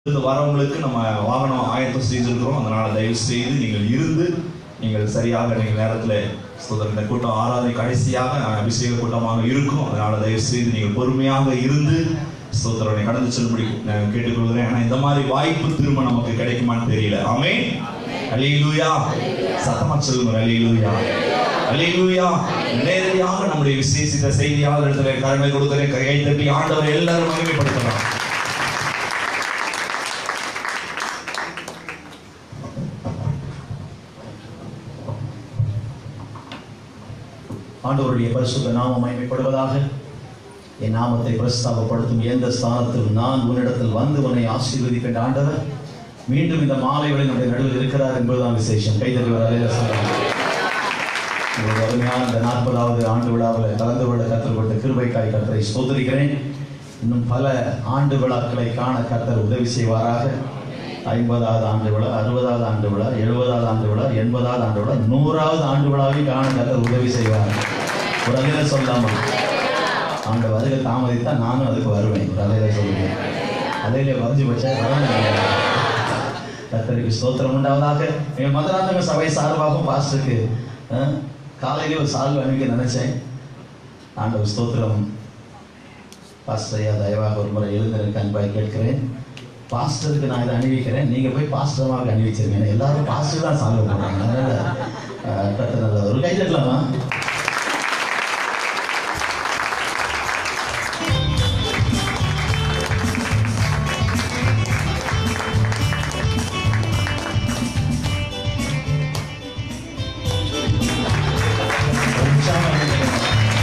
இருந்து வரவங்களுக்கு நம்ம வாகனம் ஆயத்தம் செய்திருக்கிறோம் அதனால தயவு செய்து நீங்கள் இருந்து நீங்கள் சரியாக நீங்கள் நேரத்தில் ஸ்தோத்திரம் இந்த கூட்டம் ஆராதனை கடைசியாக அஹ், அபிஷேக கூட்டமாக இருக்கும் அதனால தயவு செய்து நீங்கள் பொறுமையாக இருந்து ஸ்தோத்திரனை கடந்து செல்லும்படி நான் கேட்டுக்கொள்கிறேன் ஆனா இந்த மாதிரி வாய்ப்பு திரும்ப நமக்கு கிடைக்குமான்னு தெரியல ஆமே அலிலூயா சத்தமா சொல்லுங்க அலிலூயா அலிலூயா நேரடியாக நம்முடைய விசேஷித்த செய்தியாளர் கடமை கொடுக்கிறேன் கையை தட்டி ஆண்டவர் எல்லாரும் மகிமைப்படுத்தலாம் ஆண்டவருடைய பரிசுத்த நாமம் மகிமைப்படுவதாக என் நாமத்தை பிரஸ்தாபப்படுத்தும் எந்த ஸ்தானத்தில் நான் உன்னிடத்தில் வந்து உன்னை ஆசீர்வதிக்கின்ற ஆண்டவர் மீண்டும் இந்த மாலை வேளை நம்முடைய நடுவில் இருக்கிறார் என்பதுதான் விசேஷம் கைதறி வர அலையில சொல்றாங்க ஒரு அருமையான இந்த நாற்பதாவது ஆண்டு விழாவில் கலந்து கொள்ள கற்றுக்கொண்ட கிருபைக்காய் கர்த்தரை சோதரிக்கிறேன் இன்னும் பல ஆண்டு விழாக்களை காண கர்த்தர் உதவி செய்வாராக ஐம்பதாவது ஆண்டு விழா அறுபதாவது ஆண்டு விழா எழுபதாவது ஆண்டு விழா எண்பதாவது ஆண்டு விழா நூறாவது ஆண்டு விழாவையும் காண கர்த்தர் உதவி செய்வார் ஒரு அலையில சொல்லாமா ஆண்டு வருகை தாமதித்தா நானும் அதுக்கு வருவேன் ஒரு அலையில சொல்லுவேன் அலையில வரைஞ்சு வச்சா வரணும் கர்த்தருக்கு ஸ்தோத்திரம் உண்டாவதாக எங்கள் மதுராந்தக சபை சார்பாகவும் பாஸ்டருக்கு அஹ், காலையிலே ஒரு சால்வு அணிவிக்க நினைச்சேன் ஆண்டவர் ஸ்தோத்திரம் பாஸ்டர் ஐயா தயவாக ஒரு முறை எழுந்திருக்க அன்பாய் கேட்கிறேன் பாஸ்டருக்கு நான் இதை அணிவிக்கிறேன் நீங்க போய் பாஸ்டரமாக அணிவிச்சிருங்க ஏன்னா எல்லாரும் பாஸ்டர் தான் சால்வு போடுறாங்க அதனால அஹ், கர்த்தர் நல்ல ஒரு கை தட்டலாமா உற்சாகமா கேட்கிறேன்.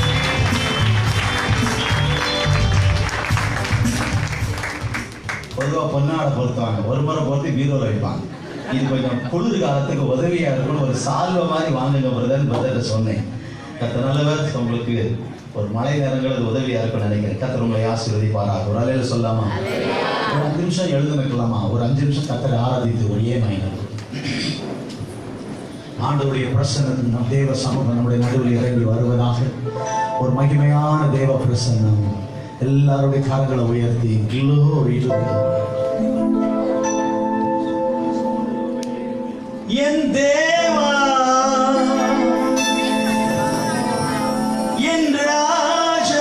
பொதுவா பொன்னாடை பொருத்துவாங்க ஒரு முறை பொருத்தி பீரோல வைப்பாங்க இது கொஞ்சம் குளிர் காலத்துக்கு உதவியா இருக்கணும் ஒரு சால்வை மாதிரி வாங்குங்க பிரதர் பிரதர் சொன்னேன் கத்த நல்லவர் உங்களுக்கு ஒரு மழை நேரங்கள் அது உதவியா இருக்கும்னு நினைக்கிறேன் கத்தர் உங்களை ஆசீர்வதிப்பாராக ஒரு அலையில சொல்லாமா ஒரு அஞ்சு நிமிஷம் எழுந்து நிற்கலாமா ஒரு அஞ்சு நிமிஷம் கத்தரை ஆராதித்து ஒரு ஏன் மைனர் ஆண்டவருடைய பிரசன்னம் நம் தேவ சமூகம் நம்முடைய நடுவில் இறங்கி வருவதாக ஒரு மகிமையான தேவ பிரசன்னம் எல்லாருடைய கரங்களை உயர்த்தி glory to God. என் தேவா என் ராஜா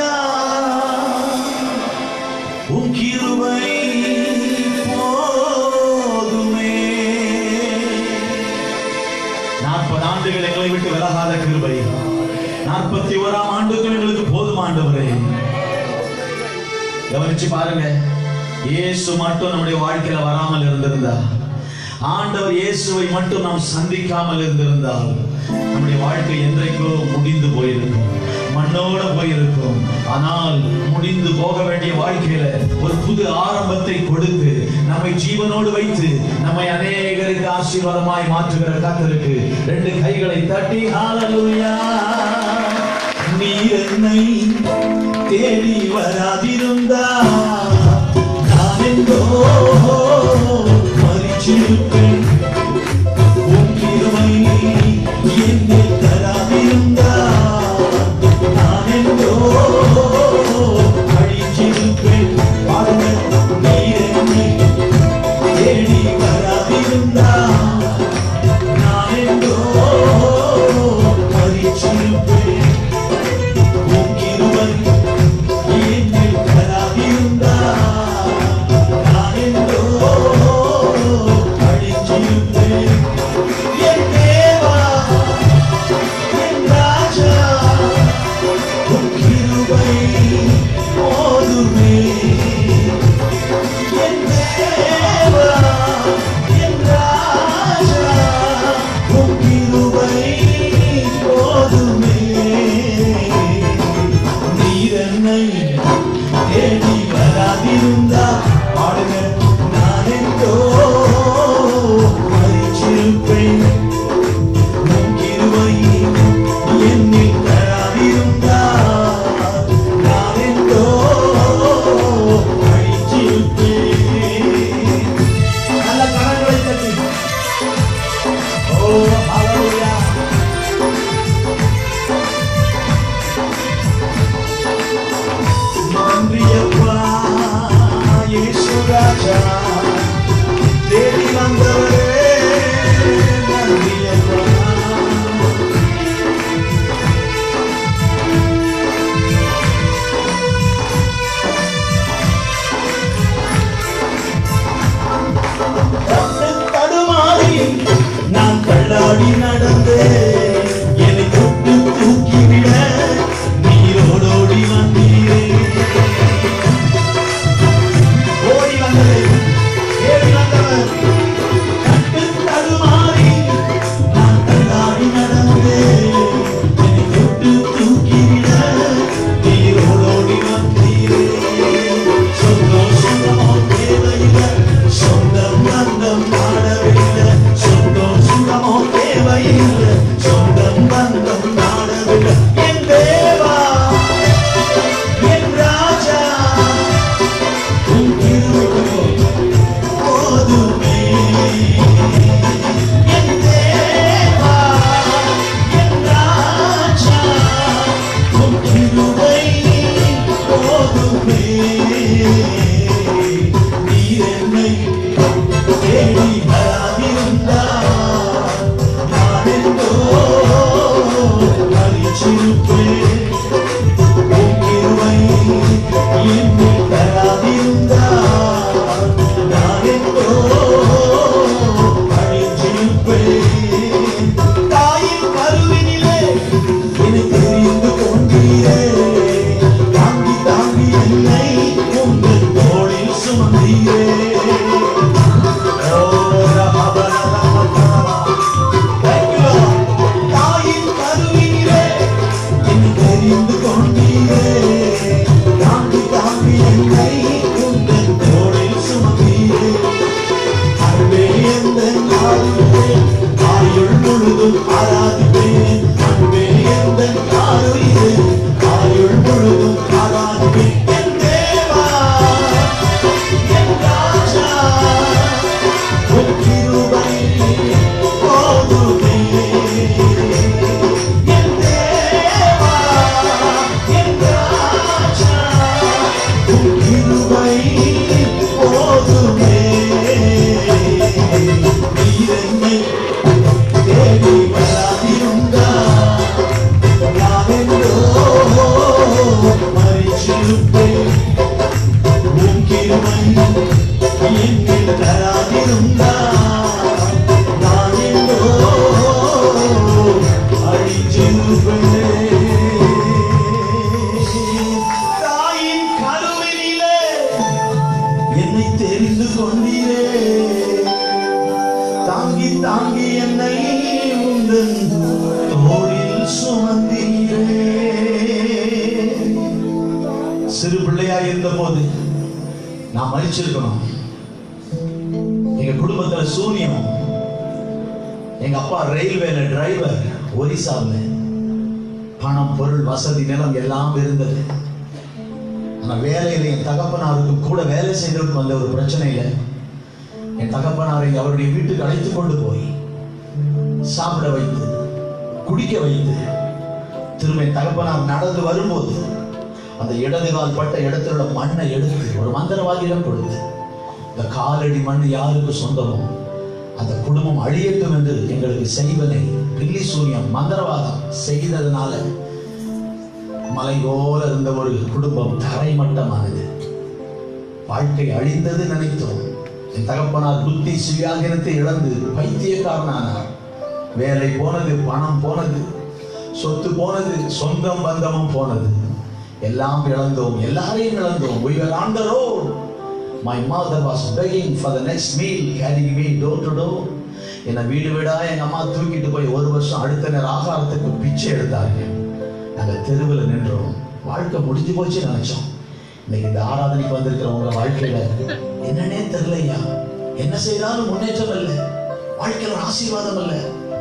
உன் கிருபை போதுமே நாற்பது ஆண்டுகள் எங்களை விட்டு விலகாத கிருபை நாற்பத்தி ஓராம் ஆண்டுகள் எங்களுக்கு போதும் ஆண்டவரே கவனிச்சு பாருங்க இயேசு மட்டும் நம்முடைய வாழ்க்கையில வராமல் இருந்திருந்தா ஆண்டவர் இயேசுவை மட்டும் நாம் சந்திக்காமல் இருந்திருந்தால் நம்முடைய வாழ்க்கை என்றைக்கோ முடிந்து போயிருக்கும் மண்ணோட போயிருக்கும் ஆனால் முடிந்து போக வேண்டிய வாழ்க்கையில ஒரு புது ஆரம்பத்தை கொடுத்து நம்மை ஜீவனோடு வைத்து நம்மை அநேகருக்கு ஆசீர்வாதமாய் மாற்றுகிற கத்தருக்கு ரெண்டு கைகளை தட்டி ஹalleluya நீ என்னை தேடி வராதிருந்தா நான் எங்கோ மறிச்சிருப்பேன் உன் கிருபை என்னில் தராதிருந்தா நான் எங்கோ அழிச்சிருப்பேன் பாருங்க நீ என்னை தேடி வராதிருந்தா நான் எங்கோ மறிச்சிருப்பேன் உன் கிருபை என்னில் தராதிருந்தா நான் எங்கோ இருந்தா நான் எங்கோ அழிஞ்சிருப்பேன். தாயின் கருவினிலே என்னை தெரிந்து கொண்டீரே தாங்கி தாங்கி என்னை உந்தன் தோளில் சுமந்தீரே சிறு பிள்ளையா இருந்த போது நான் மறிச்சிருக்கணும் எங்க குடும்பத்துல சூனியம் எங்க அப்பா ரயில்வேல டிரைவர் ஒரிசாவில் பணம் பொருள் வசதி நிலம் எல்லாம் இருந்தது ஆனா வேலையில என் தகப்பனாருக்கு கூட வேலை செய்தவருக்கு வந்த ஒரு பிரச்சனை இல்லை என் தகப்பனாரை அவருடைய வீட்டுக்கு அழைத்து கொண்டு போய் சாப்பிட வைத்து குடிக்க வைத்து திரும்ப என் தகப்பனார் நடந்து வரும்போது அந்த இடது கால் பட்ட இடத்துல உள்ள மண்ணை எடுத்து ஒரு மந்திரவாதியிடம் கொடுத்து இந்த காலடி மண் யாருக்கு சொந்தமோ அந்த குடும்பம் அழியட்டும் என்று எங்களுக்கு செய்வனை பில்லி சூரியம் மந்திரவாதம் செய்ததுனால மலை போல இருந்த ஒரு குடும்பம் தரைமட்டமானது வாழ்க்கை அழிந்தது நினைத்தோம் என் தகப்பனார் புத்தி சுயாதீனத்தை இழந்து பைத்தியக்காரனானார் வேலை போனது பணம் போனது சொத்து போனது சொந்தம் பந்தமும் போனது எல்லாம் இழந்தோம் எல்லாரையும் இழந்தோம் we were on the road my mother was begging for the next meal carrying me door to door என்னை வீடு வீடா எங்க அம்மா தூக்கிட்டு போய் ஒரு வருஷம் அடுத்த நேரம் ஆகாரத்துக்கு பிச்சை எடுத்தாங்க நாங்க தெருவில் நின்றோம் வாழ்க்கை முடிஞ்சு போச்சு நினைச்சோம் இன்னைக்கு இந்த ஆராதனைக்கு வந்திருக்கிற உங்க வாழ்க்கையில என்னன்னே தெரியலையா என்ன செய்தாலும் முன்னேற்றம் இல்லை வாழ்க்கையில ஒரு ஆசீர்வாதம் இல்லை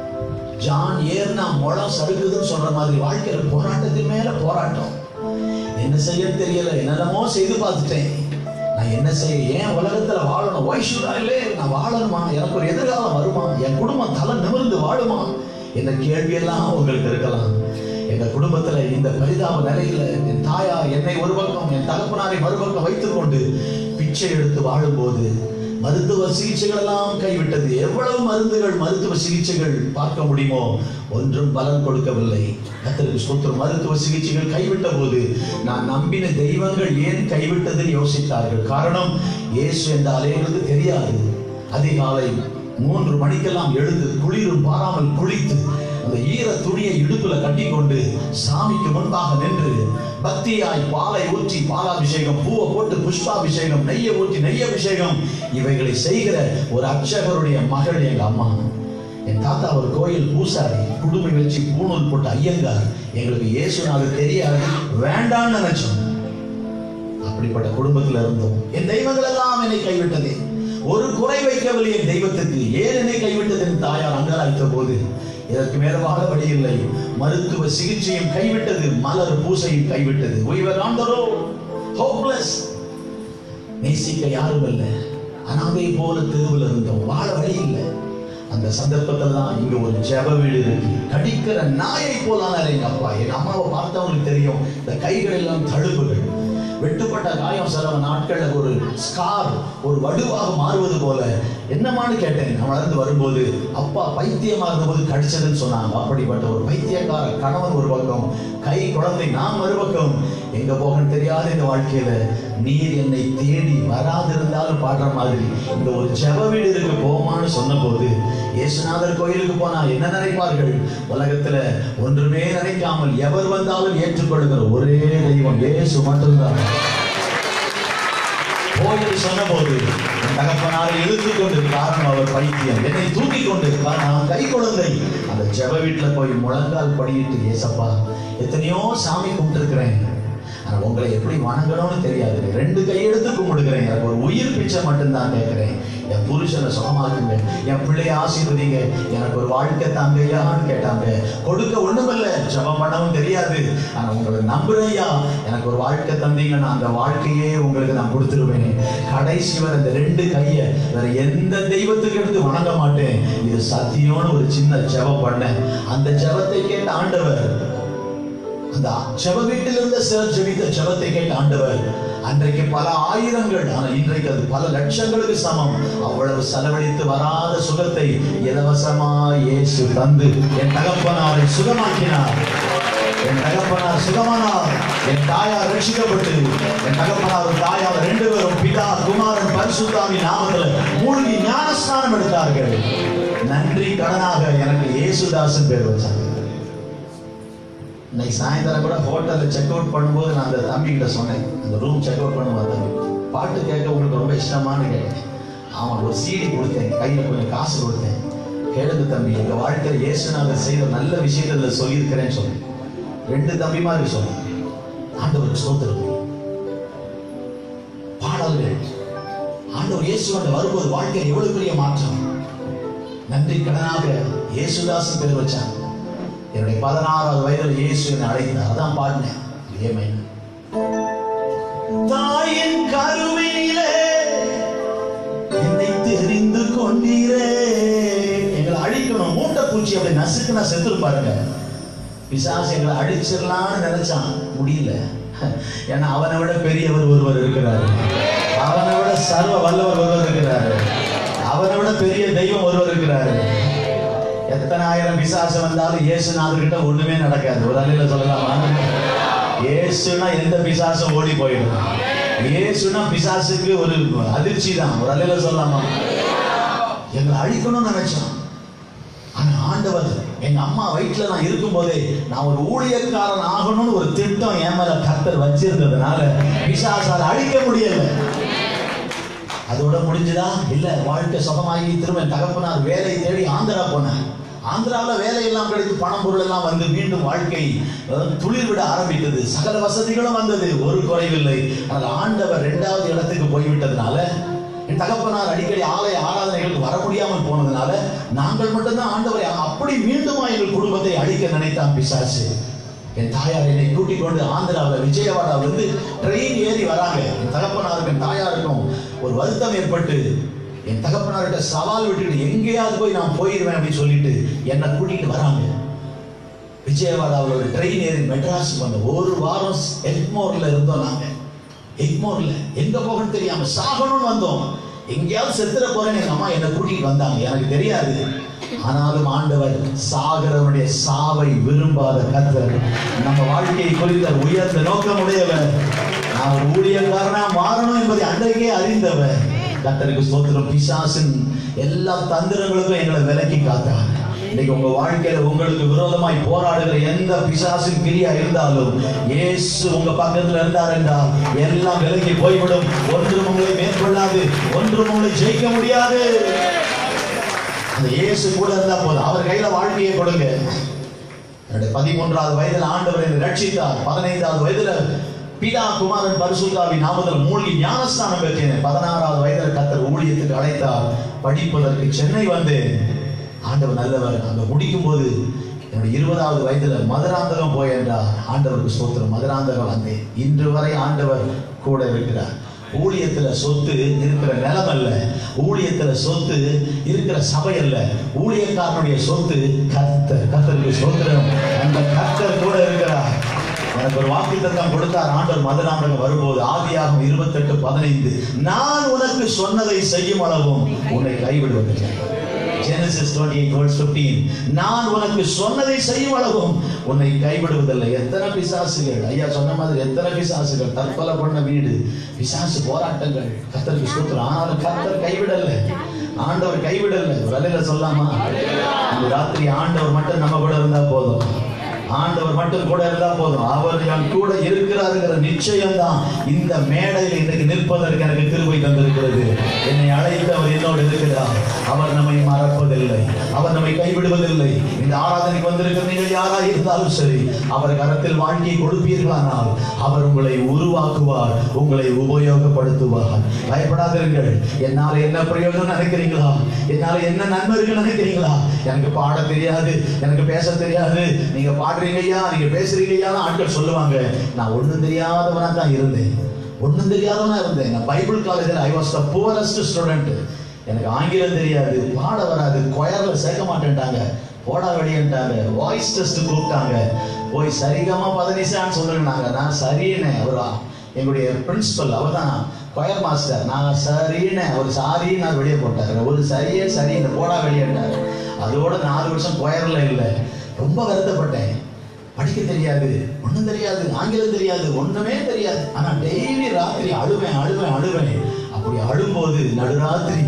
ஜான் ஏர்னா முளம் சறுக்குதுன்னு சொல்ற மாதிரி வாழ்க்கையில போராட்டத்தின் மேல போராட்டம் என்ன செய்ய தெரியல என்னென்னமோ செய்து பார்த்துட்டேன் நான் என்ன செய்ய ஏன் உலகத்துல வாழணும் ஒய் ஷுடாலே நான் வாழணுமா எனக்கு ஒரு எதிர்காலம் வருமா என் குடும்பம் தலை நிமிர்ந்து வாழுமா என்ற கேள்வியெல்லாம் உங்களுக்கு இருக்கலாம் எங்க குடும்பத்துல இந்த பரிதாப நிலையில என் தாயார் என்னை ஒரு பக்கம் என் தகப்பனாரை மறுபக்கம் வைத்துக் கொண்டு பிச்சை எடுத்து வாழும்போது மருத்துவ சிகிச்சைகள் எல்லாம் கைவிட்டது எவ்வளவு மருந்துகள் மருத்துவ சிகிச்சைகள் பார்க்க முடியுமோ ஒன்றும் பலன் கொடுக்கவில்லை கத்தருக்கு ஸ்தோத்திரம் மருத்துவ சிகிச்சைகள் கைவிட்ட போது நான் நம்பின தெய்வங்கள் ஏன் கைவிட்டதுன்னு யோசித்தார்கள் காரணம் இயேசு என்ற அலைகிறது தெரியாது அதிகாலை மூன்று மணிக்கெல்லாம் எழுந்து குளிரும் பாராமல் குளித்து அந்த ஈர துணியை இடுப்புல கட்டிக்கொண்டு சாமிக்கு முன்பாக நின்று பக்தியாய் பாலை ஊற்றி பாலாபிஷேகம் பூவை போட்டு புஷ்பாபிஷேகம் நெய்யை ஊற்றி நெய்யபிஷேகம் இவைகளை செய்கிற ஒரு அர்ச்சகருடைய மகள் எங்க அம்மா என் தாத்தா ஒரு கோயில் பூசாரி குடுமை வச்சு பூணூல் போட்டு ஐயங்கார் எங்களுக்கு இயேசுநாதர் தெரியாது வேண்டாம்னு நினைச்சோம் அப்படிப்பட்ட குடும்பத்துல இருந்தோம் என் தெய்வங்கள் எல்லாம் என்னை கைவிட்டதே ஒரு குறை வைக்கவில்லை என் தெய்வத்துக்கு ஏன் என்னை கைவிட்டது என் தாயார் அங்கலாய்த்த போது இதற்கு மேல வாழ வழி இல்லை மருத்துவ சிகிச்சையும் கைவிட்டது மலர் பூசையும் கைவிட்டது we were on the road hopeless நேசிக்க யாரும் இல்லை அனாதை போல தெருவில் இருந்தோம் வாழ வழி இல்லை அந்த சந்தர்ப்பத்தில் தான் இங்க ஒரு ஜெப வீடு இருக்கு கடிக்கிற நாயை போலானாரு எங்க அப்பா எங்க அம்மாவை பார்த்தவங்களுக்கு தெரியும் இந்த கைகள் எல்லாம் தழும்புகள் வெட்டுப்பட்ட காயம் சில நாட்கள்ல ஒரு ஸ்கார் ஒரு வடுவாக மாறுவது போல என்னமான்னு கேட்டேன் நான் வளர்ந்து வரும்போது அப்பா பைத்தியமா இருந்தபோது கடிச்சதுன்னு சொன்னாங்க அப்படிப்பட்ட ஒரு பைத்தியக்கார கணவன் ஒரு பக்கம் கை குழந்தை நான் மறுபக்கம் எங்க போகன்னு தெரியாத இந்த வாழ்க்கையில நீர் என்னை தேடி வராதிருந்தாலும் பாடுற மாதிரி இந்த ஒரு ஜெப வீடு இருக்கு போமான்னு சொன்னபோது இயேசுநாதர் கோயிலுக்கு போனா என்ன நினைப்பார்கள் உலகத்துல ஒன்றுமே நினைக்காமல் எவர் வந்தாலும் ஏற்றுக்கொள்கிற ஒரே தெய்வம் இயேசு மட்டும்தான் போய் சொன்னபோது என் தகப்பனாரை இழுத்து கொண்டு காரணம் அவர் பைத்தியம் என்னை தூக்கி கொண்டு நான் கை குழந்தை அந்த ஜெப வீட்டுல போய் முழங்கால் படியிட்டு ஏசப்பா எத்தனையோ சாமி கும்பிட்டுருக்கிறேன் ஆனா உங்களை எப்படி வணங்கணும்னு தெரியாது ரெண்டு கையெடுத்து கும்பிடுகிறேன் எனக்கு ஒரு உயிர் பிச்சை மட்டும்தான் கேட்கிறேன் என் புருஷனை சுகமாக்குங்க என் பிள்ளைய ஆசீர்வதிங்க எனக்கு ஒரு வாழ்க்கை தாங்கய்யான்னு கேட்டாங்க கொடுக்க ஒண்ணுமில்ல ஜெபம் பண்ணவும் தெரியாது ஆனா உங்களை நம்புறையா எனக்கு ஒரு வாழ்க்கை தந்தீங்க நான் அந்த வாழ்க்கையே உங்களுக்கு நான் கொடுத்துருவேன் கடைசி வரை இந்த ரெண்டு கையை வேற எந்த தெய்வத்துக்கு எடுத்து வணங்க மாட்டேன் இது சத்தியம்னு ஒரு சின்ன ஜெபம் பண்ணேன் அந்த ஜெபத்தை கேட்ட ஆண்டவர் அந்த ஜெப வீட்டில் இருந்த சிலர் ஜெபித்த ஜெபத்தை கேட்ட ஆண்டவர் அன்றைக்கு பல ஆயிரங்கள் ஆனால் இன்றைக்கு அது பல லட்சங்களுக்கு சமம் அவ்வளவு செலவழித்து வராத சுகத்தை இலவசமா இயேசு தந்து என் தகப்பனாரை சுகமாக்கினார் என் தகப்பனார் சுகமானார் என் தாயார் ரட்சிக்கப்பட்டு என் தகப்பனார் தாயார் ரெண்டு பேரும் பிதா குமாரன் பரிசுத்தாவி நாமத்தில் மூழ்கி ஞான ஞானஸ்நானம் எடுத்தார்கள் நன்றி கடனாக எனக்கு இயேசுதாசன் பேர் வச்சாங்க இன்னைக்கு சாயந்தரம் கூட ஹோட்டல்ல செக் அவுட் பண்ணும்போது நான் அந்த தம்பி கிட்ட சொன்னேன் அந்த ரூம் செக் அவுட் பண்ணும்போது தம்பி பாட்டு கேட்க உங்களுக்கு ரொம்ப இஷ்டமானு கேட்டேன் அவன் ஒரு சீடி கொடுத்தேன் கையில் கொஞ்சம் காசு கொடுத்தேன் கேளுங்க தம்பி எங்க வாழ்க்கையில் இயேசுநாதர் செய்த நல்ல விஷயத்தை சொல்லியிருக்கிறேன்னு சொன்னேன் ரெண்டு தம்பி மாதிரி சொன்னேன் ஆண்டவருக்கு ஸ்தோத்திரம் பாடல்கள் ஆண்டவர் இயேசுவோட வரும்போது வாழ்க்கையில் எவ்வளவு பெரிய மாற்றம் நன்றி கடனாக இயேசுதாசன் பேர் வச்சாங்க என்னுடைய பதினாறாவது வயதில் இயேசு என்னை அழைத்தார் அதான் பாடினேன் ஏமை தாயின் கருவினிலே என்னை தெரிந்து கொண்டீரே எங்களை அழிக்கணும் மூட்டை பூச்சி அப்படி நசுக்குனா செத்துரு பாருங்க பிசாசு எங்களை அடிச்சிடலாம்னு நினைச்சான் முடியல ஏன்னா அவனை விட பெரியவர் ஒருவர் இருக்கிறார் அவனை விட சர்வ வல்லவர் ஒருவர் இருக்கிறார் அவனை விட பெரிய தெய்வம் ஒருவர் இருக்கிறார் எத்தனை ஆயிரம் பிசாசு வந்தாலும் இயேசுநாதர் கிட்ட ஒண்ணுமே நடக்காது ஒரு அலையில சொல்லலாமா இயேசுனா எந்த பிசாசும் ஓடி போயிடும் இயேசுனா பிசாசுக்கு ஒரு அதிர்ச்சி தான் ஒரு அலையில சொல்லலாமா எங்களை அழிக்கணும்னு நினைச்சான் ஆனா ஆண்டவர் எங்க அம்மா வயிற்றுல நான் இருக்கும்போதே நான் ஒரு ஊழியக்காரன் ஆகணும்னு ஒரு திட்டம் என் மேல கர்த்தர் வச்சிருந்ததுனால பிசாசால் அழிக்க முடியல அதோட முடிஞ்சுதா இல்ல வாழ்க்கை சுகமாகி திரும்ப என் தகப்பனார் வேலை தேடி ஆந்திரா போனேன் ஆந்திராவில் வேலை எல்லாம் கிடைத்து பணம் பொருள் எல்லாம் வந்து மீண்டும் வாழ்க்கை அஹ், துளிர் விட ஆரம்பித்தது சகல வசதிகளும் வந்தது ஒரு குறைவில்லை ஆனால் ஆண்டவர் இரண்டாவது இடத்துக்கு போய்விட்டதுனால என் தகப்பனார் அடிக்கடி ஆலய ஆராதனைகளுக்கு வர முடியாமல் போனதுனால நாங்கள் மட்டும்தான் ஆண்டவரை அப்படி மீண்டுமா எங்கள் குடும்பத்தை அழிக்க நினைத்தான் பிசாசு என் தாயார் என்னை கூட்டிக் கொண்டு ஆந்திராவில் விஜயவாடாவில் இருந்து ட்ரெயின் ஏறி வராங்க என் தகப்பனாருக்கும் என் தாயாருக்கும் ஒரு வருத்தம் ஏற்பட்டு என் தகப்பனார்கிட்ட சவால் விட்டுட்டு எங்கேயாவது போய் நான் போயிடுவேன் அப்படின்னு சொல்லிட்டு என்னை கூட்டிட்டு வராங்க விஜயவாடாவில் ஒரு ட்ரெயின் ஏறி மெட்ராஸ் வந்த ஒரு வாரம் எக்மோர்ல இருந்தோம் நாங்க எக்மோர்ல எங்க போகணும்னு தெரியாம சாகணும்னு வந்தோம் எங்கேயாவது செத்துற போறேன்னு எங்க அம்மா என்னை கூட்டிட்டு வந்தாங்க எனக்கு தெரியாது ஆனாலும் ஆண்டவர் சாகரவனுடைய சாவை விரும்பாத கத்தர் நம்ம வாழ்க்கையை குறித்த உயர்ந்த நோக்கம் உடையவர் நான் ஒரு ஊழியக்காரனா மாறணும் என்பதை அன்றைக்கே அறிந்தவர் கத்தருக்கு ஸ்தோத்திரம் பிசாசின் எல்லா தந்திரங்களுக்கும் எங்களை விலக்கி காத்தார் இன்னைக்கு உங்க வாழ்க்கையில உங்களுக்கு விரோதமாய் போராடுகிற எந்த பிசாசின் கிரியா இருந்தாலும் இயேசு உங்க பக்கத்துல இருந்தார் என்றால் எல்லாம் விலகி போய்விடும் ஒன்றும் உங்களை மேற்கொள்ளாது ஒன்றும் உங்களை ஜெயிக்க முடியாது அந்த இயேசு கூட இருந்தா போதும் அவர் கையில வாழ்க்கையை கொடுங்க என்னுடைய பதிமூன்றாவது வயதில் ஆண்டவர் என்னை ரட்சித்தார் பதினைந்தாவது வயதுல பிதா குமாரன் பரிசுத்தாவின் நாமத்தில் மூழ்கி ஞானஸ்தானம் பெற்றேன் பதினாறாவது வயதில் கத்தர் ஊழியத்துக்கு அழைத்தார் படிப்பதற்கு சென்னை வந்தேன் ஆண்டவர் நல்லவர் அங்க முடிக்கும் போது என்னுடைய இருபதாவது வயதுல மதுராந்தகம் போய் என்றார் ஆண்டவருக்கு ஸ்தோத்திரம் மதுராந்தகம் வந்தேன் இன்று வரை ஆண்டவர் கூட இருக்கிறார் ஊழியத்துல சொத்து இருக்கிற நிலம் அல்ல ஊழியத்துல சொத்து இருக்கிற சபை அல்ல ஊழியக்காரனுடைய சொத்து கர்த்தர் கர்த்தருக்கு சோத்திரம் அந்த கர்த்தர் கூட இருக்கிறார் எனக்கு ஒரு வாக்கு தத்தம் கொடுத்தார் ஆண்டவர் மதுராந்தகம் வரும்போது ஆதியாகும் இருபத்தெட்டு பதினைந்து நான் உனக்கு சொன்னதை செய்யும் அளவும் உன்னை கைவிடுவதில்லை Genesis 28 verse 15 நான் உனக்கு சொன்னதை செய்யும் அளவும் உன்னை கைவிடுவதில்லை எத்தனை பிசாசுகள் ஐயா சொன்ன மாதிரி எத்தனை பிசாசுகள் தற்கொலை பண்ண வீடு பிசாசு போராட்டங்கள் கத்தருக்கு ஸ்தோத்திரம் ஆனாலும் கத்தர் கைவிடல ஆண்டவர் கைவிடல வலையில சொல்லாமா இந்த ராத்திரி ஆண்டவர் மட்டும் நம்ம கூட இருந்தா போதும் ஆண்டவர் மட்டும் கூட இருந்தா போதும் அவர் என் கூட இருக்கிறாருங்கிற நிச்சயம் தான் இந்த மேடையில் இன்றைக்கு நிற்பதற்கு எனக்கு கிருபை தந்திருக்கிறது என்னை அழைத்தவர் என்னோடு இருக்கிறார் அவர் நம்மை மறப்பதில்லை அவர் நம்மை கைவிடுவதில்லை இந்த ஆராதனைக்கு வந்திருக்கிற நீங்கள் யாரா இருந்தாலும் சரி அவர் கரத்தில் வாழ்க்கையை கொடுப்பீர்களானால் அவர் உங்களை உருவாக்குவார் உங்களை உபயோகப்படுத்துவார் பயப்படாதிருங்கள் என்னால என்ன பிரயோஜனம் நினைக்கிறீங்களா என்னால என்ன நன்மை இருக்கு நினைக்கிறீங்களா எனக்கு பாட தெரியாது எனக்கு பேச தெரியாது நீங்க பாடுறீங்க ஐயா நீங்க பேசுறீங்க ஐயா ஆட்கள் சொல்லுவாங்க நான் ஒண்ணும் தெரியாதவனா தான் இருந்தேன் ஒண்ணும் தெரியாதவனா இருந்தேன் நான் பைபிள் காலேஜில் I was the poorest student எனக்கு ஆங்கிலம் தெரியாது பாட வராது கொயர்ல சேர்க்க மாட்டேன்ட்டாங்க போடா வெளியன்ட்டாங்க வாய்ஸ் டெஸ்ட் கூப்பிட்டாங்க போய் சரிகமா பதனிசான்னு சொல்லுனாங்க நான் சரின்னு அவரா எங்களுடைய பிரின்சிபல் அவர் தான் கொயர் மாஸ்டர் நான் சரின்னு ஒரு சாரி நான் வெளியே போட்டாரு ஒரு சரியே சரி இந்த போடா வெளியேட்டாரு அதோட நாலு வருஷம் கொயர்ல இல்லை ரொம்ப வருத்தப்பட்டேன் படிக்க தெரியாது ஒண்ணும் தெரியாது ஆங்கிலம் தெரியாது ஒண்ணுமே தெரியாது ஆனா டெய்லி ராத்திரி அழுவேன் அழுவேன் அழுவேன் அப்படி அழும்போது நடுராத்திரி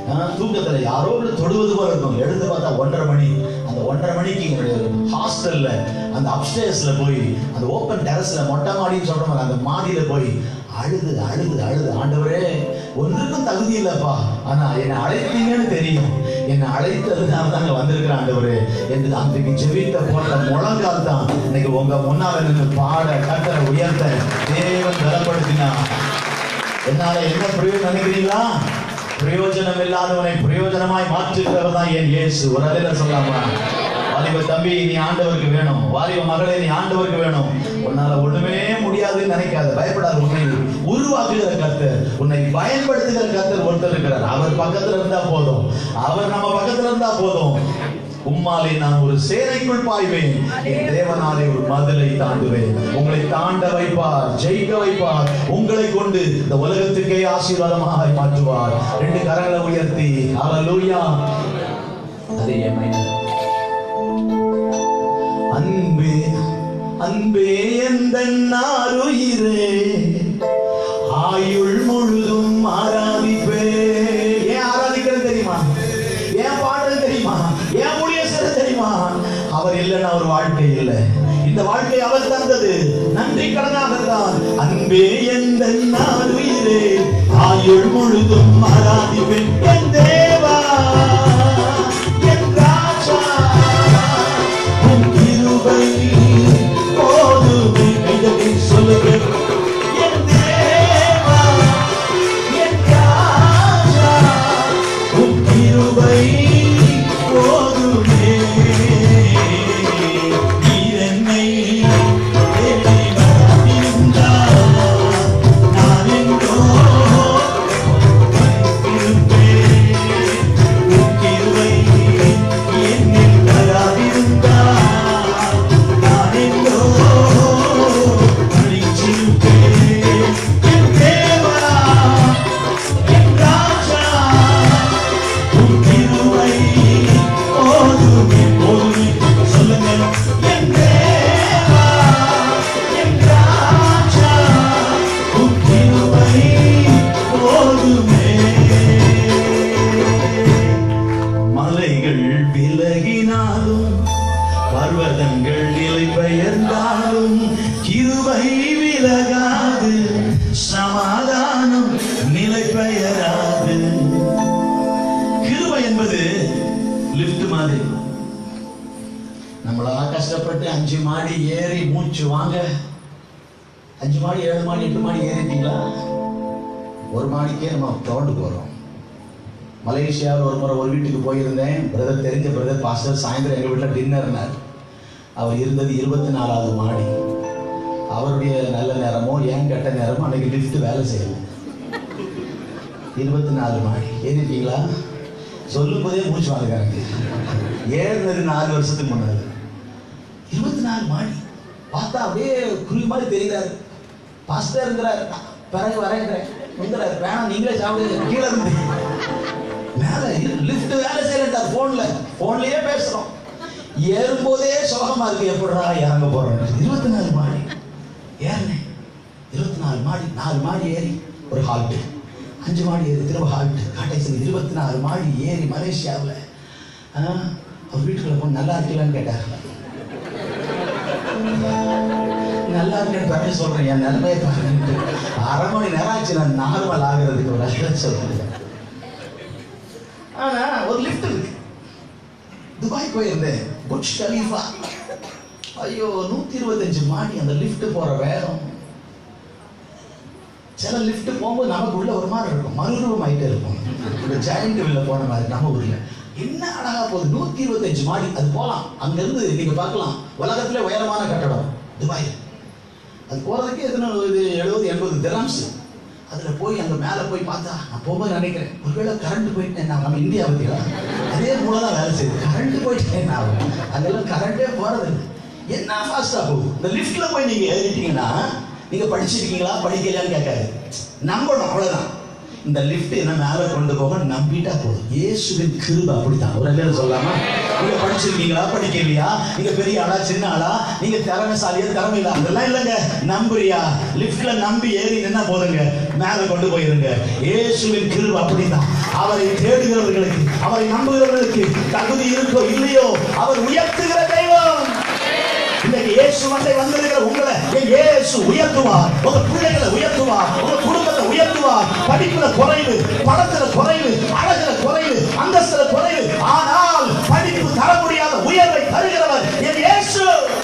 ஆஹ், தூக்கத்துல யாரோ ஒன்று தொடுவது போல இருக்கும் எடுத்து பார்த்தா ஒன்றரை மணி அந்த ஒன்றரை மணிக்கு என்னுடைய ஹாஸ்டல்ல அந்த அப்ஸ்டேர்ஸ்ல போய் அந்த ஓப்பன் டெரஸ்ல மொட்டை மாடின்னு சொல்ற மாதிரி அந்த மாடியில போய் அழுது அழுது அழுது ஆண்டவரே ஒன்றுக்கும் தகுதி இல்லப்பா ஆனா என்னை அழைத்தீங்கன்னு தெரியும் என்னை அழைத்ததுனால தாங்க வந்திருக்கிறேன் ஆண்டவரே என்று அன்றைக்கு ஜெபித்த போட்ட முழங்கால் தான் இன்னைக்கு உங்க முன்னால நின்று பாட கட்டளை உயர்த்த தேவன் பலப்படுத்தினா என்னால என்ன பிரயோஜனம் நினைக்கிறீங்களா பிரயோஜனம் இல்லாதவனை பிரயோஜனமாய் மாற்றுகிறவர் தான் என் இயேசு ஒரு அலையில சொல்லாமா வாலிப தம்பி நீ ஆண்டவருக்கு வேணும் வாலிப மகளே நீ ஆண்டவருக்கு வேணும் உன்னால ஒண்ணுமே முடியாதுன்னு நினைக்காத பயப்படாத உன்னை உருவாக்குகிற கர்த்தர் உன்னை பயன்படுத்துகிற கர்த்தர் ஒருத்தர் இருக்கிறார் அவர் பக்கத்துல இருந்தா போதும் அவர் நம்ம பக்கத்துல இருந்தா போதும் உம்மாலே நான் ஒரு சேனைக்குள் பாய்வேன் என் தேவனாலே ஒரு மதிலை தாண்டுவேன் உங்களை தாண்ட வைப்பார் ஜெயிக்க வைப்பார் உங்களை கொண்டு இந்த உலகத்துக்கே ஆசீர்வாதமாக மாற்றுவார் ரெண்டு கரங்களை உயர்த்தி ஹalleluya அதே என் மைனர் அன்பே அன்பே எந்த நாருயிரே ஆயுள் முழுதும் ஆராதிப்பே ஏன் ஆராதிக்கிறது தெரியுமா ஏன் பாடுறது தெரியுமா ஏன் முடிய செய்ய தெரியுமா அவர் இல்லைன்னா ஒரு வாழ்க்கை இல்லை இந்த வாழ்க்கை அவர் தந்தது நன்றி கடனாக தான் அன்பே எந்த நாருயிரே ஆயுள் முழுதும் ஆராதிப்பேன் என் தேவா என் ராஜா உன் கிருபை போதுமே கைதட்டி சொல்லுங்க என் தேவா என் ராஜா உன் கிருபை போதுமே நீர் என்னை தேடி வந்திருந்தார் நான் எங்கோ மலைகள் விலகினாலும் பர்வதங்கள் நிலை பெயர்ந்தாலும் கிருபை விலகாது சமாதானம் நிலை பெயராது கிருபை என்பது லிஃப்ட் மாதிரி நம்மளா கஷ்டப்பட்டு அஞ்சு மாடி ஏறி மூச்சு வாங்க அஞ்சு மாடி ஏழு மாடி எட்டு மாடி ஏறிட்டீங்களா ஒரு மாடிக்கே நம்ம தோண்டு போறோம் மலேசியாவில் ஒரு முறை ஒரு வீட்டுக்கு போயிருந்தேன் பிரதர் தெரிஞ்ச பிரதர் பாஸ்டர் சாயந்தரம் எங்கள் வீட்டில் டின்னர்னார் அவர் இருந்தது இருபத்தி நாலாவது மாடி அவருடைய நல்ல நேரமோ ஏன் கெட்ட நேரமோ அன்னைக்கு லிஃப்ட் வேலை செய்யல இருபத்தி நாலு மாடி ஏறிட்டீங்களா சொல்லும் போதே மூச்சு வாங்குறாங்க ஏறினது நாலு வருஷத்துக்கு முன்னாடி இருபத்தி நாலு மாடி பார்த்தா அப்படியே குருவி மாதிரி தெரியுறாரு பாஸ்டர்ங்கிறார் பிறகு வரேங்கிறேன் உங்கிறார் வேணாம் நீங்களே சாப்பிடுங்க கீழே இருந்து மேல லிஃப்ட் வேலை செய்யலட்டா போன்ல போன்லயே பேசுறோம் ஏறும்போதே சோகமா இருக்கு எப்படிடா இறங்க போறோம் இருபத்தி நாலு மாடி ஏறினேன் இருபத்தி நாலு மாடி நாலு மாடி ஏறி ஒரு ஹால்ட் அஞ்சு மாடி ஏறி திரும்ப ஹால்ட் காட்டேசன் இருபத்தி நாலு மாடி ஏறி மலேசியாவில் அவர் வீட்டுக்குள்ள போய் நல்லா இருக்கலான்னு கேட்டார் நல்லா இருக்கேன்னு பண்ணி சொல்றேன் என் நிலைமையை பாருங்க அரை மணி நேரம் ஆச்சு நான் நார்மல் ஆகிறதுக்கு ஒரு அழகாக சொல்றேன் ஆனா ஒரு லிஃப்ட் இருக்கு துபாய் போயிருந்தேன் புட்ச் கலீஃபா ஐயோ நூத்தி இருபத்தஞ்சு மாடி அந்த லிஃப்ட் போற வேகம் சில லிஃப்ட் போகும்போது நமக்கு உள்ள ஒரு மாதிரி இருக்கும் மறுரூபம் ஆயிட்டே இருக்கும் இந்த ஜாயிண்ட் வில்ல போன மாதிரி நம்ம ஊர்ல என்ன அழகா போகுது நூத்தி இருபத்தஞ்சு மாடி அது போலாம் அங்க இருந்து நீங்க பார்க்கலாம் உலகத்திலே உயரமான கட்டடம் துபாய் அது போறதுக்கு எத்தனை இது எழுபது எண்பது திரம்ஸ் அதுல போய் அங்க மேல போய் பார்த்தா நான் போகும்போது நினைக்கிறேன் ஒருவேளை கரண்ட் போயிட்டேன் நான் நம்ம இந்தியா பத்தியா அதே மூலம் தான் வேலை செய்யுது கரண்ட் போயிட்டேன் நான் அங்கெல்லாம் கரண்டே போறது இல்லை. என்ன ஃபாஸ்டா போகுது இந்த லிஃப்ட்ல போய் நீங்க ஏறிட்டீங்கன்னா நீங்க படிச்சிருக்கீங்களா படிக்கலையான்னு கேட்காது நம்பணும் அவ்வளவுதான் இந்த லிஃப்ட் என்ன மேல கொண்டு போக நம்பிட்டா போதும் இயேசுவின் கிருபை அப்படித்தான் ஒரு அல்ல சொல்லாமா நீங்க படிச்சிருக்கீங்களா படிக்கலையா நீங்க பெரிய ஆளா சின்ன ஆளா நீங்க திறமைசாலியா திறமை இல்ல அதெல்லாம் இல்லைங்க நம்புறியா லிஃப்ட்ல நம்பி ஏறி நின்னா போதுங்க மேல கொண்டு போயிருங்க இயேசுவின் கிருபை அப்படித்தான் அவரை தேடுகிறவர்களுக்கு அவரை நம்புகிறவர்களுக்கு தகுதி இருக்கோ இல்லையோ அவர் உயர்த்துகிற தெய்வம் இன்னைக்கு இயேசு மண்டை வந்திருக்கிற உங்களை என் இயேசு உயர்த்துவார் உங்க பிள்ளைகளை உயர்த்துவார் உங்க குடும்பத்தை உயர்த்துவார் படிப்புல குறைவு பணத்துல குறைவு அழகுல குறைவு அந்தஸ்துல குறைவு ஆனால் படிப்பு தர முடியாத உயர்வை தருகிறவர் என் இயேசு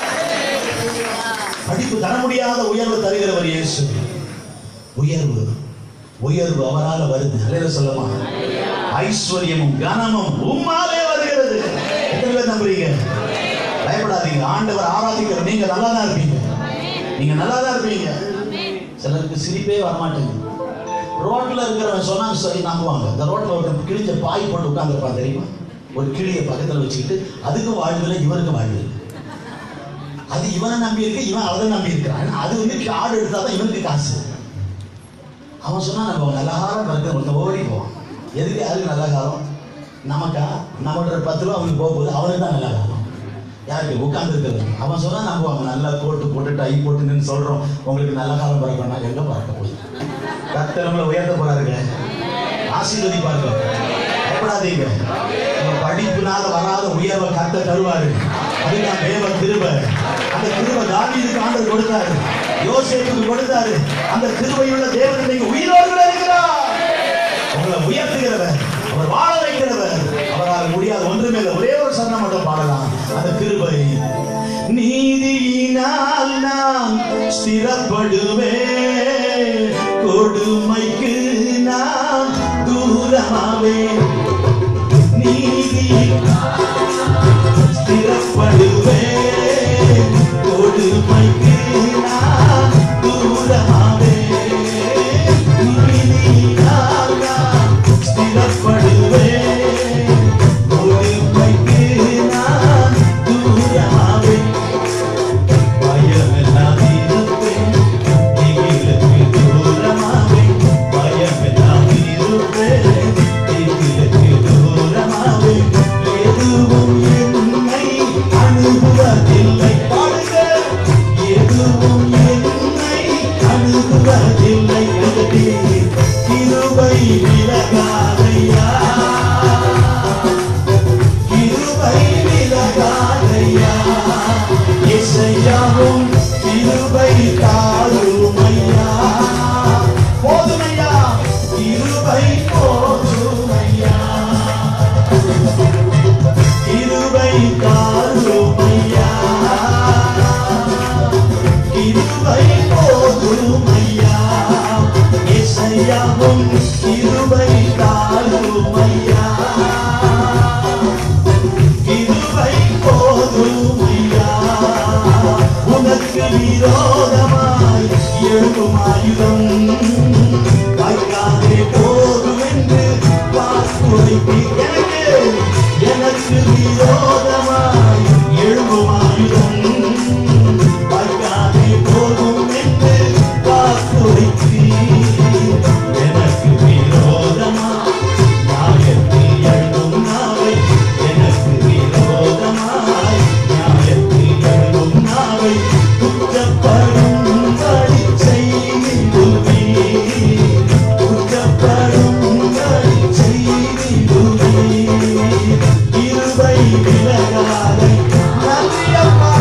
படிப்பு தர முடியாத உயர்வு தருகிறவர் இயேசு உயர்வு உயர்வு அவரால வருது அலையில சொல்லமா ஐஸ்வர்யமும் கனமும் உம்மாலே வருகிறது எத்தனை பேர் நம்புறீங்க பயப்படாதீங்க ஆண்டவர் ஆராதிக்கிற நீங்க நல்லா தான் இருப்பீங்க நீங்க நல்லா தான் இருப்பீங்க சிலருக்கு சிரிப்பே வரமாட்டேங்குது ரோட்ல இருக்கிறவன் சொன்னா சரி நம்புவாங்க இந்த ரோட்ல ஒரு கிழிஞ்ச பாய் போட்டு உட்காந்துருப்பான் தெரியுமா ஒரு கிளியை பக்கத்துல வச்சுக்கிட்டு அதுக்கும் வாழ்வில் இவருக்கு வாழ்வில் அது இவனை நம்பி இருக்கு இவன் அதை நம்பி இருக்கிறான் அது வந்து கார்டு எடுத்தாதான் இவனுக்கு காசு அவன் சொன்னா நம்ம நல்ல காலம் பிறகு ஒருத்தன் ஓடி போவான் எதுக்கு யாருக்கு நல்ல காலம் நமக்கா நம்மளோட பத்து ரூபா அவனுக்கு போக போகுது அவனுக்கு தான் நல்ல காலம் யாருக்கு உட்கார்ந்து இருக்கிறது அவன் சொன்னா நம்புவாங்க நல்லா கோட்டு போட்டு டை போட்டு நின்று சொல்றோம் உங்களுக்கு நல்ல காலம் பிறக்கணும்னா எங்க பறக்க போகுது கர்த்தர் நம்மளை உயர்த்த போறாருங்க ஆசீர்வதிப்பாருங்க பயப்படாதீங்க உங்க படிப்புனால வராத உயர்வை கர்த்தர் தருவாரு அதுதான் தேவ கிருப அந்த கிருப தாவீதுக்கு ஆண்டவர் கொடுத்தாரு யோசேப்புக்கு கொடுத்தாரு அந்த கிருபையுள்ள தேவன் நீங்க உயிரோடு கூட இருக்கிறார் உங்களை உயர்த்துகிறவர் அவர் வாழ வைக்கிறவர் அவரால் முடியாத ஒன்றுமே இல்லை ஒரே ஒரு சரணம் மட்டும் பாடலாம் அந்த கிருபை நீதியினால் நான் ஸ்திரப்படுவேன் கொடுமைக்கு நான் தூரமாவேன் நீதி ஸ்திரப்படுவேன் கொடுமைக்கு நான் தூரமாவேன் நீதியினால் நான் ஸ்திரப்படுவேன் கொடுமைக்கு நான் தூரமாவேன் பயமெல்லாம் இருப்பேன் திகிலுக்கு தூரமாவேன் பயமெல்லாம் இருப்பேன் திகிலுக்கு தூரமாவேன் எதுவும் என்னை அணுகுவதில்லை பாடுங்க எதுவும் என்னை அணுகுவதில்லை எழுதி கிருபை விலகாதையா கிருபை விலகாதையா இசையாவும் கிருபை தாழுமையா போதுமையா கிருபை போதுமையா கிருபை தாழுமையா கிருபை போதுமையா இசையாவும் கிருபை தாழுமையா கிருபை போதுமையா உனக்கு விரோதமாய் எழும் ஆயுதம் வாய்க்காதே போதும் என்று வாக்குரைப்பி எனக்கு எனக்கு விரோதமாய் எழும் ஆயுதம் வாய்க்காதே போதும் என்று வாக்குரைப்பி எனக்கு விரோதமாய் நியாயத்தில் எழும் நாவை எனக்கு விரோதமாய் நியாயத்தில் எழும் நாவை குற்றப்படும்படி செய்திடுவே குற்றப்படும்படி செய்திடுவே இருவை விலகாதை நன்றியப்பா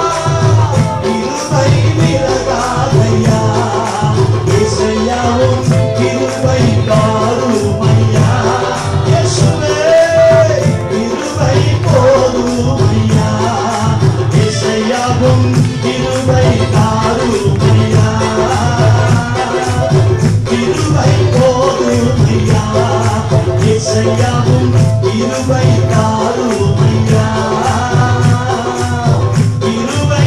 இருவை விலகாதையா இசையாவும் இருவை தாருமையா இயேசுவே இருவை போதுமையா இசையாவும் இருவை தாருமையா இருவை போதுமையா இசையாவும் இருவை தாருமையா இருவை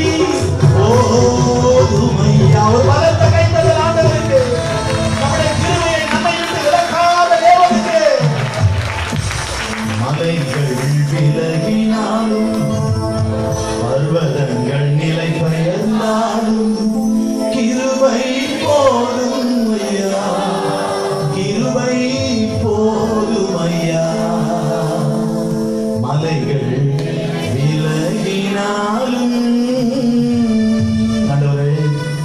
போதுமையா ஒரு பலத்த கைத்தல் ஆண்டவருக்கு நம்முடைய கிருபையை நம்மை விட்டு விலக்காத தேவனுக்கு மலைகள் விலகினாலும் பர்வதங்கள் நிலை பெயர்ந்தாலும் கிருபை போதும் ஐயா கிருபை போதும் ஐயா மலைகள் விலகினாலும் ஆண்டவரே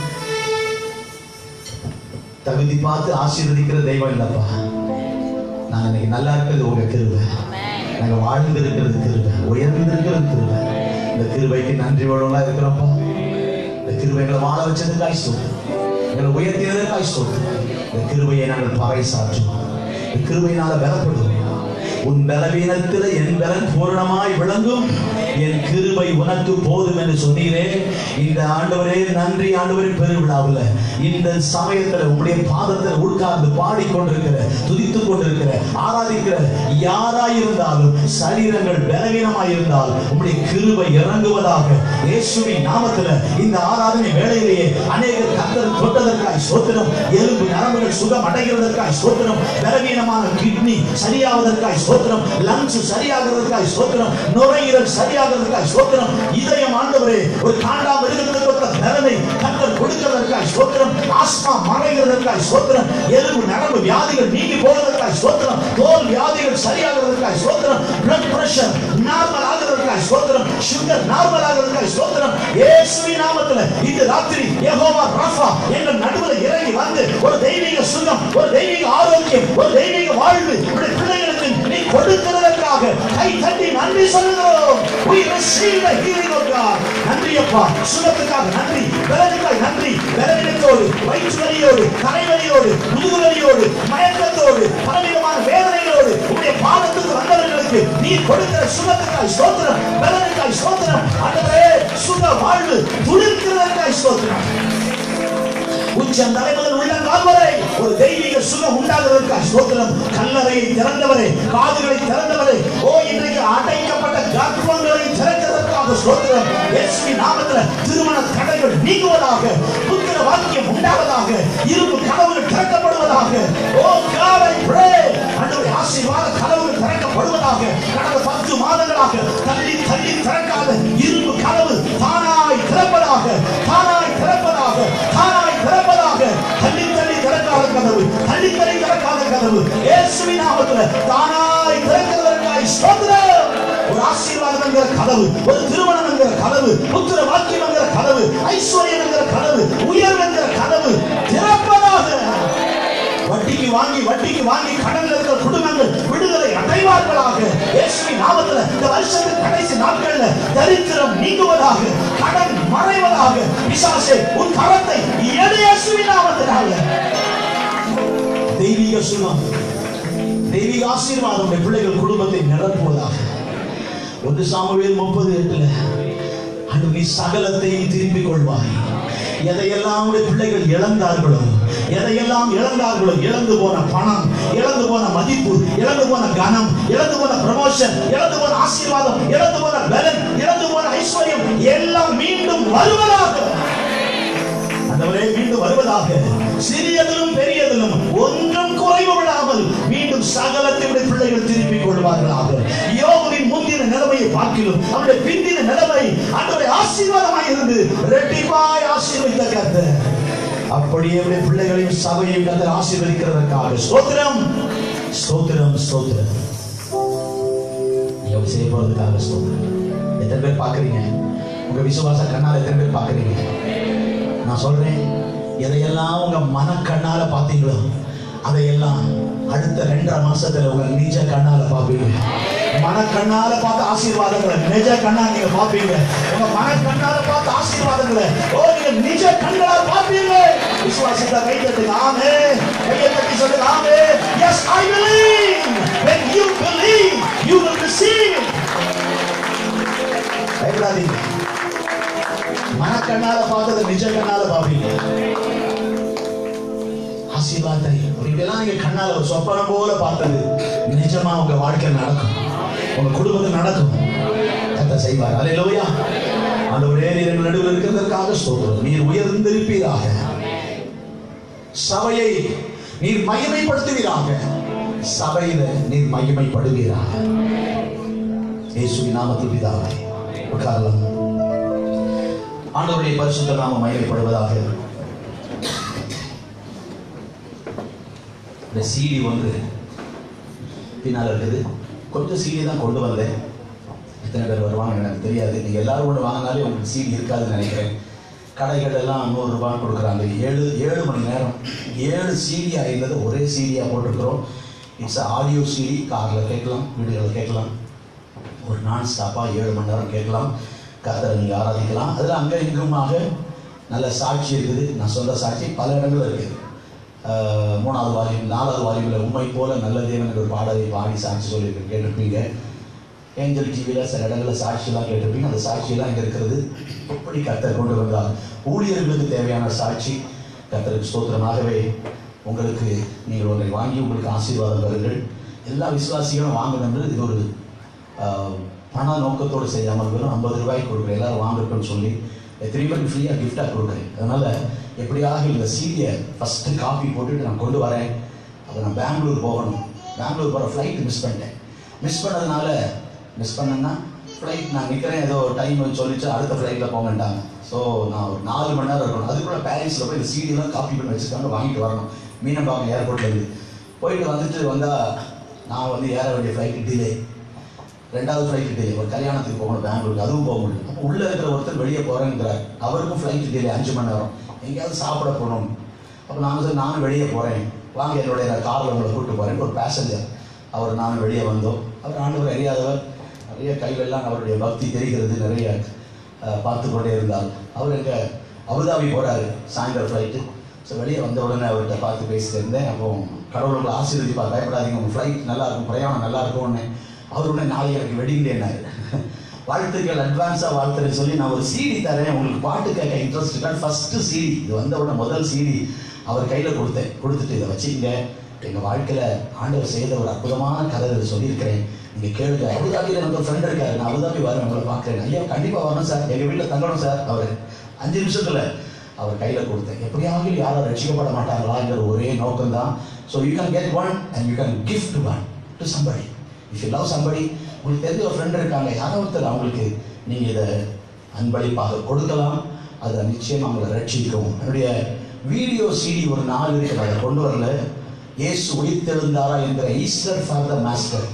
தகுதி பார்த்து ஆசீர்வதிக்கிற தெய்வம் இல்லப்பா நான் இன்னைக்கு நல்லா இருக்கிறது உங்க கிருபை நாங்க வாழ்ந்திருக்கிறது கிருபை உயர்ந்திருக்கிறது கிருபை இந்த கிருபைக்கு நன்றி உள்ளவங்களா இருக்கிறோம்ப்பா இந்த கிருபைகளை வாழ வச்சதுக்காய் ஸ்தோத்திரம் எங்களை உயர்த்தினதுக்காய் ஸ்தோத்திரம் இந்த கிருபையை நாங்கள் பறை சாற்றுவோம் இந்த கிருபையினால பலப்படுவோம் உன் பலவீனத்தில் என் பலன் பூரணமாய் விளங்கும் என் கிருபை உனக்கு போதும் என்று சொன்னீரே இந்த ஆண்டவரே நன்றி ஆண்டவரின் பெருவிழாவில் இந்த சமயத்தில் உங்களுடைய பாதத்தில் உட்கார்ந்து பாடிக்கொண்டிருக்கிற துதித்துக் கொண்டிருக்கிற ஆராதிக்கிற யாராயிருந்தாலும் சரீரங்கள் பலவீனமாய் இருந்தால் உங்களுடைய கிருபை இறங்குவதாக இயேசுவின் நாமத்தில் இந்த ஆராதனை வேளையிலேயே அநேக கத்தர் தொட்டதற்காய் சோத்திரம் எலும்பு நரம்புகள் சுகம் அடைகிறதற்காய் சோத்திரம் பலவீனமான கிட்னி சரியாவதற்காய் சோத்திரம் லங்ஸ் சரியாகிறதற்காய் சோத்திரம் நுரையீரல் சரியாகிறதற்காய் சோத்திரம் இதயம் ஆண்டவரே ஒரு காண்டா மிருகத்துக்கு கொடுத்த பலனை கத்தர் கொடுக்கிறதற்காய் சோத்திரம் ஆஸ்மா மறைகிறதற்காய் சோத்திரம் எலும்பு நரம்பு வியாதிகள் நீங்கி போவதற்காய் சோத்திரம் தோல் வியாதிகள் சரியாகிறதற்காய் சோத்திரம் பிளட் பிரஷர் நார்மல் ஆகிறதற்காய் சோத்திரம் சுகர் நார்மல் ஆகிறதற்காய் சோத்திரம் இயேசுவின் நாமத்துல இந்த ராத்திரி யெகோவா ராஃபா எங்கள் நடுவில் இறங்கி வந்து ஒரு தெய்வீக சுகம் ஒரு தெய்வீக ஆரோக்கியம் ஒரு தெய்வீக வாழ்வு உடைய பிள்ளைகளுக்கு நீ கொடுக்கிறதற்காக கை தட்டி நன்றி சொல்லுகிறோம் we receive the healing of God நன்றி அப்பா சுகத்துக்காக நன்றி பலனுக்காய் நன்றி பலவீனத்தோடு வயிற்று வலியோடு தலைவலியோடு முதுகு வலியோடு மயக்கத்தோடு பலவிதமான வேதனைகளோடு உடைய பாதத்துக்கு வந்தவர்களுக்கு நீ கொடுக்கிற சுகத்துக்காய் ஸ்தோத்திரம் பலனுக்காய் ஸ்தோத்திரம் ஆண்டவரே சுக வாழ்வு துளிர்க்கிறதற்காய் ஸ்தோத்திரம் உச்சம் தலைமுதல் உள்ளங்கால் வரை ஒரு தெய்வீக சுகம் உண்டாகிறதற்காக ஸ்தோத்திரம் கல்லறையை திறந்தவரே காதுகளை திறந்தவரே ஓ இன்றைக்கு அடைக்கப்பட்ட கர்ப்பங்களை திறக்கிறதற்காக ஸ்தோத்திரம் இயேசுவின் நாமத்தில் திருமண தடைகள் நீங்குவதாக புத்திர வாக்கியம் உண்டாவதாக இரும்பு கதவுகள் திறக்கப்படுவதாக ஓ God I pray ஆண்டவரே ஆசீர்வாத கதவுகள் திறக்கப்படுவதாக கடந்த பத்து மாதங்களாக தள்ளி தள்ளி திறக்காத இரும்பு கதவு தானாய் திறப்பதாக தானாய் திறப்பதாக தானாய் திறப்பதாக தள்ளி தள்ளி திறக்காத கதவு தள்ளி தள்ளி திறக்காத கதவு இயேசுவின் நாமத்தில் தானாய் திறக்கிறதற்காய் ஸ்தோத்திரம் ஒரு ஆசீர்வாதம் என்கிற கதவு ஒரு திருமணம் என்கிற கதவு புத்திர வாக்கியம் என்கிற கதவு ஐஸ்வர்யம் என்கிற கதவு உயர்வு என்கிற கதவு திறப்பதாக வட்டிக்கு வாங்கி வட்டிக்கு வாங்கி கடன்ல இருக்கிற குடும்பங்கள் விடுதலை அடைவார்களாக இயேசுவின் நாமத்தில் இந்த வருஷத்தின் கடைசி நாட்கள்ல தரித்திரம் நீங்குவதாக கடன் மறைவதாக பிசாசே உன் கரத்தை எடு இயேசுவின் நாமத்தினால தெய்வீக சுகம் தெய்வீக ஆசீர்வாதம் உடைய பிள்ளைகள் குடும்பத்தை நிரப்புவதாக ஒன்று சாமுவேல் முப்பது எட்டுல அன்று நீ சகலத்தை திரும்பிக் கொள்வாய் எதையெல்லாம் உடைய பிள்ளைகள் இழந்தார்களோ எதையெல்லாம் இழந்தார்களோ இழந்து போன பணம் இழந்து போன மதிப்பு இழந்து போன கனம் இழந்து போன ப்ரமோஷன் இழந்து போன ஆசீர்வாதம் இழந்து போன பலன் இழந்து போன ஐஸ்வர்யம் எல்லாம் மீண்டும் வருவதாக ஆண்டவரே மீண்டும் வருவதாக சிறியதிலும் பெரியதிலும் ஒன்றும் குறைவு விடாமல் மீண்டும் சகலத்தை விட பிள்ளைகள் திருப்பிக் கொள்வார்களாக யோகுவின் முந்தின நிலைமையை பார்க்கிலும் அவருடைய பிந்தின நிலைமை அவருடைய ஆசீர்வாதமாய் இருந்து ரெட்டிப்பாய் ஆசீர்வதித்த கர்த்தர் அப்படியே அவருடைய பிள்ளைகளையும் சபையையும் கர்த்தர் ஆசீர்வதிக்கிறதற்காக ஸ்தோத்திரம் ஸ்தோத்திரம் ஸ்தோத்திரம் நீங்க அப்படி செய்ய போறதுக்காக ஸ்தோத்திரம் எத்தனை பேர் பாக்குறீங்க உங்க விசுவாச கண்ணால எத்தனை பேர் பாக்குறீங்க நான் சொல்றேன் எதையெல்லாம் உங்க மனக்கண்ணால பார்த்தீங்களோ அதையெல்லாம் அடுத்த ரெண்டரை மாசத்துல உங்க நிஜ கண்ணால பார்ப்பீங்க மனக்கண்ணால பார்த்த ஆசீர்வாதங்களை நிஜ கண்ணா நீங்க பார்ப்பீங்க உங்க மனக்கண்ணால பார்த்த ஆசீர்வாதங்களை ஓ நீங்க நிஜ கண்களால் பார்ப்பீங்க விசுவாசத்தை கை தட்டுங்க ஆமே கையை தட்டி சொல்லுங்க ஆமே yes I believe when you believe you will receive பயப்படாதீங்க மனக்கண்ணால பார்த்தது நிஜ கண்ணால பாப்பீங்க ஆசீர்வாதத்தை இப்படிலாம் நீங்க கண்ணால ஒரு சொப்பனம் போல பார்த்தது நிஜமா உங்க வாழ்க்கையில் நடக்கும் உங்க குடும்பத்தில் நடக்கும் கத்த செய்வார் அல்லேலூயா அந்த ஒரே நீர் நடுவில் இருக்கிறதற்காக ஸ்தோத்திரம் நீர் உயர்ந்திருப்பீராக சபையை நீர் மகிமைப்படுத்துவீராக சபையில நீர் மகிமைப்படுவீராக இயேசுவின் நாமத்தில் பிதாவே உட்காரலாம் ஆண்டவருடைய பரிசுத்த நாம மகிமைப்படுவதாக இந்த சீடி வந்து பின்னால் இருக்குது கொஞ்சம் சீடி தான் கொண்டு வந்தேன் எத்தனை பேர் வருவாங்க எனக்கு தெரியாது நீங்கள் எல்லாரும் ஒன்று வாங்கினாலே உங்களுக்கு சீடி இருக்காதுன்னு நினைக்கிறேன் கடைகள் எல்லாம் நூறுரூபா கொடுக்குறாங்க ஏழு ஏழு மணி நேரம் ஏழு சீடியாக இருந்தது ஒரே சீடியாக போட்டிருக்கிறோம் இட்ஸ் ஆடியோ சிடி காரில் கேட்கலாம் வீடுகளில் கேட்கலாம் ஒரு நான் ஸ்டாப்பாக ஏழு மணி நேரம் கேட்கலாம் கர்த்தரை நீங்கள் ஆராதிக்கலாம் அதில் அங்கே இங்குமாக நல்ல சாட்சி இருக்குது நான் சொல்கிற சாட்சி பல இடங்கள் இருக்குது ஆஹ் மூணாவது வால்யூம் நாலாவது வால்யூமில் உண்மை போல நல்ல தேவன் என்ற ஒரு பாடலை பாடி சாட்சி சொல்லியிருக்கேன் கேட்டிருப்பீங்க ஏஞ்சல் டிவியில் சில இடங்களில் சாட்சியெல்லாம் கேட்டிருப்பீங்க அந்த சாட்சியெல்லாம் இங்கே இருக்கிறது எப்படி கர்த்தர் கொண்டு வந்தார் ஊழியர்களுக்கு தேவையான சாட்சி கர்த்தருக்கு ஸ்தோத்திரமாகவே உங்களுக்கு நீங்கள் ஒன்றை வாங்கி உங்களுக்கு ஆசீர்வாதம் பெறுங்கள் எல்லா விசுவாசிகளும் வாங்கணும் இது ஒரு ஆஹ், பண நோக்கத்தோடு செய்யாமல் வெறும் ஐம்பது ரூபாய்க்கு கொடுக்குறேன் எல்லாரும் வாங்கட்டும்னு சொல்லி எத்தனை பேருக்கு ஃப்ரீயாக கிஃப்டாக கொடுக்குறேன் அதனால் எப்படியாக இந்த சீடியை ஃபஸ்ட்டு காப்பி போட்டுட்டு நான் கொண்டு வரேன் அதை நான் பெங்களூர் போகணும் பெங்களூர் போகிற ஃப்ளைட் மிஸ் பண்ணிட்டேன் மிஸ் பண்ணதுனால மிஸ் பண்ணேன்னா ஃப்ளைட் நான் நிற்கிறேன் ஏதோ டைம் சொல்லிச்சு அடுத்த ஃப்ளைட்டில் போங்கன்ட்டாங்க ஸோ நான் ஒரு நாலு மணி நேரம் இருக்கணும் அதுக்குள்ள பாரிஸில் போய் இந்த சீடியெல்லாம் காப்பி பண்ணி வச்சுருக்காங்க வாங்கிட்டு வரணும் மீனம்பாக்கம் ஏர்போர்ட்லேருந்து போயிட்டு வந்துட்டு வந்தால் நான் வந்து ஏற வேண்டிய ஃப்ளைட்டு டிலே ரெண்டாவது ஃப்ளைட் டிலே ஒரு கல்யாணத்துக்கு போகணும் பெங்களூருக்கு அதுவும் போக முடியும் அப்போ உள்ளே இருக்கிற ஒருத்தர் வெளியே போகிறேங்கிறார் அவருக்கும் ஃப்ளைட் டிலே அஞ்சு மணி நேரம் எங்கேயாவது சாப்பிட போகணும் அப்போ நான் வந்து நானும் வெளியே போகிறேன் வாங்க என்னுடைய காரில் உங்களை கூப்பிட்டு போகிறேன் ஒரு பேசஞ்சர் அவர் நானும் வெளியே வந்தோம் அவர் ஆண்டவர் அறியாதவர் நிறைய கையிலெல்லாம் அவருடைய பக்தி தெரிகிறது நிறைய அஹ், பார்த்து கொண்டே இருந்தார் அவர் எங்கே அபுதாபி போகிறாரு சாயந்தரம் ஃப்ளைட்டு ஸோ வெளியே வந்த உடனே அவர்கிட்ட பார்த்து பேசிட்டு இருந்தேன் அப்போ கடவுள் உங்களை ஆசீர்வதிப்பா பயப்படாதீங்க உங்கள் ஃப்ளைட் நல்லா இருக்கும் பிரயாணம் நல்லா இருக்கும்னு அவர் உடனே நாளைக்கு எனக்கு வெட்டிங் டேனாரு வாழ்த்துக்கள் அட்வான்ஸாக வாழ்த்துறேன்னு சொல்லி நான் ஒரு சிடி தரேன் உங்களுக்கு பாட்டு கேட்க இன்ட்ரெஸ்ட் இருக்கா ஃபஸ்ட்டு சிடி இது வந்த உடனே முதல் சிடி அவர் கையில் கொடுத்தேன் கொடுத்துட்டு இதை வச்சுக்கங்க எங்கள் வாழ்க்கையில் ஆண்டவர் செய்த ஒரு அற்புதமான கதை இதை சொல்லியிருக்கிறேன் நீங்கள் கேளுங்க அபுதாபியில் எனக்கு ஒரு ஃப்ரெண்ட் இருக்காரு நான் அபுதாபி வரேன் உங்களை பார்க்குறேன் ஐயா கண்டிப்பாக வரணும் சார் எங்கள் வீட்டில் தங்கணும் சார் அவர் அஞ்சு நிமிஷத்தில் அவர் கையில் கொடுத்தேன் எப்படியாவது யாரும் ரட்சிக்கப்பட மாட்டாங்களாங்கிற ஒரே நோக்கம் தான் so you can get one and you can gift one to somebody if you love somebody உங்களுக்கு தெரிஞ்ச ஒரு ஃப்ரெண்ட் இருக்காங்க யாரோ ஒருத்தர் அவங்களுக்கு நீங்கள் இதை அன்பளிப்பாக கொடுக்கலாம் அதை நிச்சயம் அவங்களை ரட்சிக்கும் என்னுடைய வீடியோ சிடி ஒரு நாள் இருக்கு அதை கொண்டு வரல இயேசு உயிர்த்தெழுந்தாரா என்கிற Easter for the master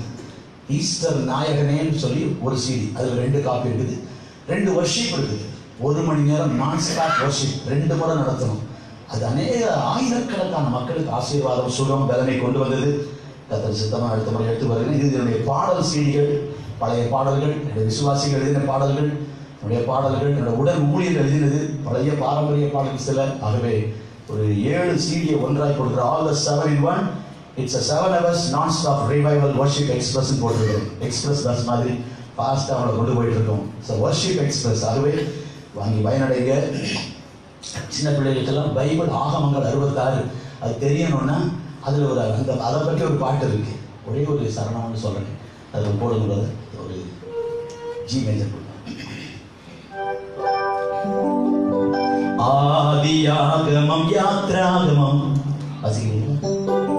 Easter நாயகனேன்னு சொல்லி ஒரு சிடி அதில் ரெண்டு காப்பி இருக்குது ரெண்டு வர்ஷிப் இருக்குது ஒரு மணி நேரம் நான் ஸ்டாப் வர்ஷிப் ரெண்டு முறை நடத்தணும் அது அநேக ஆயிரக்கணக்கான மக்களுக்கு ஆசீர்வாதம் சுகம் பலனை கொண்டு வந்தது கத்தர் சித்தமாக அடுத்த முறை எடுத்து வருகிறேன் இது என்னுடைய பாடல் சீடிகள் பழைய பாடல்கள் என்னுடைய விசுவாசிகள் எழுதின பாடல்கள் என்னுடைய பாடல்கள் என்னுடைய உடல் ஊழியர் எழுதினது பழைய பாரம்பரிய பாடல்கள் சில ஆகவே ஒரு ஏழு சீடியை ஒன்றாய் கொடுக்குற all the seven in one it's a seven hours non stop revival worship express போட்டிருக்கிறேன் எக்ஸ்பிரஸ் பஸ் மாதிரி ஃபாஸ்ட்டாக அவளை கொண்டு போயிட்டு இருக்கோம் ஸோ வர்ஷிப் எக்ஸ்பிரஸ் ஆகவே வாங்கி பயனடைங்க சின்ன பிள்ளைகளுக்கெல்லாம் பைபிள் ஆகமங்கள் அறுபத்தாறு அது தெரியணும்னா அதில் ஒரு அந்த அதை பற்றி ஒரு பாட்டு இருக்கு ஒரே ஒரு சரணம்னு சொல்கிறேன் அதில் போடுங்க ஒரு ஜி மேஜர் ஆதியாகமம் யாத்ராகமம் வாசிக்கிறீங்களா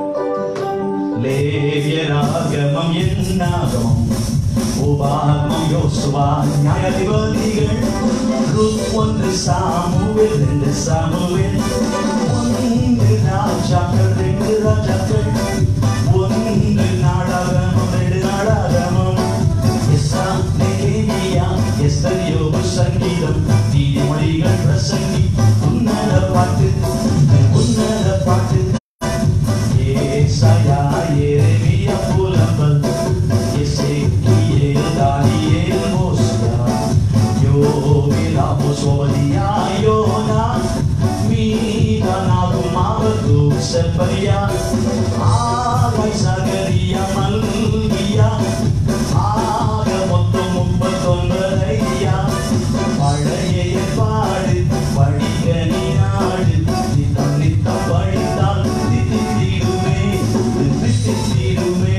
லேவியராகமம் என்னாகமம் உபாகமம் யோசுவா நியாயாதிபதிகள் ருத் ஒன்று சாமுவேல் ரெண்டு சாமுவேல் ஒன்று ராஜாக்கள் ரெண்டு ராஜாக்கள் ஒன்று நாடாகமம் ரெண்டு நாடாகமம் எஸ்ரா நெகேமியா எஸ்தர் யோபு சங்கீதம் நீதிமொழிகள் பிரசங்கி உன்னத பாட்டு உன்னத பாட்டு ஏசாயா எரேமியா புலம்பல் எசேக்கியேல் தானியேல் மோசியா யோவேல் ஆமோஸ் ஓபதியா யோனா மீகா நாகும் ஆபகூக் செப்பனியா ஆகாய் சகரியா மல்கியா ஆக மொத்தம் முப்பத்தொன்பது ஐயா பழைய ஏற்பாடு படிக்க நீ நாடு நித்தம் நித்தம் படித்தால் தித்தித்திடுமே தித்தித்திடுமே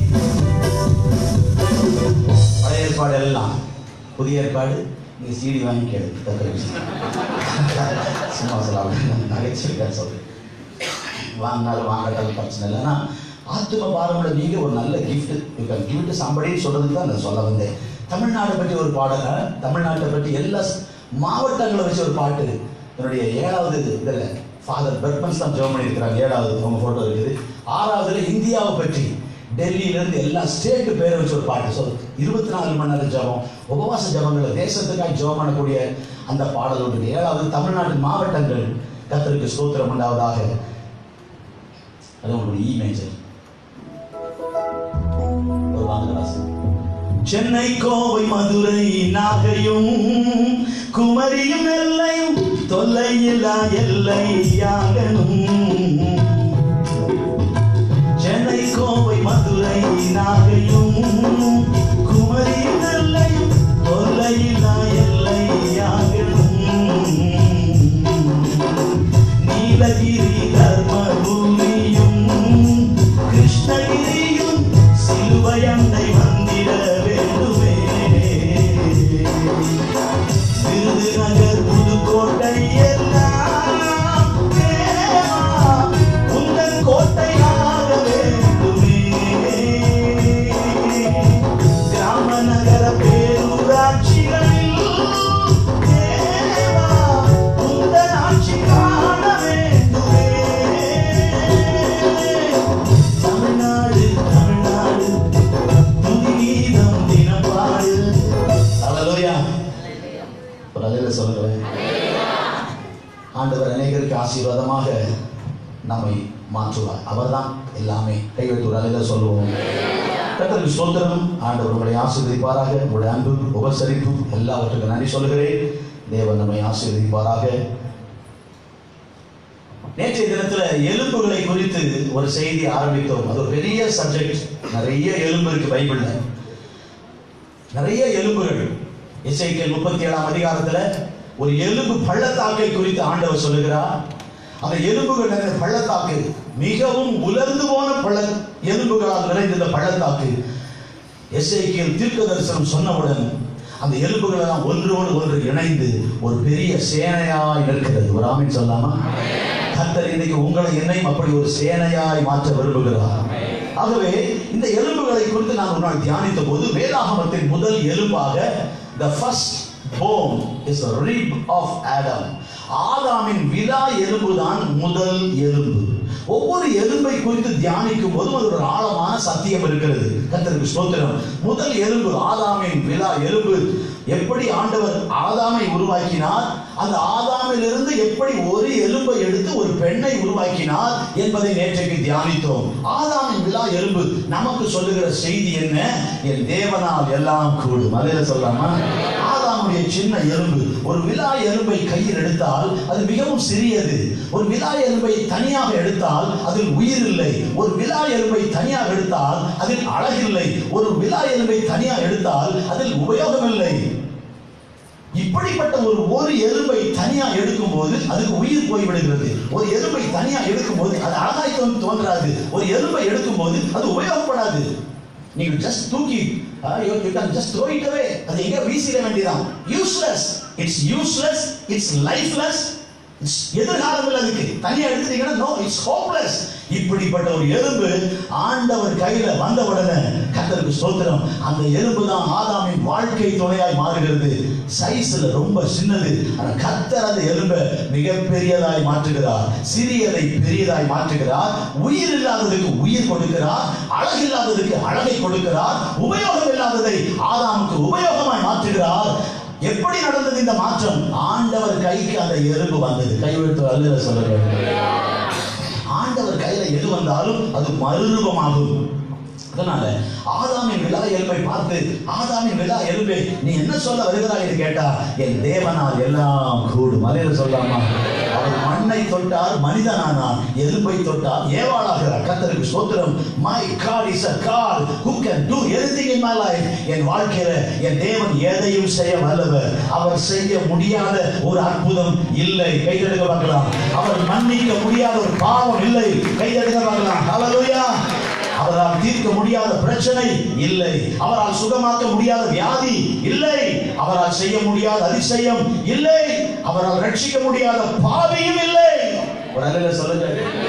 பழைய ஏற்பாடு எல்லாம் புதிய ஏற்பாடு நீங்க சீடி வாங்கி கேளு தக்க விஷயம். சும்மா சொல்லாம நகைச்சுவைக்காக சொல்றேன் வாங்கினாலும் வாங்கட்டாலும் பிரச்சனை இல்லை ஆனால் ஆத்தும பாரமுள்ள நீங்க ஒரு நல்ல gift you can give to சம்படின்னு சொல்றதுக்கு தான் நான் சொல்ல வந்தேன் தமிழ்நாட்டை பற்றி ஒரு பாடல் அஹ், தமிழ்நாட்டை பற்றி எல்லா ஸ்- மாவட்டங்களை வச்சு ஒரு பாட்டு என்னுடைய ஏழாவது இதில் ஃபாதர் பெர்பன்ஸ் தான் ஜெபம் பண்ணியிருக்கிறாங்க ஏழாவது அவங்க ஃபோட்டோ இருக்குது ஆறாவதுல இந்தியாவை பற்றி டெல்லியிலேருந்து எல்லா ஸ்டேட்டு பேரை வச்சு ஒரு பாட்டு சொல் இருபத்தி நாலு மணி நேரம் ஜெபம் உபவாச ஜெபங்களை தேசத்துக்காக ஜெபம் பண்ணக்கூடிய அந்த பாடல் ஒன்று ஏழாவது தமிழ்நாட்டின் மாவட்டங்கள் கத்தருக்கு ஸ்தோத்திரம் உண்டாவதாக அது உங்களுடைய இ மேஜர் சென்னை கோவை மதுரை நாகையும் குமரியும் எல்லையும் தொல்லையில்லா எல்லையாகணும் சென்னை கோவை மதுரை நாகையும் குமரியும் எல்லையும் தொல்லையில்லா எல்லையாகணும் நீலகிரி தர்மபுரியும் கிருஷ்ணகிரியும் சிலுவையண்டை வந்திட வேண்டுமே விருதுநகர் புதுக்கோட்டை எல்லாம் தேவா, உந்தன் கோட்டையாக வேண்டுமே கிராம நகர பேரூராட்சிகளில் தேவா, உந்தன் ஆட்சி காண வேண்டுமே தமிழ்நாடு தமிழ்நாடு துதிகீதம் தினப்பாடு அல்லேலூயா ஒரு அலையில சொல்லுங்களேன் ஆண்டவர் அநேகருக்கு ஆசீர்வாதமாக நம்மை மாற்றுவார் அவர்தான் எல்லாமே கைவெட்டு ஒரு அலையில சொல்லுவோம் கர்த்தருக்கு ஸ்தோத்திரம் ஆண்டவர் உங்களை ஆசீர்வதிப்பாராக உங்களுடைய அன்பு உபசரிப்பு எல்லாவற்றுக்கும் நன்றி சொல்லுகிறேன் தேவன் நம்மை ஆசீர்வதிப்பாராக நேற்றைய தினத்துல எலும்புகளை குறித்து ஒரு செய்தி ஆரம்பித்தோம் அது ஒரு பெரிய சப்ஜெக்ட் நிறைய எலும்பு இருக்கு பைபிள்ல நிறைய எலும்புகள் இசைக்கல் முப்பத்தி ஏழாம் அதிகாரத்துல ஒரு எலும்பு பள்ளத்தாக்கை குறித்து ஆண்டவர் சொல்லுகிறார் அந்த எலும்புகள் நிறைந்த பள்ளத்தாக்கு மிகவும் உலர்ந்து போன பள்ள எலும்புகளால் நிறைந்த இந்த பள்ளத்தாக்கு எஸ்ஐக்கியல் தீர்க்க தரிசனம் சொன்னவுடன் அந்த எலும்புகள் எல்லாம் ஒன்றோடு ஒன்று இணைந்து ஒரு பெரிய சேனையாய் நிற்கிறது ஒரு ஆமீன் சொல்லாமா கர்த்தர் இன்னைக்கு உங்களை என்னையும் அப்படி ஒரு சேனையாய் மாற்ற விரும்புகிறார் ஆகவே இந்த எலும்புகளை குறித்து நான் ஒரு நாள் தியானித்த போது வேதாகமத்தின் முதல் எலும்பாக the first bone is a rib of Adam ஆதாமின் விலா எலும்புதான் முதல் எலும்பு ஒவ்வொரு எலும்பை குறித்து தியானிக்கும் போதும் அது ஒரு ஆழமான சத்தியம் இருக்கிறது கர்த்தருக்கு ஸ்தோத்திரம் முதல் எலும்பு ஆதாமின் விலா எலும்பு எப்படி ஆண்டவர் ஆதாமை உருவாக்கினார் அந்த ஆதாமிலிருந்து எப்படி ஒரு எலும்பை எடுத்து ஒரு பெண்ணை உருவாக்கினார் என்பதை நேற்றைக்கு தியானித்தோம் ஆதாமின் விழா எலும்பு நமக்கு சொல்லுகிற செய்தி என்ன என் தேவனால் எல்லாம் கூடும் அதில் சொல்லாமா ஆதாமுடைய சின்ன எலும்பு ஒரு விழா எலும்பை கையில் எடுத்தால் அது மிகவும் சிறியது ஒரு விழா எலும்பை தனியாக எடுத்தால் அதில் உயிர் இல்லை ஒரு விழா எலும்பை தனியாக எடுத்தால் அதில் அழகில்லை ஒரு விழா எலும்பை தனியாக எடுத்தால் அதில் உபயோகம் இல்லை இப்படிப்பட்ட ஒரு ஒரு எலும்பை தனியா எடுக்கும் போது அதுக்கு உயிர் போய்விடுகிறது ஒரு எலும்பை தனியா எடுக்கும் போது அது அழகாய் தோன் தோன்றாது ஒரு எலும்பை எடுக்கும் போது அது உபயோகப்படாது நீங்க ஜஸ்ட் தூக்கி you can just throw it away அது எங்க வீசிட வேண்டியதான் useless it's useless it's lifeless எதிர்காலம் இல்லை அதுக்கு தனியா எடுத்துட்டீங்கன்னா நோ இட்ஸ் ஹோப்லெஸ் இப்படிப்பட்ட ஒரு எலும்பு ஆண்டவர் கையில வந்த உடனே கத்தருக்கு ஸ்தோத்திரம் அந்த எலும்பு தான் ஆதாமின் வாழ்க்கை துணையாய் மாறுகிறது சைஸ்ல ரொம்ப சின்னது ஆனா கத்தர் அந்த எலும்பை மிகப்பெரியதாய் மாற்றுகிறார் சிறியதை பெரியதாய் மாற்றுகிறார் உயிர் இல்லாததுக்கு உயிர் கொடுக்கிறார் அழகு இல்லாததுக்கு அழகை கொடுக்கிறார் உபயோகம் இல்லாததை ஆதாமுக்கு உபயோகமாய் மாற்றுகிறார் எப்படி நடந்தது இந்த மாற்றம் ஆண்டவர் கைக்கு அந்த எறும்பு வந்தது கைவிட்டு அல்ல சொல்லுங்க ஆண்டவர் கையில எது வந்தாலும் அது மறுரூபமாகும் அதனால ஆதாமின் விழா எலும்பை பார்த்து ஆதாமின் விழா எலும்பை நீ என்ன சொல்ல வருகிறாய் என்று கேட்டா என் தேவனால் எல்லாம் கூடும் அலையில சொல்லாமா அவர் மண்ணை தொட்டார் மனிதனானார் எலும்பை தொட்டார் ஏவாளாகிறார் கத்தருக்கு ஸ்தோத்திரம் my God is a God who can do anything in my life என் வாழ்க்கையில என் தேவன் எதையும் செய்ய வல்லவர் அவர் செய்ய முடியாத ஒரு அற்புதம் இல்லை கைதெடுக்க பார்க்கலாம் அவர் மன்னிக்க முடியாத ஒரு பாவம் இல்லை கைதெடுக்க பார்க்கலாம் ஹalleluya அவரால் தீர்க்க முடியாத பிரச்சனை இல்லை அவரால் சுகமாக்க முடியாத வியாதி இல்லை அவரால் செய்ய முடியாத அதிசயம் இல்லை அவரால் ரட்சிக்க முடியாத பாவியும் இல்லை ஒரு அலையில சொல்லுங்க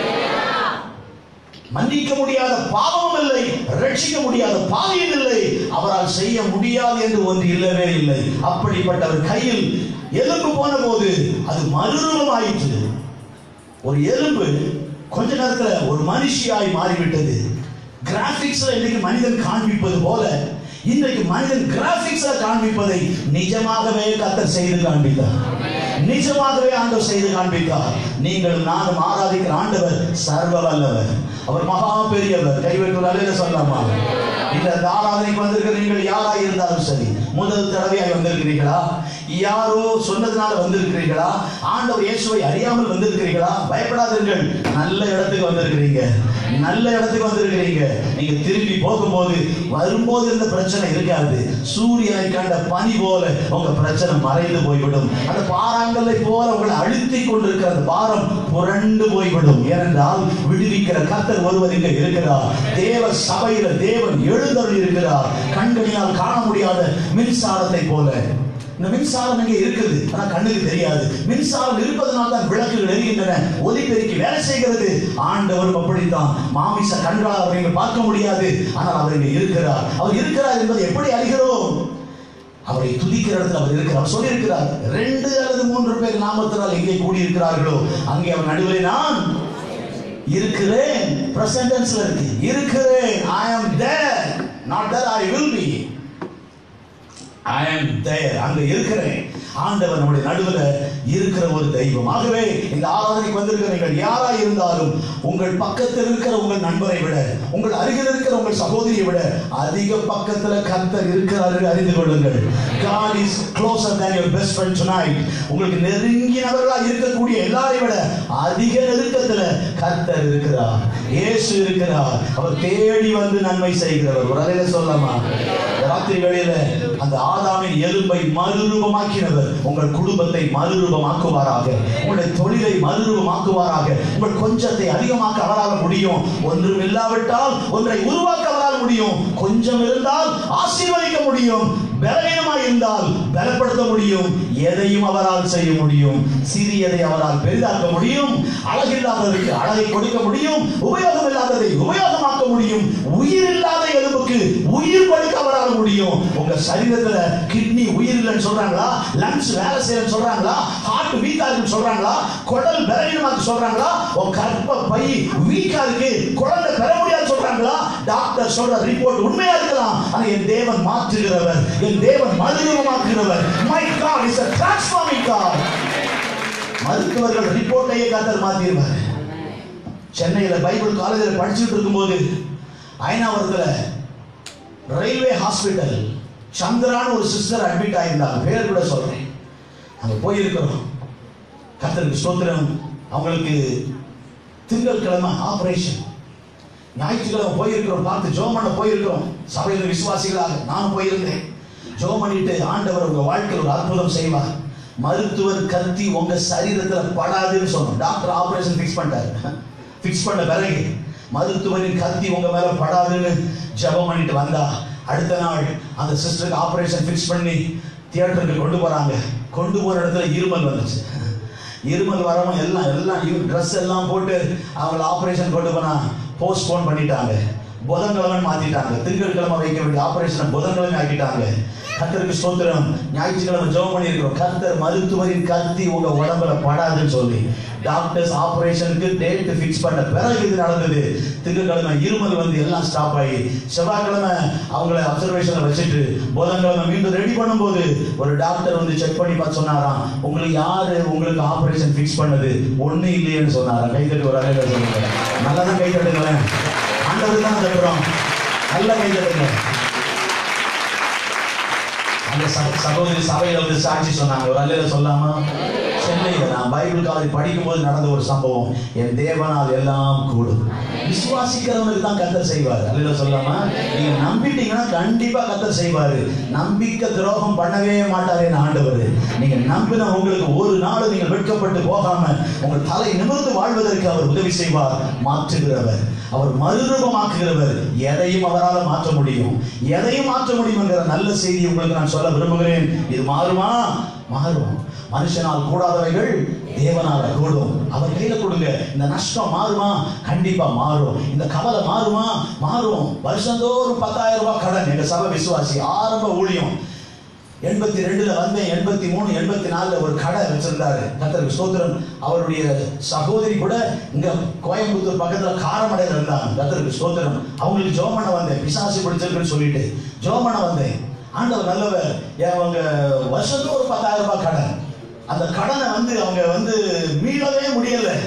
மன்னிக்க முடியாத பாவமும் இல்லை ரட்சிக்க முடியாத பாவியும் இல்லை அவரால் செய்ய முடியாது என்று ஒன்று இல்லவே இல்லை அப்படிப்பட்டவர் கையில் எலும்பு போன போது அது மறுரூபமாயிற்று ஒரு எலும்பு கொஞ்ச நேரத்துல ஒரு மனுஷியாய் மாறிவிட்டது கிராபிக்ஸ்ல இன்னைக்கு மனிதன் காண்பிப்பது போல இன்றைக்கு மனிதன் கிராபிக்ஸ்ல காண்பிப்பதை நிஜமாகவே கத்தர் செய்து காண்பித்தார் நிஜமாகவே ஆண்டவர் செய்து காண்பித்தார் நீங்கள் நானும் ஆராதிக்கிற ஆண்டவர் சர்வ வல்லவர் அவர் மகா பெரியவர் கைவெட்டு அலையில சொல்லலாமா இந்த ஆராதனைக்கு வந்திருக்கிற நீங்கள் யாரா இருந்தாலும் சரி முதல் தடவையாக வந்திருக்கிறீர்களா யாரோ சொன்னதுனால வந்திருக்கிறீர்களா ஆண்டவர் இயேசுவை அறியாமல் வந்திருக்கிறீர்களா பயப்படாதீர்கள் நல்ல இடத்துக்கு வந்திருக்கிறீங்க நல்ல இடத்துக்கு வந்திருக்கிறீங்க நீங்க திரும்பி போகும்போது வரும்போது இந்த பிரச்சனை இருக்காது சூரியனை கண்ட பனி போல உங்க பிரச்சனை மறைந்து போய்விடும் அந்த பாறாங்கல்லை போல உங்களை அழுத்தி கொண்டிருக்கிற அந்த பாரம் புரண்டு போய்விடும் ஏனென்றால் விடுவிக்கிற கர்த்தர் ஒருவர் இங்க இருக்கிறார் தேவ சபையில தேவன் எழுந்தருள் இருக்கிறார் கண்களினால் காண முடியாத மின்சாரத்தை போல இந்த மின்சாரம் இங்கே இருக்குது ஆனா கண்ணுக்கு தெரியாது மின்சாரம் இருப்பதனால தான் விளக்குகள் எரிகின்றன ஒலிபெருக்கி வேலை செய்கிறது ஆண்டவரும் அப்படித்தான் மாமிச கண்களால் அவரை இங்கே பார்க்க முடியாது ஆனால் அவர் இங்கே இருக்கிறார் அவர் இருக்கிறார் என்பதை எப்படி அறிகிறோம் அவரை துதிக்கிற இடத்துல அவர் இருக்கிறார் அவர் சொல்லியிருக்கிறார் ரெண்டு அல்லது மூன்று பேர் நாமத்தினால் எங்கே கூடியிருக்கிறார்களோ அங்கே அவர் நடுவில் நான் இருக்கிறேன் பிரசன்டென்ஸ்ல இருக்கு இருக்கிறேன் I am there not that I will be I am there அங்க இருக்கிறேன் ஆண்டவர் நம்முடைய நடுவில் இருக்கிற ஒரு தெய்வம் ஆகவே இந்த ஆராதனைக்கு வந்திருக்கிற நீங்கள் யாரா இருந்தாலும் உங்கள் பக்கத்தில் இருக்கிற உங்கள் நண்பரை விட உங்கள் அருகில் இருக்கிற உங்கள் சகோதரியை விட அதிக பக்கத்துல கர்த்தர் இருக்கிறார் என்று அறிந்து கொள்ளுங்கள் God is closer than your best friend tonight உங்களுக்கு நெருங்கினவர்களா இருக்கக்கூடிய எல்லாரை விட அதிக நெருக்கத்துல கர்த்தர் இருக்கிறார் இயேசு இருக்கிறார் அவர் தேடி வந்து நன்மை செய்கிறவர் ஒரு அறையில சொல்லலாமா ராத்திரி வேளையில அந்த ஆதாமின் எலும்பை மறுரூபமாக்கினவர் உங்கள் குடும்பத்தை மறுரூபமாக்குவாராக உங்களுடைய தொழிலை மறுரூபமாக்குவாராக உங்கள் கொஞ்சத்தை அதிகமாக்க அவரால் முடியும் ஒன்றும் இல்லாவிட்டால் ஒன்றை உருவாக்க அவரால் முடியும் கொஞ்சம் இருந்தால் ஆசீர்வதிக்க முடியும் பலவீனமாய் இருந்தால் பலப்படுத்த முடியும் எதையும் அவரால் செய்ய முடியும் சிறியதை அவரால் பெரிதாக்க முடியும் அழகில்லாததற்கு அழகை கொடுக்க முடியும் உபயோகம் இல்லாததை உபயோகமாக்க முடியும் உயிர் இல்லாத எலும்புக்கு உயிர் கொடுக்க அவரால் முடியும் உங்க சரீரத்துல கிட்னி உயிர் இல்லைன்னு சொல்றாங்களா லங்ஸ் வேலை செய்யலன்னு சொல்றாங்களா ஹார்ட் வீக்கா இருக்குன்னு சொல்றாங்களா குடல் பலவீனமாக்கு சொல்றாங்களா உன் கர்ப்ப பை வீக்கா இருக்கு குழந்தை பெற முடியாது சொல்றாங்களா டாக்டர் சொல்ற ரிப்போர்ட் உண்மையா இருக்கலாம் ஆனா என் தேவன் மாற்றுகிறவர் என் தேவன் மறுரூபமாக்குகிறவர் my God is a transforming God மருத்துவர்கள் ரிப்போர்ட்டையே கத்தர் மாத்திருவார் சென்னையில பைபிள் காலேஜில் படிச்சுட்டு இருக்கும்போது அயனாவரத்துல ரயில்வே ஹாஸ்பிட்டல் சந்திரான்னு ஒரு சிஸ்டர் அட்மிட் ஆயிருந்தாங்க பேர் கூட சொல்றேன் அங்க போயிருக்கிறோம் கத்தருக்கு ஸ்தோத்திரம் அவங்களுக்கு திங்கட்கிழமை ஆபரேஷன் ஞாயிற்றுக்கிழமை போயிருக்கிறோம் பார்த்து ஜோம் பண்ண போயிருக்கிறோம் சபையில் விசுவாசிகளாக நானும் போயிருந்தேன் ஜோம் பண்ணிட்டு ஆண்டவர் உங்க வாழ்க்கையில் ஒரு அற்புதம் செய்வார் மருத்துவர் கத்தி உங்க சரீரத்துல படாதுன்னு சொன்னோம் டாக்டர் ஆபரேஷன் ஃபிக்ஸ் பண்ணிட்டாரு ஃபிக்ஸ் பண்ண பிறகு மருத்துவரின் கத்தி உங்க மேல படாதுன்னு ஜெபம் பண்ணிட்டு வந்தா அடுத்த நாள் அந்த சிஸ்டருக்கு ஆபரேஷன் ஃபிக்ஸ் பண்ணி தியேட்டருக்கு கொண்டு போறாங்க கொண்டு போற இடத்துல இருமல் வந்துச்சு இருமல் வரவும் எல்லாம் எல்லாம் ட்ரெஸ் எல்லாம் போட்டு அவங்கள ஆபரேஷன் கொண்டு போனா போஸ்ட்போன் பண்ணிட்டாங்க புதன்கிழமை மாத்திட்டாங்க திங்கட்கிழமை வைக்க வேண்டிய ஆபரேஷனை புதன்கிழமை ஆக்கிட்டாங்க கர்த்தருக்கு ஸ்தோத்திரம் ஞாயிற்றுக்கிழமை ஜெபம் பண்ணியிருக்கிறோம் கர்த்தர் மருத்துவரின் கத்தி உங்க உடம்புல படாதுன்னு சொல்லி டாக்டர்ஸ் ஆபரேஷனுக்கு டேட் ஃபிக்ஸ் பண்ண பிறகு இது நடந்தது திங்கட்கிழமை இருமல் வந்து எல்லாம் ஸ்டாப் ஆகி செவ்வாய்க்கிழமை அவங்கள அப்சர்வேஷன்ல வச்சுட்டு புதன்கிழமை மீண்டும் ரெடி பண்ணும்போது ஒரு டாக்டர் வந்து செக் பண்ணி பார்த்து சொன்னாராம் உங்களுக்கு யாரு உங்களுக்கு ஆபரேஷன் ஃபிக்ஸ் பண்ணது ஒண்ணு இல்லையேன்னு சொன்னாராம் கை தட்டி ஒரு அறையில சொல்லுங்க நல்லா தான் கை தட்டுங்களேன் ஆண்டவர் தான் தட்டுறோம் நல்லா கை தட்டுங்க அந்த ச- சகோதரி சபையில வந்து சாட்சி சொன்னாங்க ஒரு அல்லையில சொல்லாமா சென்னையில நான் பைபிள் காலேஜ் படிக்கும் போது நடந்த ஒரு சம்பவம் என் தேவனால் எல்லாம் கூடும் விசுவாசிக்கிறவனுக்கு தான் கத்தர் செய்வார் அல்லையில சொல்லாமா நீங்க நம்பிட்டீங்கன்னா கண்டிப்பா கத்தர் செய்வாரு நம்பிக்கை துரோகம் பண்ணவே மாட்டாரே என் ஆண்டவர் நீங்க நம்பின உங்களுக்கு ஒரு நாள் நீங்கள் வெட்கப்பட்டு போகாம உங்கள் தலை நிமிர்ந்து வாழ்வதற்கு அவர் உதவி செய்வார் மாற்றுகிறவர் அவர் மறுரூபமாக்குகிறவர் எதையும் அவரால் மாற்ற முடியும் எதையும் மாற்ற முடியும் என்கிற நல்ல செய்தி உங்களுக்கு நான் சொல்ல விரும்புகிறேன் இது மாறுமா மாறும் மனுஷனால் கூடாதவைகள் தேவனால கூடும் அவர் கையில கொடுங்க இந்த நஷ்டம் மாறுமா கண்டிப்பா மாறும் இந்த கவலை மாறுமா மாறும் வருஷந்தோறும் பத்தாயிரம் ரூபாய் கடன் எங்க சபை விசுவாசி ஆரம்ப ஊழியம் எண்பத்தி ரெண்டுல வந்தேன் எண்பத்தி மூணு எண்பத்தி நாலுல ஒரு கடை வச்சிருந்தாரு கத்தருக்கு ஸ்தோத்திரம் அவருடைய சகோதரி கூட இங்க கோயம்புத்தூர் பக்கத்துல காரமடையில இருந்தாங்க கத்தருக்கு ஸ்தோத்திரம் அவங்களுக்கு ஜோம் பண்ண வந்தேன் பிசாசு பிடிச்சிருக்குன்னு சொல்லிட்டு ஜோம் பண்ண வந்தேன் ஆண்டவர் நல்லவர் ஏன் அவங்க வருஷத்துக்கு ஒரு பத்தாயிரம் ரூபாய் கடன் அந்த கடனை வந்து அவங்க வந்து மீளவே முடியல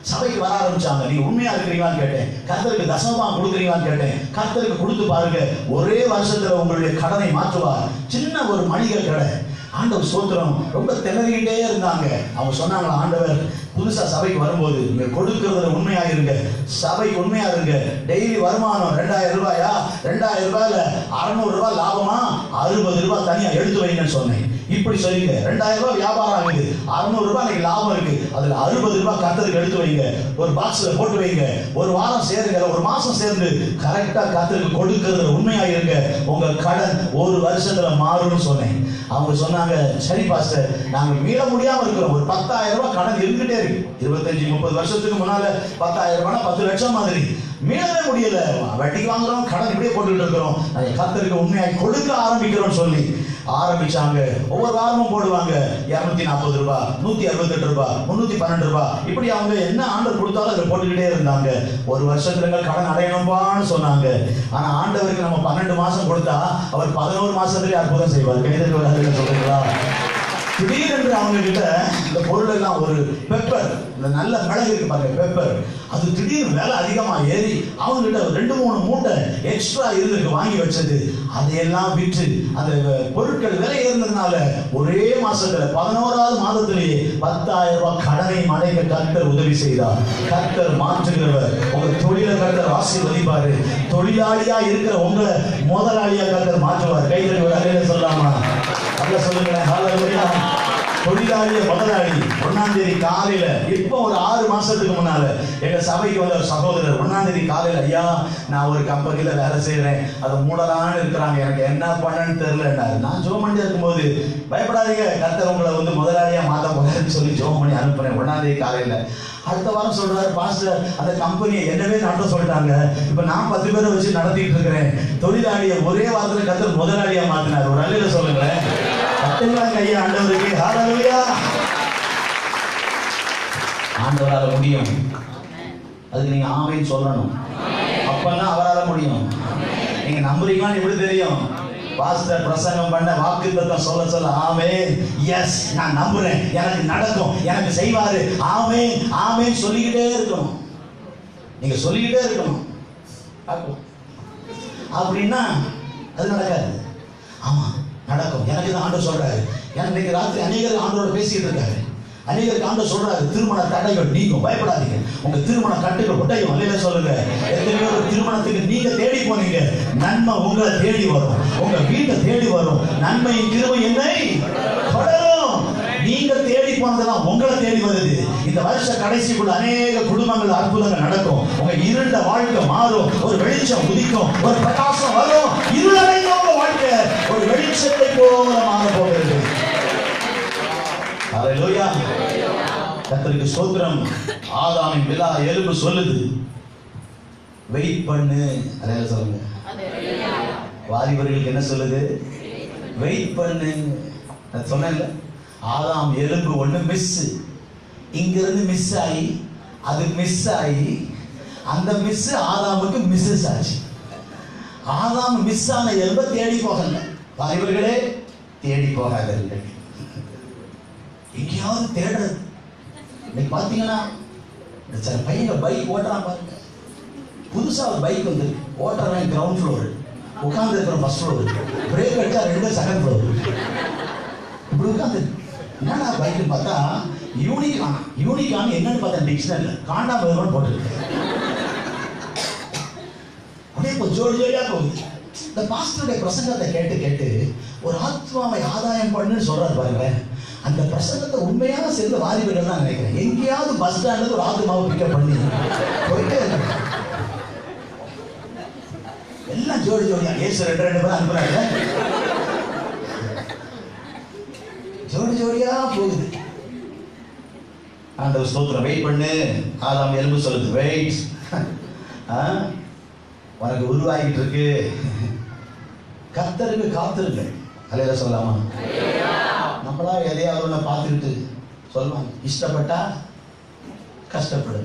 சபைக்கு வர ஆரம்பிச்சாங்க நீங்க உண்மையா இருக்கிறீங்களான்னு கேட்டேன் கர்த்தருக்கு தசமமா கொடுக்குறீங்களான்னு கேட்டேன் கர்த்தருக்கு கொடுத்து பாருங்க ஒரே வருஷத்துல உங்களுடைய கடனை மாற்றுவார் சின்ன ஒரு மளிகை கடை ஆண்டவர் சோத்திரம் ரொம்ப திணறிக்கிட்டே இருந்தாங்க அவங்க சொன்னாங்களா ஆண்டவர் புதுசா சபைக்கு வரும்போது நீங்க கொடுக்கறதுல உண்மையா இருங்க சபைக்கு உண்மையா இருங்க டெய்லி வருமானம் ரெண்டாயிரம் ரூபாயா ரெண்டாயிரம் ரூபாயில அறுநூறு ரூபாய் லாபமா அறுபது ரூபாய் தனியா எடுத்து வைங்கன்னு சொன்னேன் இப்படி சொல்லுங்க ரெண்டாயிரம் ரூபாய் வியாபாரம் ஆகுது அறுநூறு ரூபாய் இன்னைக்கு லாபம் இருக்கு அதுல அறுபது ரூபாய் கத்தருக்கு எடுத்து வைங்க ஒரு பாக்ஸ்ல போட்டு வைங்க ஒரு வாரம் சேருங்க ஒரு மாசம் சேர்ந்து கரெக்டா கத்தருக்கு கொடுக்கறதுல உண்மையா இருங்க உங்க கடன் ஒரு வருஷத்துல மாறும்னு சொன்னேன் அவங்க சொன்னாங்க சரி பாஸ்டர் நாங்க மீள முடியாம இருக்கிறோம் ஒரு பத்தாயிரம் ரூபாய் கடன் இருந்துட்டே இருக்கு இருபத்தஞ்சு முப்பது வருஷத்துக்கு முன்னால பத்தாயிரம் ரூபாய் பத்து லட்சம் மாதிரி மீளவே முடியல வட்டிக்கு வாங்குறோம் கடன் இப்படியே போட்டுக்கிட்டு இருக்கிறோம் நாங்க கத்தருக்கு உண்மையாய் கொடுக்க ஆரம்பிக்கிறோம் சொல்லி ஆரம்பிச்சாங்க ஒவ்வொரு வாரமும் போடுவாங்க இருநூத்தி நாற்பது ரூபாய் நூத்தி அறுபத்தெட்டு ரூபாய் முன்னூத்தி பன்னெண்டு ரூபாய் இப்படி அவங்க என்ன ஆண்டவர் கொடுத்தாலும் அதை போட்டுக்கிட்டே இருந்தாங்க ஒரு வருஷத்துல எங்க கடன் அடையணும்பான்னு சொன்னாங்க ஆனா ஆண்டவருக்கு நம்ம பன்னெண்டு மாசம் கொடுத்தா அவர் பதினோரு மாசத்துலயே அற்புதம் செய்வார் கைதல் சொல்றீங்களா திடீரென்று அவங்க கிட்ட இந்த பொருள் எல்லாம் ஒரு பெப்பர் இந்த நல்ல மிளகு இருக்கு பாருங்க பெப்பர் அது திடீர்னு விலை அதிகமா ஏறி அவங்க கிட்ட ஒரு ரெண்டு மூணு மூட்டை எக்ஸ்ட்ரா இருந்திருக்கு வாங்கி வச்சது அதையெல்லாம் விற்று அந்த பொருட்கள் விலை ஏறினதுனால ஒரே மாசத்துல பதினோராவது மாதத்திலேயே பத்தாயிரம் ரூபாய் கடனை மடைக்க கர்த்தர் உதவி செய்தார் கர்த்தர் மாற்றுகிறவர் உங்க தொழில கர்த்தர் ஆசீர்வதிப்பாரு தொழிலாளியா இருக்கிற உங்களை முதலாளியா கர்த்தர் மாற்றுவார் கைதறி ஒரு அறையில சொல்லாமா அல்ல சொல்லுங்களேன் ஹalleluya தொழிலாளிய முதலாளி ஒன்னாம் தேதி காலையில இப்போ ஒரு ஆறு மாசத்துக்கு முன்னால எங்க சபைக்கு வந்த ஒரு சகோதரர் ஒன்னாம் தேதி காலையில ஐயா நான் ஒரு கம்பெனில வேலை செய்யறேன் அதை மூடலான்னு இருக்கிறாங்க எனக்கு என்ன பண்ணன்னு தெரியலன்னாரு நான் ஜோம் பண்ணி இருக்கும்போது பயப்படாதீங்க கர்த்தர் உங்களை வந்து முதலாளியா மாத்த போறேன்னு சொல்லி ஜோம் பண்ணி அனுப்புறேன் ஒன்னாம் தேதி காலையில அடுத்த வாரம் சொல்றாரு பாஸ்டர் அந்த கம்பெனியை என்னவே நடத்த சொல்லிட்டாங்க இப்ப நான் பத்து பேரை வச்சு நடத்திட்டு இருக்கிறேன் தொழிலாளியை ஒரே வாரத்துல கத்தர் முதலாளியா மாத்தினார் ஒரு அள்ளில சொல்லுங்களேன் கத்துக்கலாம் கையா ஆண்டவருக்கு ஹalleluya ஆண்டவரால முடியும் அதுக்கு நீங்க ஆமென் சொல்லணும் அப்பதான் அவரால முடியும் நீங்க நம்புறீங்களான்னு எப்படி தெரியும் பாஸ்டர் பிரசங்கம் பண்ண வாக்கு தத்துவம் சொல்ல சொல்ல ஆமே எஸ் நான் நம்புறேன் எனக்கு நடக்கும் எனக்கு செய்வாரு ஆமே ஆமே சொல்லிக்கிட்டே இருக்கணும் நீங்க சொல்லிக்கிட்டே இருக்கணும் பார்க்கலாம். அப்படின்னா அது நடக்காது ஆமா நடக்கும் எனக்கு தான் ஆண்டு சொல்றாரு எனக்கு இன்னைக்கு ராத்திரி அநேகர் ஆண்டோட பேசிட்டு இருக்காரு அநேகருக்கு ஆண்டு சொல்றாரு திருமண தடைகள் நீங்கும் பயப்படாதீங்க உங்க திருமண கட்டுகள் உடையும் அல்லையில சொல்லுங்க எத்தனையோ ஒரு திருமணத்துக்கு நீங்க தேடி போனீங்க நன்மை உங்களை தேடி வரும் உங்க வீட்டை தேடி வரும் நன்மையின் கிருபை என்னை தொடரும் நீங்க தேடி போனதெல்லாம் உங்களை தேடி வருது இந்த வருஷ கடைசிக்குள்ள அநேக குடும்பங்கள் அற்புதங்கள் நடக்கும் உங்க இருண்ட வாழ்க்கை மாறும் ஒரு வெளிச்சம் உதிக்கும் ஒரு பிரகாசம் வரும் இருளடைந்த உங்க வாழ்க்கை ஒரு வெளிச்சத்தை போல மாற போகிறது ஹalleluya கர்த்தருக்கு ஸ்தோத்திரம் ஆதாமின் விழா எலும்பு சொல்லுது வெயிட் பண்ணு அதைய சொல்லுங்க வாலிபர்களுக்கு என்ன சொல்லுது வெயிட் பண்ணு நான் சொன்னேன்ல ஆதாம் எலும்பு ஒண்ணு மிஸ் இங்கிருந்து மிஸ் ஆகி அது மிஸ் ஆகி அந்த மிஸ் ஆதாமுக்கு மிஸ்ஸஸ் ஆச்சு ஆதாம் மிஸ் ஆன எலும்பை தேடி போகல வாலிபர்களே தேடி போகாதீர்கள் எங்கேயாவது தேடுறது இன்னைக்கு பார்த்தீங்கன்னா இந்த சில பையங்க பைக் ஓட்டுறான் பாருங்க புதுசா ஒரு பைக் வந்து ஓட்டுறவன் கிரவுண்ட் ஃப்ளோர் உட்கார்ந்து இருக்கிற ஃபர்ஸ்ட் ஃப்ளோர் பிரேக் அடிச்சா ரெண்டு செகண்ட் ஃப்ளோர் இப்படி உட்காந்து என்னடா பைக்னு பார்த்தா யூனிகான் யூனிகான் என்னன்னு பார்த்தா டிக்ஷனரியில் காண்டாம வருமானு போட்டுருக்கு அப்படியே இப்போ ஜோடி ஜோடியா போகுது இந்த பாஸ்டருடைய பிரசங்கத்தை கேட்டு கேட்டு ஒரு ஆத்மாவை ஆதாயம் பண்ணுன்னு சொல்றாரு பாருங்களேன் அந்த பிரசங்கத்தை உண்மையான சேர்ந்த வாலிபர்கள் தான் நினைக்கிறேன் எங்கேயாவது பஸ் ஸ்டாண்ட்ல ஒரு ஆத்மாவை பிக்கப் பண்ணி போயிட்டே இருக்காங்க எல்லாம் ஜோடி ஜோடியா ஏசு ரெண்டு ரெண்டு பேரும் அனுப்புறாங்க ஜோடி ஜோடியா போகுது ஆண்டவர் ஸ்தோத்திரம் வெயிட் பண்ணு ஆதாம் எலும்பு சொல்லுது வெயிட் உனக்கு உருவாகிட்டு இருக்கு கர்த்தருக்கு காத்திருங்க அலையில சொல்லாமா நம்மளா எதையாவது ஒண்ணு பார்த்துக்கிட்டு சொல்லுவாங்க இஷ்டப்பட்டா கஷ்டப்படு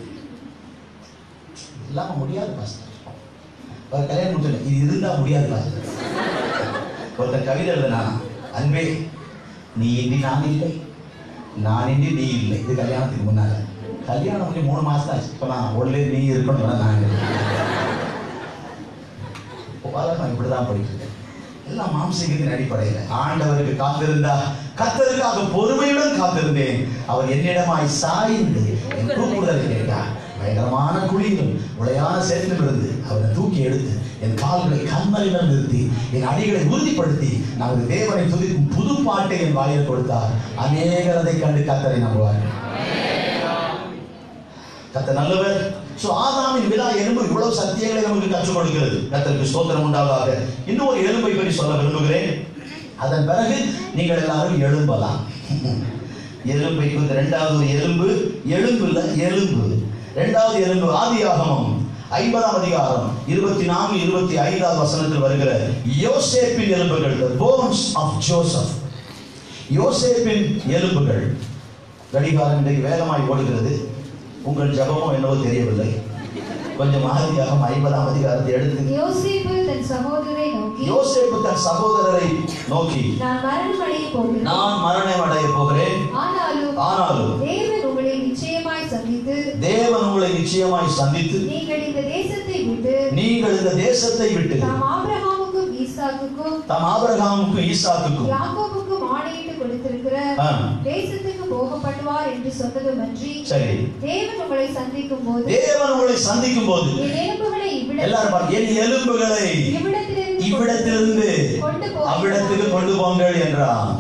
இல்லாம முடியாது பாஸ்டர் ஒரு கல்யாணம் முடிச்சல இது இருந்தா முடியாது பாஸ்டர் ஒருத்தன் கவிதை எழுதுனா அன்பே நீ இன்றி நான் இல்லை நான் இன்றி நீ இல்லை இது கல்யாணத்துக்கு முன்னால கல்யாணம் பண்ணி மூணு மாசம் ஆச்சு இப்போ நான் உள்ளே நீ இருக்கணும் இல்லைன்னா நான் இருக்கேன் உலகம் இப்படிதான் போயிட்டு இருக்கு எல்லாம் மாம்சீகத்தின் அடிப்படையில் ஆண்டவருக்கு காத்திருந்தா கத்தருக்காக பொறுமையுடன் காத்திருந்தேன் அவர் என்னிடமாய் சாய்ந்து என் கூப்பிடுதலை கேட்டார் பயங்கரமான குழியிலும் உளையான சேற்றிலும் இருந்து அவரை தூக்கி எடுத்து என் கால்களை கண்மலிடம் நிறுத்தி என் அடிகளை உறுதிப்படுத்தி நமது தேவனை துதிக்கும் புது பாட்டை என் வாயில் கொடுத்தார் அநேகர் அதை கண்டு கத்தரை நம்புவார்கள் கத்த நல்லவர் சோ ஆதாமின் விழா எலும்பு இவ்வளவு சத்தியங்களை நமக்கு கற்றுக் கொடுக்கிறது கத்தருக்கு ஸ்தோத்திரம் உண்டாவதாக இன்னும் ஒரு எலும்பை பற்றி சொல்ல விரும்புகிறேன் அதன் பிறகு நீங்கள் எல்லாரும் எழும்பலாம் எலும்பை குறித்த இரண்டாவது ஒரு எலும்பு எலும்பு இல்ல எலும்பு இரண்டாவது எலும்பு ஆதியாகமம் ஐம்பதாம் அதிகாரம் இருபத்தி நான்கு இருபத்தி ஐந்தாவது வசனத்தில் வருகிற யோசேப்பின் எலும்புகள் the bones of ஜோசப் யோசேப்பின் எலும்புகள் கடிகாரம் இன்றைக்கு வேகமாய் ஓடுகிறது உங்கள் ஜபமோ என்னவோ தெரியவில்லை கொஞ்சம் ஆதியாகம் ஐம்பதாம் அதிகாரத்தை எடுத்து யோசேப்பு தன் சகோதரரை நோக்கி யோசேப்பு தன் சகோதரரை நோக்கி நான் மரணமடைய போகிறேன் நான் மரணம் அடைய போகிறேன் ஆனாலும் ஆனாலும் தேவன் உங்களை நிச்சயமாய் சந்தித்து தேவன் உங்களை நிச்சயமாய் சந்தித்து நீங்கள் இந்த தேசத்தை விட்டு நீங்கள் இந்த தேசத்தை விட்டு தாம் ஆபிரகாமுக்கும் ஈசாக்குக்கும் தம் ஆபிரகாமுக்கும் ஈசாக்குக்கும் யாக்கோபுக்கும் ஆணையிட்டு கொடுத்திருக்கிற ஆ, தேசத்துக்கு போகப்படுவார் என்று சொன்னதுமன்றி சரி தேவன் உங்களை சந்திக்கும் போது தேவன் உங்களை சந்திக்கும் போது என் எலும்புகளை எல்லாரும் இவ்விடத்தில் பாருங்க, என் எலும்புகளை இவ்விடத்திலிருந்து இவ்விடத்திலிருந்து கொண்டு அவ்விடத்துக்கு போய் கொண்டு போங்கள் என்றான்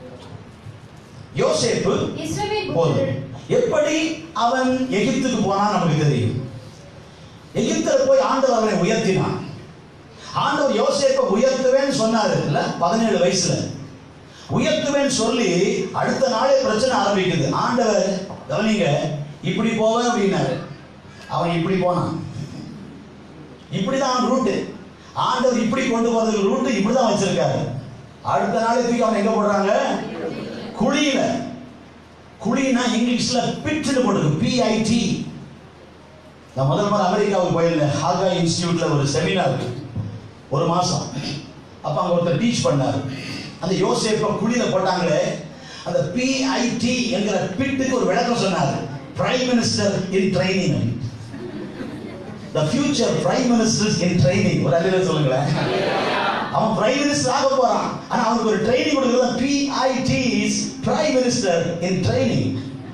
யோசேப்பு இஸ்ரவேல் போதும் புத்திரர் எப்படி அவன் எகிப்துக்கு போனான் நமக்கு தெரியும் எகிப்தில் போய் ஆண்டவர் அவனை உயர்த்தினான் ஆண்டவர் யோசேப்பை உயர்த்துவேன்னு சொன்னாரு இல்ல பதினேழு வயசுல உயர்த்துவேன்னு சொல்லி அடுத்த நாளே பிரச்சனை ஆரம்பிக்குது ஆண்டவர் கவனிங்க இப்படி போவேன் அப்படின்னாரு அவன் இப்படி போனான் இப்படிதான் ரூட்டு ஆண்டவர் இப்படி கொண்டு போறதுக்கு ரூட்டு இப்படிதான் வச்சிருக்காரு அடுத்த நாளே தூக்கி அவன் எங்க போடுறாங்க குழியில குழினா இங்கிலீஷ்ல பிட்னு போட்டுருக்கு பிஐடி நான் முதல் முறை அமெரிக்காவுக்கு போயிருந்தேன் ஹாகா இன்ஸ்டியூட்ல ஒரு செமினார் ஒரு மாசம் அப்ப அங்க ஒருத்தர் டீச் பண்ணார் அந்த யோசேப்ப குழியில போட்டாங்களே அந்த பிஐடி என்கிற பிட்டுக்கு ஒரு விளக்கம் சொன்னார் prime minister in training the future prime minister in training ஒரு அறிவு சொல்லுங்களேன் அவன் பிரைம் மினிஸ்டர் ஆக போறான் ஆனா அவனுக்கு ஒரு ட்ரைனிங் கொடுக்கிறது PIT is prime minister in training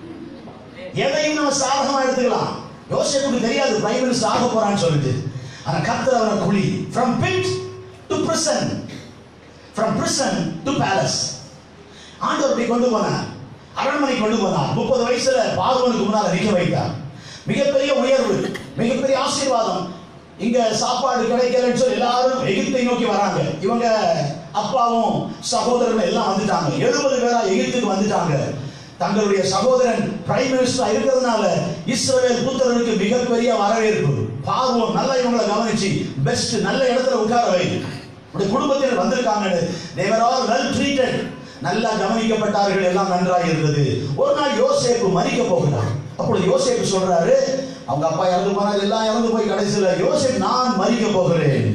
எதையும் நம்ம சாதகமா எடுத்துக்கலாம் யோசேப்புக்கு தெரியாது பிரைம் மினிஸ்டர் ஆக போறான்னு சொல்லிட்டு ஆனா கர்த்தர் அவனை குழி from pit to prison from prison to palace ஆண்டவர் இப்படி கொண்டு போனார் அரண்மனை கொண்டு போனார் முப்பது வயசுல பார்வனுக்கு முன்னால் நிற்க வைத்தார் மிகப்பெரிய உயர்வு மிகப்பெரிய ஆசீர்வாதம் இங்க சாப்பாடு கிடைக்கலன்னு சொல்லி எல்லாரும் எகிப்தை நோக்கி வராங்க இவங்க அப்பாவும் சகோதரர்கள் எல்லாம் வந்துட்டாங்க எழுபது பேரா எகிப்துக்கு வந்துட்டாங்க தங்களுடைய சகோதரன் பிரைம் மினிஸ்டர் இருக்கிறதுனால இஸ்ரவேல் புத்திரனுக்கு மிகப்பெரிய வரவேற்பு பார்வோம் நல்லா இவங்களை கவனிச்சு பெஸ்ட் நல்ல இடத்துல உட்கார வை உடைய குடும்பத்தில் வந்திருக்காங்க தேவர் ஆல் வெல் ட்ரீட்டட் நல்லா கவனிக்கப்பட்டார்கள் எல்லாம் நன்றாக இருந்தது ஒரு நாள் யோசேப்பு மறிக்க போகிறார் அப்பொழுது யோசேப்பு சொல்றாரு அவங்க அப்பா இறந்து போனாங்க எல்லாம் இறந்து போய் கடைசியில் யோசேப் நான் மறிக்க போகிறேன்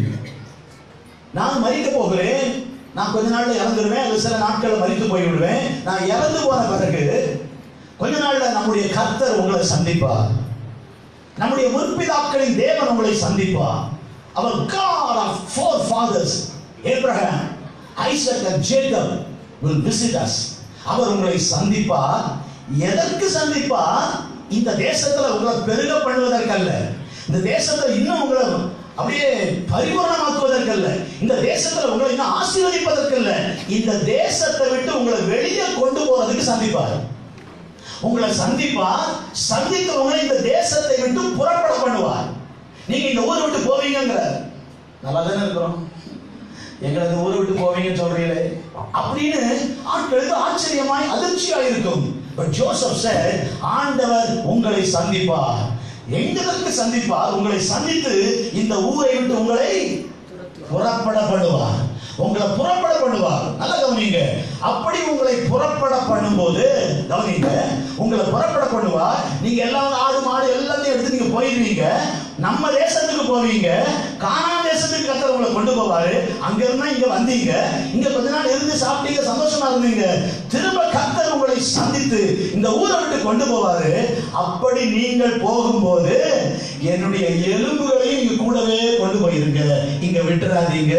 நான் மறிக்க போகிறேன் நான் கொஞ்ச நாள்ல இறந்துருவேன் அல்லது சில நாட்கள்ல மறித்து போய் விடுவேன் நான் இறந்து போன பிறகு கொஞ்ச நாள்ல நம்முடைய கர்த்தர் உங்களை சந்திப்பார் நம்முடைய முற்பிதாக்களின் தேவன் உங்களை சந்திப்பார் அவர் God of four fathers Abraham Isaac and Jacob will visit us அவர் உங்களை சந்திப்பார் எதற்கு சந்திப்பார் இந்த தேசத்துல உங்களை பெருக பண்ணுவதற்கல்ல இந்த தேசத்துல இன்னும் உங்களை அப்படியே பரிபூர்ணமாக்குவதற்கல்ல இந்த தேசத்துல உங்களை இன்னும் ஆசீர்வதிப்பதற்கல்ல இந்த தேசத்தை விட்டு உங்களை வெளியே கொண்டு போறதுக்கு சந்திப்பார் உங்களை சந்திப்பார் சந்தித்தவங்களை இந்த தேசத்தை விட்டு புறப்பட பண்ணுவார் நீங்க இந்த ஊரை விட்டு போவீங்கிற நல்லா தானே இருக்கிறோம் எங்களை இந்த ஊரை விட்டு போவீங்கன்னு சொல்றீங்களே அப்படின்னு ஆட்களுக்கு ஆச்சரியமாய் அதிர்ச்சியா இருக்கும் பட் ஜோசப் said ஆண்டவர் உங்களை சந்திப்பார் எங்களுக்கு சந்திப்பார் உங்களை சந்தித்து இந்த ஊரை விட்டு உங்களை புறப்பட பண்ணுவார் உங்களை புறப்பட பண்ணுவார் நல்ல கவனிங்க அப்படி உங்களை புறப்பட பண்ணும்போது கவனிங்க உங்களை புறப்பட பண்ணுவார் நீங்க எல்லாம் ஆடு மாடு எல்லாத்தையும் எடுத்து நீங்க போயிருவீங்க நம்ம தேசத்துக்கு போவீங்க கானான் தேசத்துக்கு கத்தர் உங்களை கொண்டு போவாரு அங்க இருந்தா இங்க வந்தீங்க இங்க கொஞ்ச நாள் இருந்து சாப்பிட்டீங்க சந்தோஷமா இருந்தீங்க திரும்ப கத்தர் உங்களை சந்தித்து இந்த ஊரை விட்டு கொண்டு போவாரு அப்படி நீங்கள் போகும்போது என்னுடைய எலும்புகளையும் இங்க கூடவே கொண்டு போயிருங்க இங்க விட்டுறாதீங்க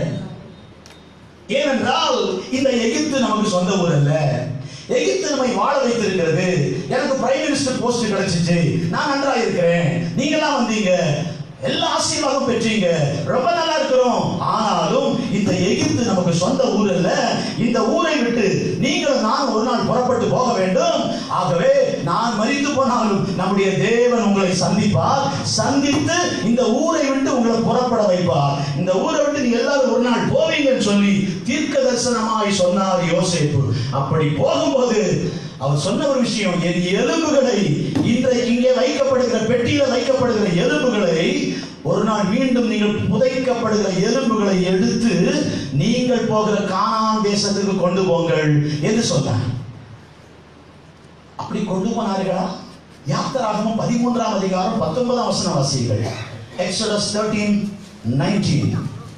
ஏனென்றால் இந்த எகிப்து நமக்கு சொந்த ஊர் அல்ல எகிப்து நம்மை வாழ வைத்திருக்கிறது எனக்கு பிரைம் மினிஸ்டர் போஸ்ட் கிடைச்சிச்சு நான் நன்றா இருக்கிறேன் நீங்களாம் வந்தீங்க எல்லா ஆசீர்வாதம் பெற்றீங்க ரொம்ப நல்லா இருக்கிறோம் ஆனாலும் இந்த எகிப்து நமக்கு சொந்த ஊர் அல்ல இந்த ஊரை விட்டு நீங்களும் நான் ஒரு நாள் புறப்பட்டு போக வேண்டும் ஆகவே நான் மறித்து போனாலும் நம்முடைய தேவன் உங்களை சந்திப்பார் சந்தித்து இந்த ஊரை விட்டு உங்களை புறப்பட வைப்பார் இந்த ஊரை விட்டு நீங்க எல்லாரும் ஒரு நாள் போவீங்கன்னு சொல்லி தீர்க்க தரிசனமாய் சொன்னார் யோசேப்பு அப்படி போகும்போது அவர் சொன்ன ஒரு விஷயம் என் எலும்புகளை இன்றைக்கு இங்கே வைக்கப்படுகிற பெட்டியில வைக்கப்படுகிற எலும்புகளை ஒரு நாள் மீண்டும் நீங்கள் புதைக்கப்படுகிற எலும்புகளை எடுத்து நீங்கள் போகிற கானான் தேசத்துக்கு கொண்டு போங்கள் என்று சொன்னார் அப்படி கொண்டு போனார்களா யாத்திராகமும் பதிமூன்றாம் அதிகாரம் பத்தொன்பதாம் வசன வாசிகள் எக்ஸோடஸ் தேர்ட்டீன் நைன்டீன்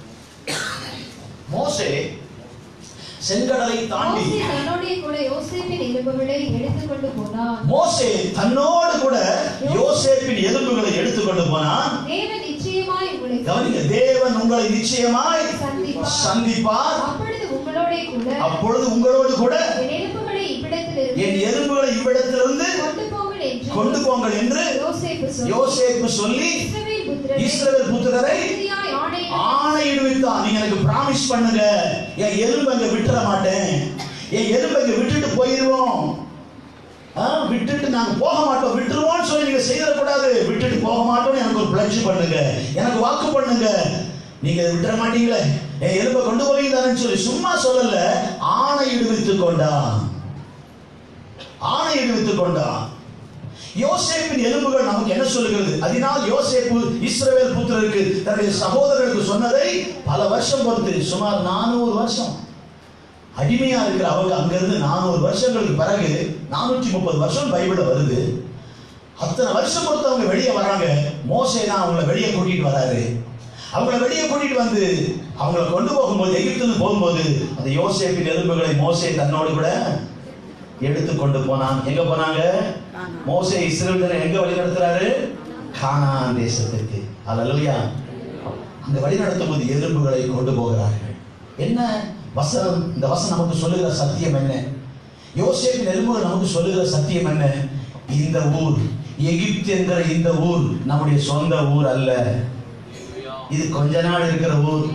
மோசே செங்கடலை தாண்டி மோசே தன்னோடே கூட யோசேப்பின் எலும்புகளை எடுத்துக்கொண்டு போனான் மோசே தன்னோடு கூட யோசேப்பின் எலும்புகளை எடுத்துக்கொண்டு போனான் தேவன் நிச்சயமாய் உங்களை கவனிங்க தேவன் உங்களை நிச்சயமாய் சந்திப்பார். சந்திப்பார் அப்பொழுது உங்களோடே கூட அப்பொழுது உங்களோடு கூட என் எலும்புகளை இவ்விடத்திலிருந்து என் எலும்புகளை இவ்விடத்திலிருந்து கொண்டு போங்கள் என்று கொண்டு போங்கள் என்று யோசேப்பு சொல்லி யோசேப்பு சொல்லி இஸ்ரவேல் புத்திரரை இஸ்ரவேல் புத்திரரை உறுதியாய் ஆணையிட்டு ஆணையிடுவித்தான் நீங்க எனக்கு பிராமிஸ் பண்ணுங்க என் எலும்பு அங்க விட்டுற மாட்டேன் என் எலும்பு அங்க விட்டுட்டு போயிருவோம் ஆ, விட்டுட்டு நாங்க போக மாட்டோம் விட்டுருவோம்னு சொல்லி நீங்க செய்திடக்கூடாது விட்டுட்டு போக மாட்டோம்னு எனக்கு ஒரு பிளட்ஜ் பண்ணுங்க எனக்கு வாக்கு பண்ணுங்க நீங்க இதை விட்டுற மாட்டீங்களே என் எலும்பை கொண்டு போவீங்கன்னு சொல்லி சும்மா சொல்லல ஆணையிடுவித்துக் கொண்டான் ஆணையிடுவித்துக் கொண்டான் யோசேப்பின் எலும்புகள் நமக்கு என்ன சொல்லுகிறது அதனால் யோசேப்பு இஸ்ரவேல் புத்திரருக்கு தன்னுடைய சகோதரருக்கு சொன்னதை பல வருஷம் பொறுத்து சுமார் நானூறு வருஷம் அடிமையா இருக்கிற அவங்க அங்கிருந்து நானூறு வருஷங்களுக்கு பிறகு நானூற்றி முப்பது வருஷம் பைபிள்ல வருது அத்தனை வருஷம் பொறுத்து அவங்க வெளியே வராங்க மோசே தான் அவங்கள வெளியே கூட்டிட்டு வராரு அவங்கள வெளியே கூட்டிட்டு வந்து அவங்கள கொண்டு போகும்போது எகிப்துக்கு போகும்போது அந்த யோசேப்பின் எலும்புகளை மோசே தன்னோடு கூட எடுத்து கொண்டு போனான் எங்க போனாங்க மோசே இஸ்ரேல் எங்க வழி நடத்துறாரு கானான் தேசத்திற்கு அல்லேலூயா அந்த வழி நடத்தும் போது எலும்புகளை கொண்டு போகிறார்கள் என்ன வசனம் இந்த வசனம் நமக்கு சொல்லுகிற சத்தியம் என்ன யோசேப்பின் எலும்புகள் நமக்கு சொல்லுகிற சத்தியம் என்ன இந்த ஊர் எகிப்து என்கிற இந்த ஊர் நம்முடைய சொந்த ஊர் அல்ல இது கொஞ்ச நாள் இருக்கிற ஊர்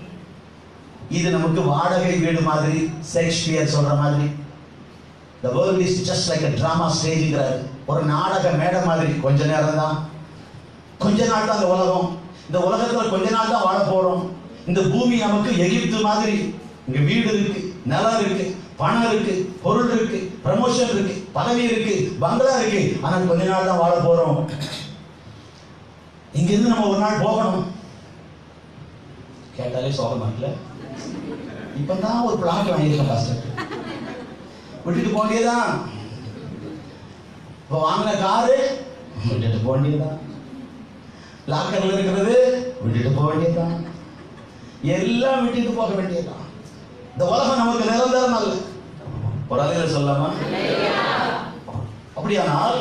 இது நமக்கு வாடகை வீடு மாதிரி ஷேக்ஸ்பியர் சொல்ற மாதிரி the world is just like a drama ஸ்டேஜ்ங்கிறாரு ஒரு நாடக மேடை மாதிரி கொஞ்ச நேரம் தான் கொஞ்ச நாள் தான் இந்த உலகம் இந்த உலகத்துல கொஞ்ச நாள் தான் வாழ போறோம் இந்த பூமி நமக்கு எகிப்து மாதிரி இங்க வீடு இருக்கு நிலம் இருக்கு பணம் இருக்கு பொருள் இருக்கு ப்ரமோஷன் இருக்கு பதவி இருக்கு பங்களா இருக்கு ஆனா கொஞ்ச நாள் தான் வாழ போறோம் இங்க இருந்து நம்ம ஒரு நாள் போகணும் கேட்டாலே சோகமா இருக்குல்ல இப்பதான் ஒரு பிளாட் வாங்கியிருக்கேன் பாஸ்டர் விட்டுட்டு போக வேண்டியதான் இப்போ வாங்கின காரு விட்டுட்டு போக வேண்டியதுதான் லாக்கர்ல இருக்கிறது விட்டுட்டு போக வேண்டியதுதான் எல்லாம் விட்டுட்டு போக வேண்டியதுதான் இந்த உலகம் நமக்கு நிரந்தரம் அல்ல ஒரு அலையில சொல்லாமா அப்படியானால்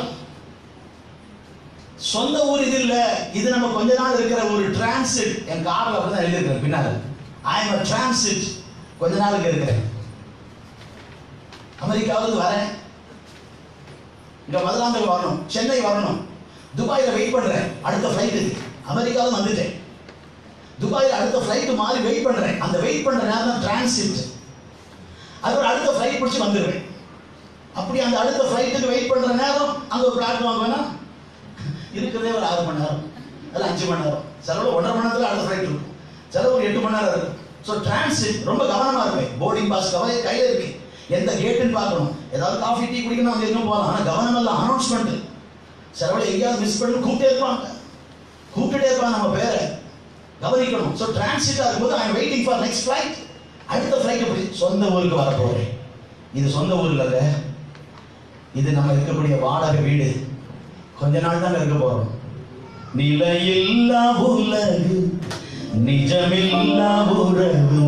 சொந்த ஊர் இது இல்ல இது நம்ம கொஞ்ச நாள் இருக்கிற ஒரு டிரான்சிட் என் கார்ல அப்படிதான் எழுதியிருக்கிறேன் பின்னால ஐ எம் a transit கொஞ்ச நாளுக்கு இருக்கிறேன் அமெரிக்காவிலிருந்து வரேன் இங்க மதுராந்தகம் வரணும் சென்னை வரணும் துபாயில வெயிட் பண்றேன் அடுத்த ஃப்ளைட்டுக்கு அமெரிக்காவில் வந்துட்டேன் துபாயில் அடுத்த ஃப்ளைட் மாறி வெயிட் பண்றேன் அந்த வெயிட் பண்ற நேரம் தான் டிரான்சிட் அதோட அடுத்த ஃப்ளைட் பிடிச்சி வந்துடுவேன் அப்படி அந்த அடுத்த ஃப்ளைட்டுக்கு வெயிட் பண்ற நேரம் அங்க ஒரு பிளாட்ஃபார்ம் வேணா இருக்கிறதே ஒரு ஆறு மணி நேரம் அதில் அஞ்சு மணி நேரம் சிலவு ஒன்றரை மணி நேரத்தில் அடுத்த ஃப்ளைட் இருக்கும் சிலவு ஒரு எட்டு மணி நேரம் இருக்கும் ஸோ டிரான்சிட் ரொம்ப கவனமா இருப்பேன் போர்டிங் பாஸ் கவலை கையில் இருக்கு எந்த கேட்டுன்னு பார்க்கணும் ஏதாவது காஃபி டீ குடிக்கணும் அங்கே எதுவும் போகலாம் ஆனால் கவனம் எல்லாம் அனௌன்ஸ்மெண்ட் சிலவில் எங்கேயாவது மிஸ் பண்ணி கூப்பிட்டே இருப்பாங்க கூப்பிட்டுட்டே இருப்பாங்க நம்ம பேரை கவனிக்கணும் ஸோ டிரான்சிட்டாக இருக்கும்போது I waiting for next flight அடுத்த ஃப்ளைட் எப்படி சொந்த ஊருக்கு வர போகிறேன் இது சொந்த ஊர் இல்லைங்க இது நம்ம இருக்கக்கூடிய வாடகை வீடு கொஞ்ச நாள் தான் இருக்க போறோம் நிலையில்லா உலகு நிஜமில்லா உறவு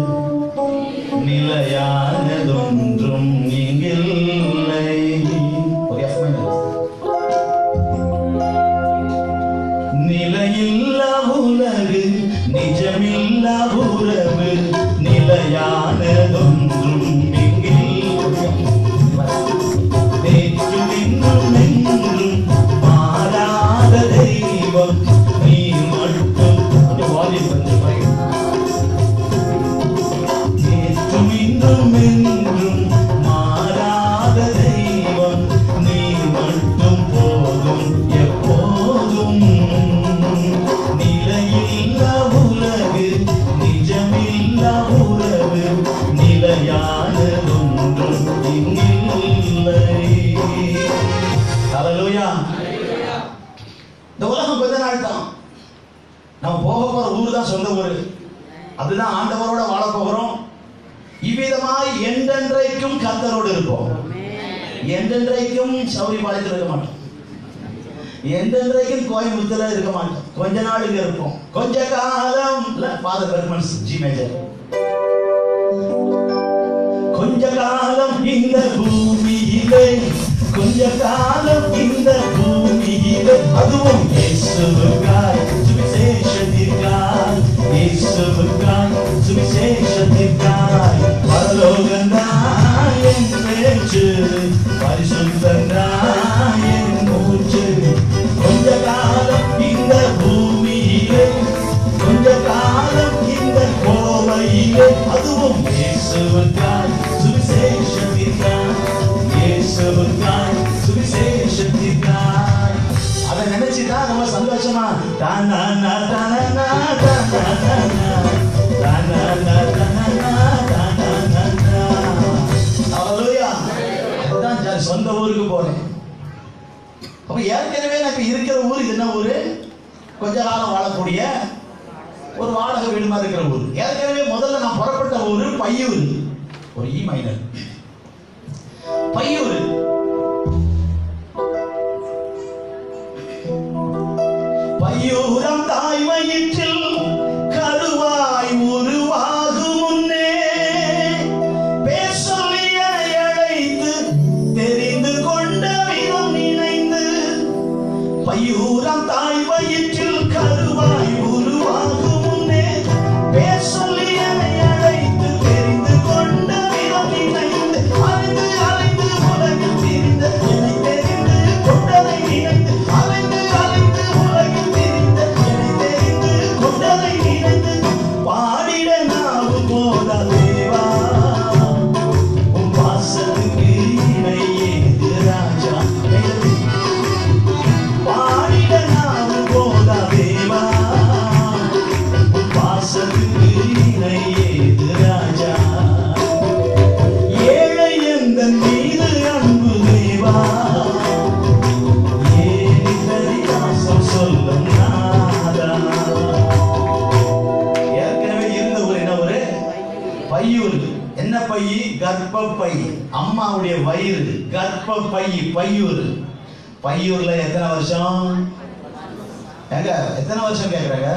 நிலையானதொன்றும் இங்கில்லை ஒரு F minor. நிலையில்லா உலகு நிஜமில்லா உறவு நிலையானதொன்றும் இங்கில்லை நேற்றும் இன்றும் என்றும் மாறாத தெய்வம் நீ மட்டும் கொஞ்சம் volume கொஞ்சம் குறைங்க. நேற்றும் இன்றும் என்றும் மாறாத தெய்வம் நீ மட்டும் போதும் எப்போதும் நிலையில்லா உலகு நிஜமில்லா உறவு நிலையானதொன்றும் இங்கில்லை ஹalleluya இந்த உலகம் கொஞ்ச நாள் தான் நம்ம போக போற ஊர் தான் சொந்த ஊர் அதுதான் ஆண்டவரோட வாழ போகிறோம் இவ்விதமாய் என்றென்றைக்கும் கர்த்தரோடு இருப்போம் என்றென்றைக்கும் சௌரிபாளையத்தில் இருக்க மாட்டோம் என்றென்றைக்கும் கோயம்புத்தூர்ல இருக்க மாட்டோம் கொஞ்ச நாள் இங்க இருப்போம் கொஞ்ச காலம் இல்ல ஃபாதர் பெர்மன்ஸ் ஜி மேஜர் கொஞ்ச காலம் இந்த பூமியிலே கொஞ்ச காலம் இந்த பூமியிலே அதுவும் இயேசுவுக்காய் சுவிசேஷத்திற்காய் இயேசுவுக்காய் சுவிசேஷத்திற்காய் பரலோகந்தாய் என் பேச்சு பரிசுத்தந்தாய் என் மூச்சு கொஞ்ச காலம் இந்த பூமியிலே கொஞ்ச காலம் இந்த கோவையிலே அதுவும் இயேசுவுக்காய் சுவிசேஷத்திற்காய் இயேசுவுக்காய் சுவிசேஷத்திற்காய் அதை நினைச்சுதான் நம்ம சந்தோஷமா தானா தானா தானா அதுதான் ஜா- சொந்த ஊருக்கு போறேன் அப்ப ஏற்கனவே நான் இப்ப இருக்கிற ஊர் இது என்ன ஊரு கொஞ்ச காலம் வாழக்கூடிய ஒரு வாடகை வீடு மாதிரி இருக்கிற ஊர் ஏற்கனவே முதல்ல நான் புறப்பட்ட ஊரு பையூர் ஒரு இ மைனர் பையூர் பையூரம் தாய் வயிற்றில் கருவாய் உருவாகும் முன்னே பேர் சொல்லி என்னை அழைத்து தெரிந்து கொண்ட விதம் நினைந்து பையூரம் தாய் வயிற்றில் கருவாய் உருவாகும் முன்னே பேர் சொல்லி என்னை அழைத்து தெரிந்து கொண்ட விதம் நினைந்து அலைந்து அலைந்து உலகில் திரிந்த என்னை தெரிந்து கொண்டதை நினைந்து அலைந்து அலைந்து உலகில் திரிந்த என்னை தெரிந்து கொண்டதை நினைந்து பாடிட நாவு போதா தேவா உன் வாசலுக்கு இணை ஏது ராஜா பாடிட நாவு போதா தேவா உன் வாசலுக்கு இணை ஏது ராஜா ஏழை எந்த மீது அன்பு தேவா ஏனி பரிகாசம் சொல்லும் நாதா ஏற்கனவே இருந்த ஒரு என்ன ஒரு பையூர் என்ன பை கர்ப்பப்பை அம்மாவுடைய வயிறு கர்ப்பப்பை பையூர் பையூர்ல எத்தனை வருஷம் ஏங்க எத்தனை வருஷம் கேக்குறாங்க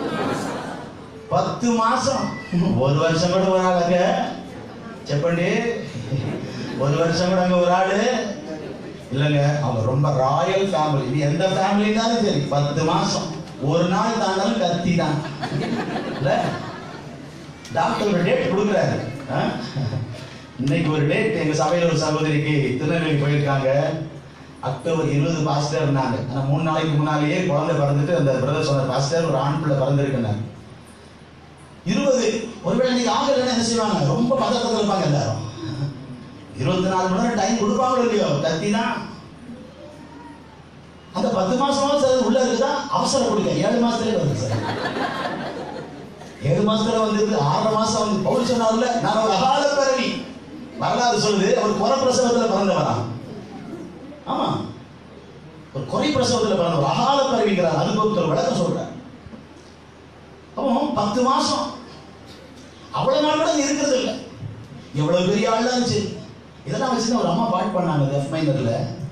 பத்து மாசம் ஒரு வருஷம் கூட ஒரு ஆளுங்க చెప్పండి ஒரு வருஷம் கூட அங்க ஒரு ஆளு இல்லைங்க அவங்க ரொம்ப ராயல் ஃபேமிலி இது எந்த ஃபேமிலினாலும் சரி பத்து மாசம் ஒரு நாள் தாண்டாலும் கத்தி தான் இல்ல டாக்டர் ஒரு டேட் கொடுக்குறாரு ஆ? இன்னைக்கு ஒரு டேட் எங்க சபையில ஒரு சகோதரிக்கு திருநெல்வேலி போயிருக்காங்க அக்டோபர் இருபது பாஸ்டர் இருந்தாங்க ஆனா மூணு நாளைக்கு முன்னாலேயே குழந்தை பிறந்துட்டு அந்த பிரதர் சொன்ன பாஸ்டர் ஒரு ஆண் பிள்ளை பிறந்திருக்குனாங்க இருபது ஒருவேளை நீங்க ஆகலைன்னா என்ன செய்வாங்க ரொம்ப பதட்டத்தில் இருப்பாங்க எல்லாரும் இருபத்தி நாலு மணி நேரம் டைம் கொடுப்பாங்களோ இல்லையோ கத்தி தான் அந்த பத்து மாசமா சார் உள்ள இருக்குதா அவசரம் கொடுக்க ஏழு மாசத்துலயே வருது சார் ஏழு மாசத்துல வந்து ஆறரை மாசம் வந்து பவுல் சொன்னார்ல நான் ஒரு அகால பிறவி வரலாறு சொல்லுது அவர் குறை பிரசவத்துல பிறந்தவரா ஆமா ஒரு குறை பிரசவத்துல பிறந்தவர் அகால பிறவிங்கிறார் அனுபவத்தில் விளக்கம் சொல்றார் அப்போ பத்து மாசம் அவ்வளவு நாள் கூட இங்க இருக்கிறது இல்லை எவ்வளவு பெரிய ஆள் இருந்துச்சு இதெல்லாம் வச்சு ஒரு அம்மா பாட்டு பண்ணாங்க எஃப் மைனர்ல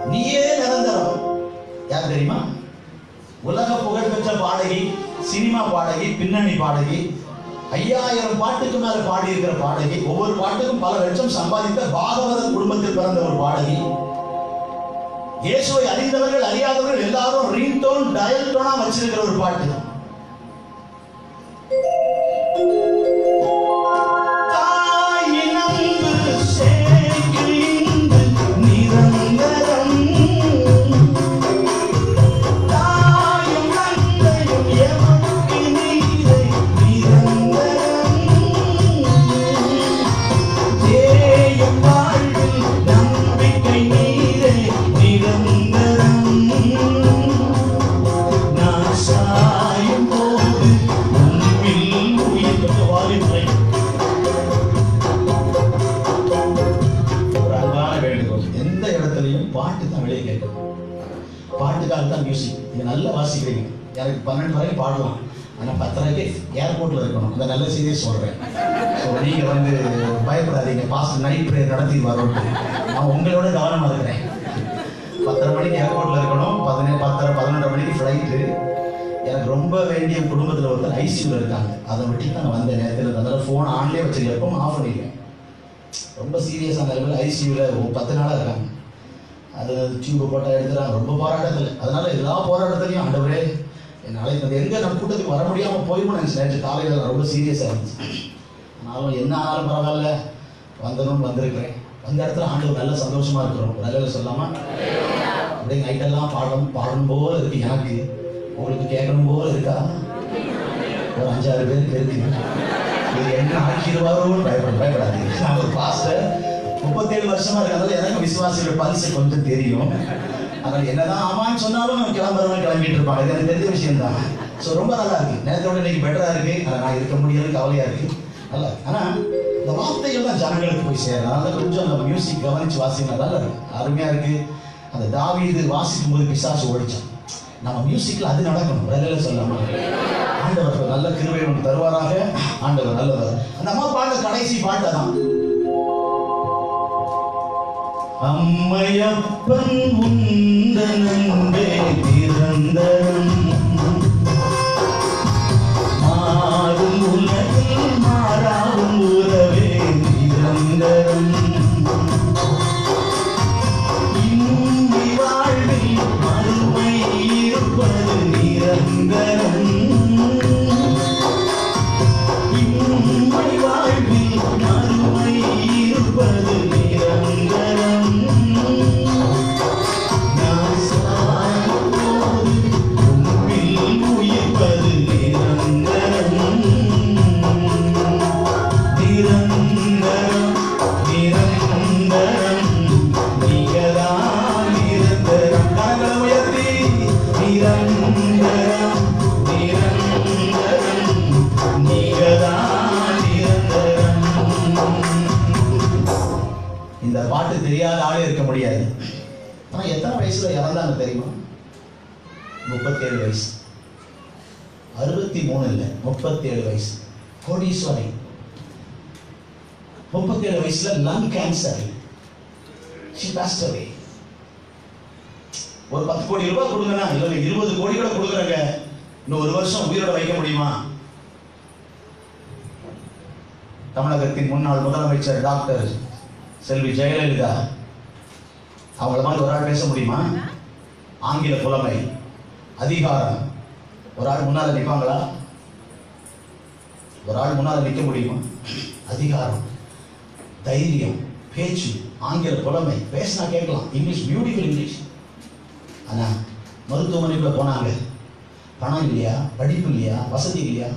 நீயே நிரந்தரம் யார் தெரியுமா உலக புகழ்பெற்ற பாடகி சினிமா பாடகி பின்னணி பாடகி ஐயாயிரம் பாட்டுக்கு மேல பாடி இருக்கிற பாடகி ஒவ்வொரு பாட்டுக்கும் பல லட்சம் சம்பாதித்த பாகவத குடும்பத்தில் பிறந்த ஒரு பாடகி இயேசுவை அறிந்தவர்கள் அறியாதவர்கள் எல்லாரும் ரிங்டோன் டயல் டோனா வச்சிருக்கிற ஒரு பாட்டு தாயின் அன்பு சேர்க்கின்ற நிரந்தரம் தாயும் தந்தையும் எமக்கு நீரை நிரந்தரம் தேயும் வாழ்வில் நம்பிக்கை நீரை நிரந்தரம் நான் சாயும் போது உன்னில் உயிர் வாலிபரை ஒரு அன்பான வேண்டுகோள் எந்த இடத்துலையும் பாட்டு தான் வெளியே கேட்கணும் பாட்டுக்காக தான் மியூசிக் நீங்க நல்லா வாசிக்கிறீங்க எனக்கு பன்னெண்டு வரைக்கும் பாடலாம் ஆனா பத்தரைக்கு ஏர்போர்ட்ல இருக்கணும் அந்த நல்ல செய்தியை சொல்றேன் ஸோ நீங்க வந்து பயப்படாதீங்க பாஸ் நைட் ப்ரேயர் நடத்தி வரோம் நான் உங்களோட கவனமா இருக்கிறேன் பத்தரை மணிக்கு ஏர்போர்ட்ல இருக்கணும் பதினேழு பத்தரை பதினொன்றரை மணிக்கு ஃப்ளைட்டு எனக்கு ரொம்ப வேண்டிய குடும்பத்தில் ஒருத்தர் ஐசியூவில் இருக்காங்க அதை விட்டு நான் வந்த நேரத்தில் அதனால ஃபோன் ஆன்லேயே வச்சிருக்கேன் எப்பவும் ஆஃப் பண்ணிடுவேன் ரொம்ப சீரியஸான லெவலில் ஐசியூவில் பத்து நாளாக இருக்காங்க அது டியூப் போட்டால் எடுத்துறாங்க ரொம்ப போராட்டத்தில் அதனால எல்லா போராட்டத்திலையும் ஆண்டவரே என்னால் இந்த எங்கே நம்ம கூட்டத்துக்கு வர முடியாமல் போயிடும் நினச்சி நேற்று காலையில் நான் ரொம்ப சீரியஸாக இருந்துச்சு ஆனாலும் என்ன ஆனாலும் பரவாயில்ல வந்தனும் வந்திருக்கிறேன் வந்த இடத்துல ஆண்டவர் நல்ல சந்தோஷமா இருக்கிறோம் நல்ல சொல்லாமா அப்படியே நைட்டெல்லாம் பாடணும் பாடணும் போல இருக்கு எனக்கு உங்களுக்கு கேட்கணும் போல இருக்கா ஒரு அஞ்சாறு பேருக்கு இருக்கு இது என்ன ஆக்கிடுவாரோன்னு பயப்பட பயப்படாதீங்க நான் ஒரு பாஸ்டர் முப்பத்தேழு வருஷமா இருக்கிறதால எனக்கு விசுவாசிகள் பரிசு கொஞ்சம் தெரியும் அதனால என்னதான் ஆமான்னு சொன்னாலும் கிளம்புறவங்க கிளம்பிட்டு இருப்பாங்க இது எனக்கு தெரிஞ்ச விஷயம் தான் ஸோ ரொம்ப நல்லா இருக்கு நேரத்தோட இன்னைக்கு பெட்டரா இருக்கு ஆனா நான் இருக்க முடியாது கவலையா இருக்கு நல்லா இருக்கு. ஆனா இந்த வார்த்தைகள் தான் ஜனங்களுக்கு போய் சேரும் அதனால கொஞ்சம் அந்த மியூசிக் கவனிச்சு வாசிங்க நல்லா இருக்கு அருமையா இருக்கு அந்த தாவீது வாசிக்கும் போது பிசாசு ஓடிச்சான் நம்ம மியூசிக்ல அது நடக்கணும் வேலையில சொல்லாம ஆண்டவர் நல்ல கிருபை நமக்கு தருவாராக ஆண்டவர் நல்லவர் அந்த அம்மா பாட்ட கடைசி பாட்டு தான் அம்மையப்பன் உந்த நன்பே நிரந்தரம் மாறும் உலகில் மாறாவும் உறவே நிரந்தரம் இம்மி வாழ்வில் மறுமை இருப்பது நிரந்தரம் இம்மை வாழ்வில் மறுமை இருப்பது நிரந்தரம் நான் சாயும் போது உம்மில் உயிர்ப்பது நிரந்தரம் நிரந்தரம் நிரந்தரம் நீங்கதான் நிரந்தரம் கரங்களை உயர்த்தி நிரந்தரம் நிரந்தரம் நீங்கதான் நிரந்தரம் இந்த பாட்டு தெரியாத ஆளே இருக்க முடியாது ஆனா எத்தனை வயசுல இறந்தாங்க தெரியுமா முப்பத்தேழு வயசு அறுபத்தி மூணு இல்லை முப்பத்தேழு வயசு கோடீஸ்வரி முப்பத்தேழு வயசுல lung cancer she passed away ஒரு பத்து கோடி ரூபாய் கொடுங்கன்னா இல்ல இருபது கோடி கூட கொடுக்குறாங்க இன்னும் ஒரு வருஷம் உயிரோட வைக்க முடியுமா தமிழகத்தின் முன்னாள் முதலமைச்சர் டாக்டர் செல்வி ஜெயலலிதா அவங்கள மாதிரி ஒரு ஆள் பேச முடியுமா ஆங்கில புலமை அதிகாரம் ஒரு ஆள் முன்னால நிற்பாங்களா ஒரு ஆள் முன்னால நிற்க முடியுமா அதிகாரம் தைரியம் பேச்சு ஆங்கில புலமை பேசினா கேட்கலாம் இங்கிலீஷ் பியூட்டிஃபுல் இங்கிலீஷ் ஆனா மருத்துவமனைக்குள்ள போனாங்க பணம் இல்லையா படிப்பு இல்லையா வசதி இல்லையா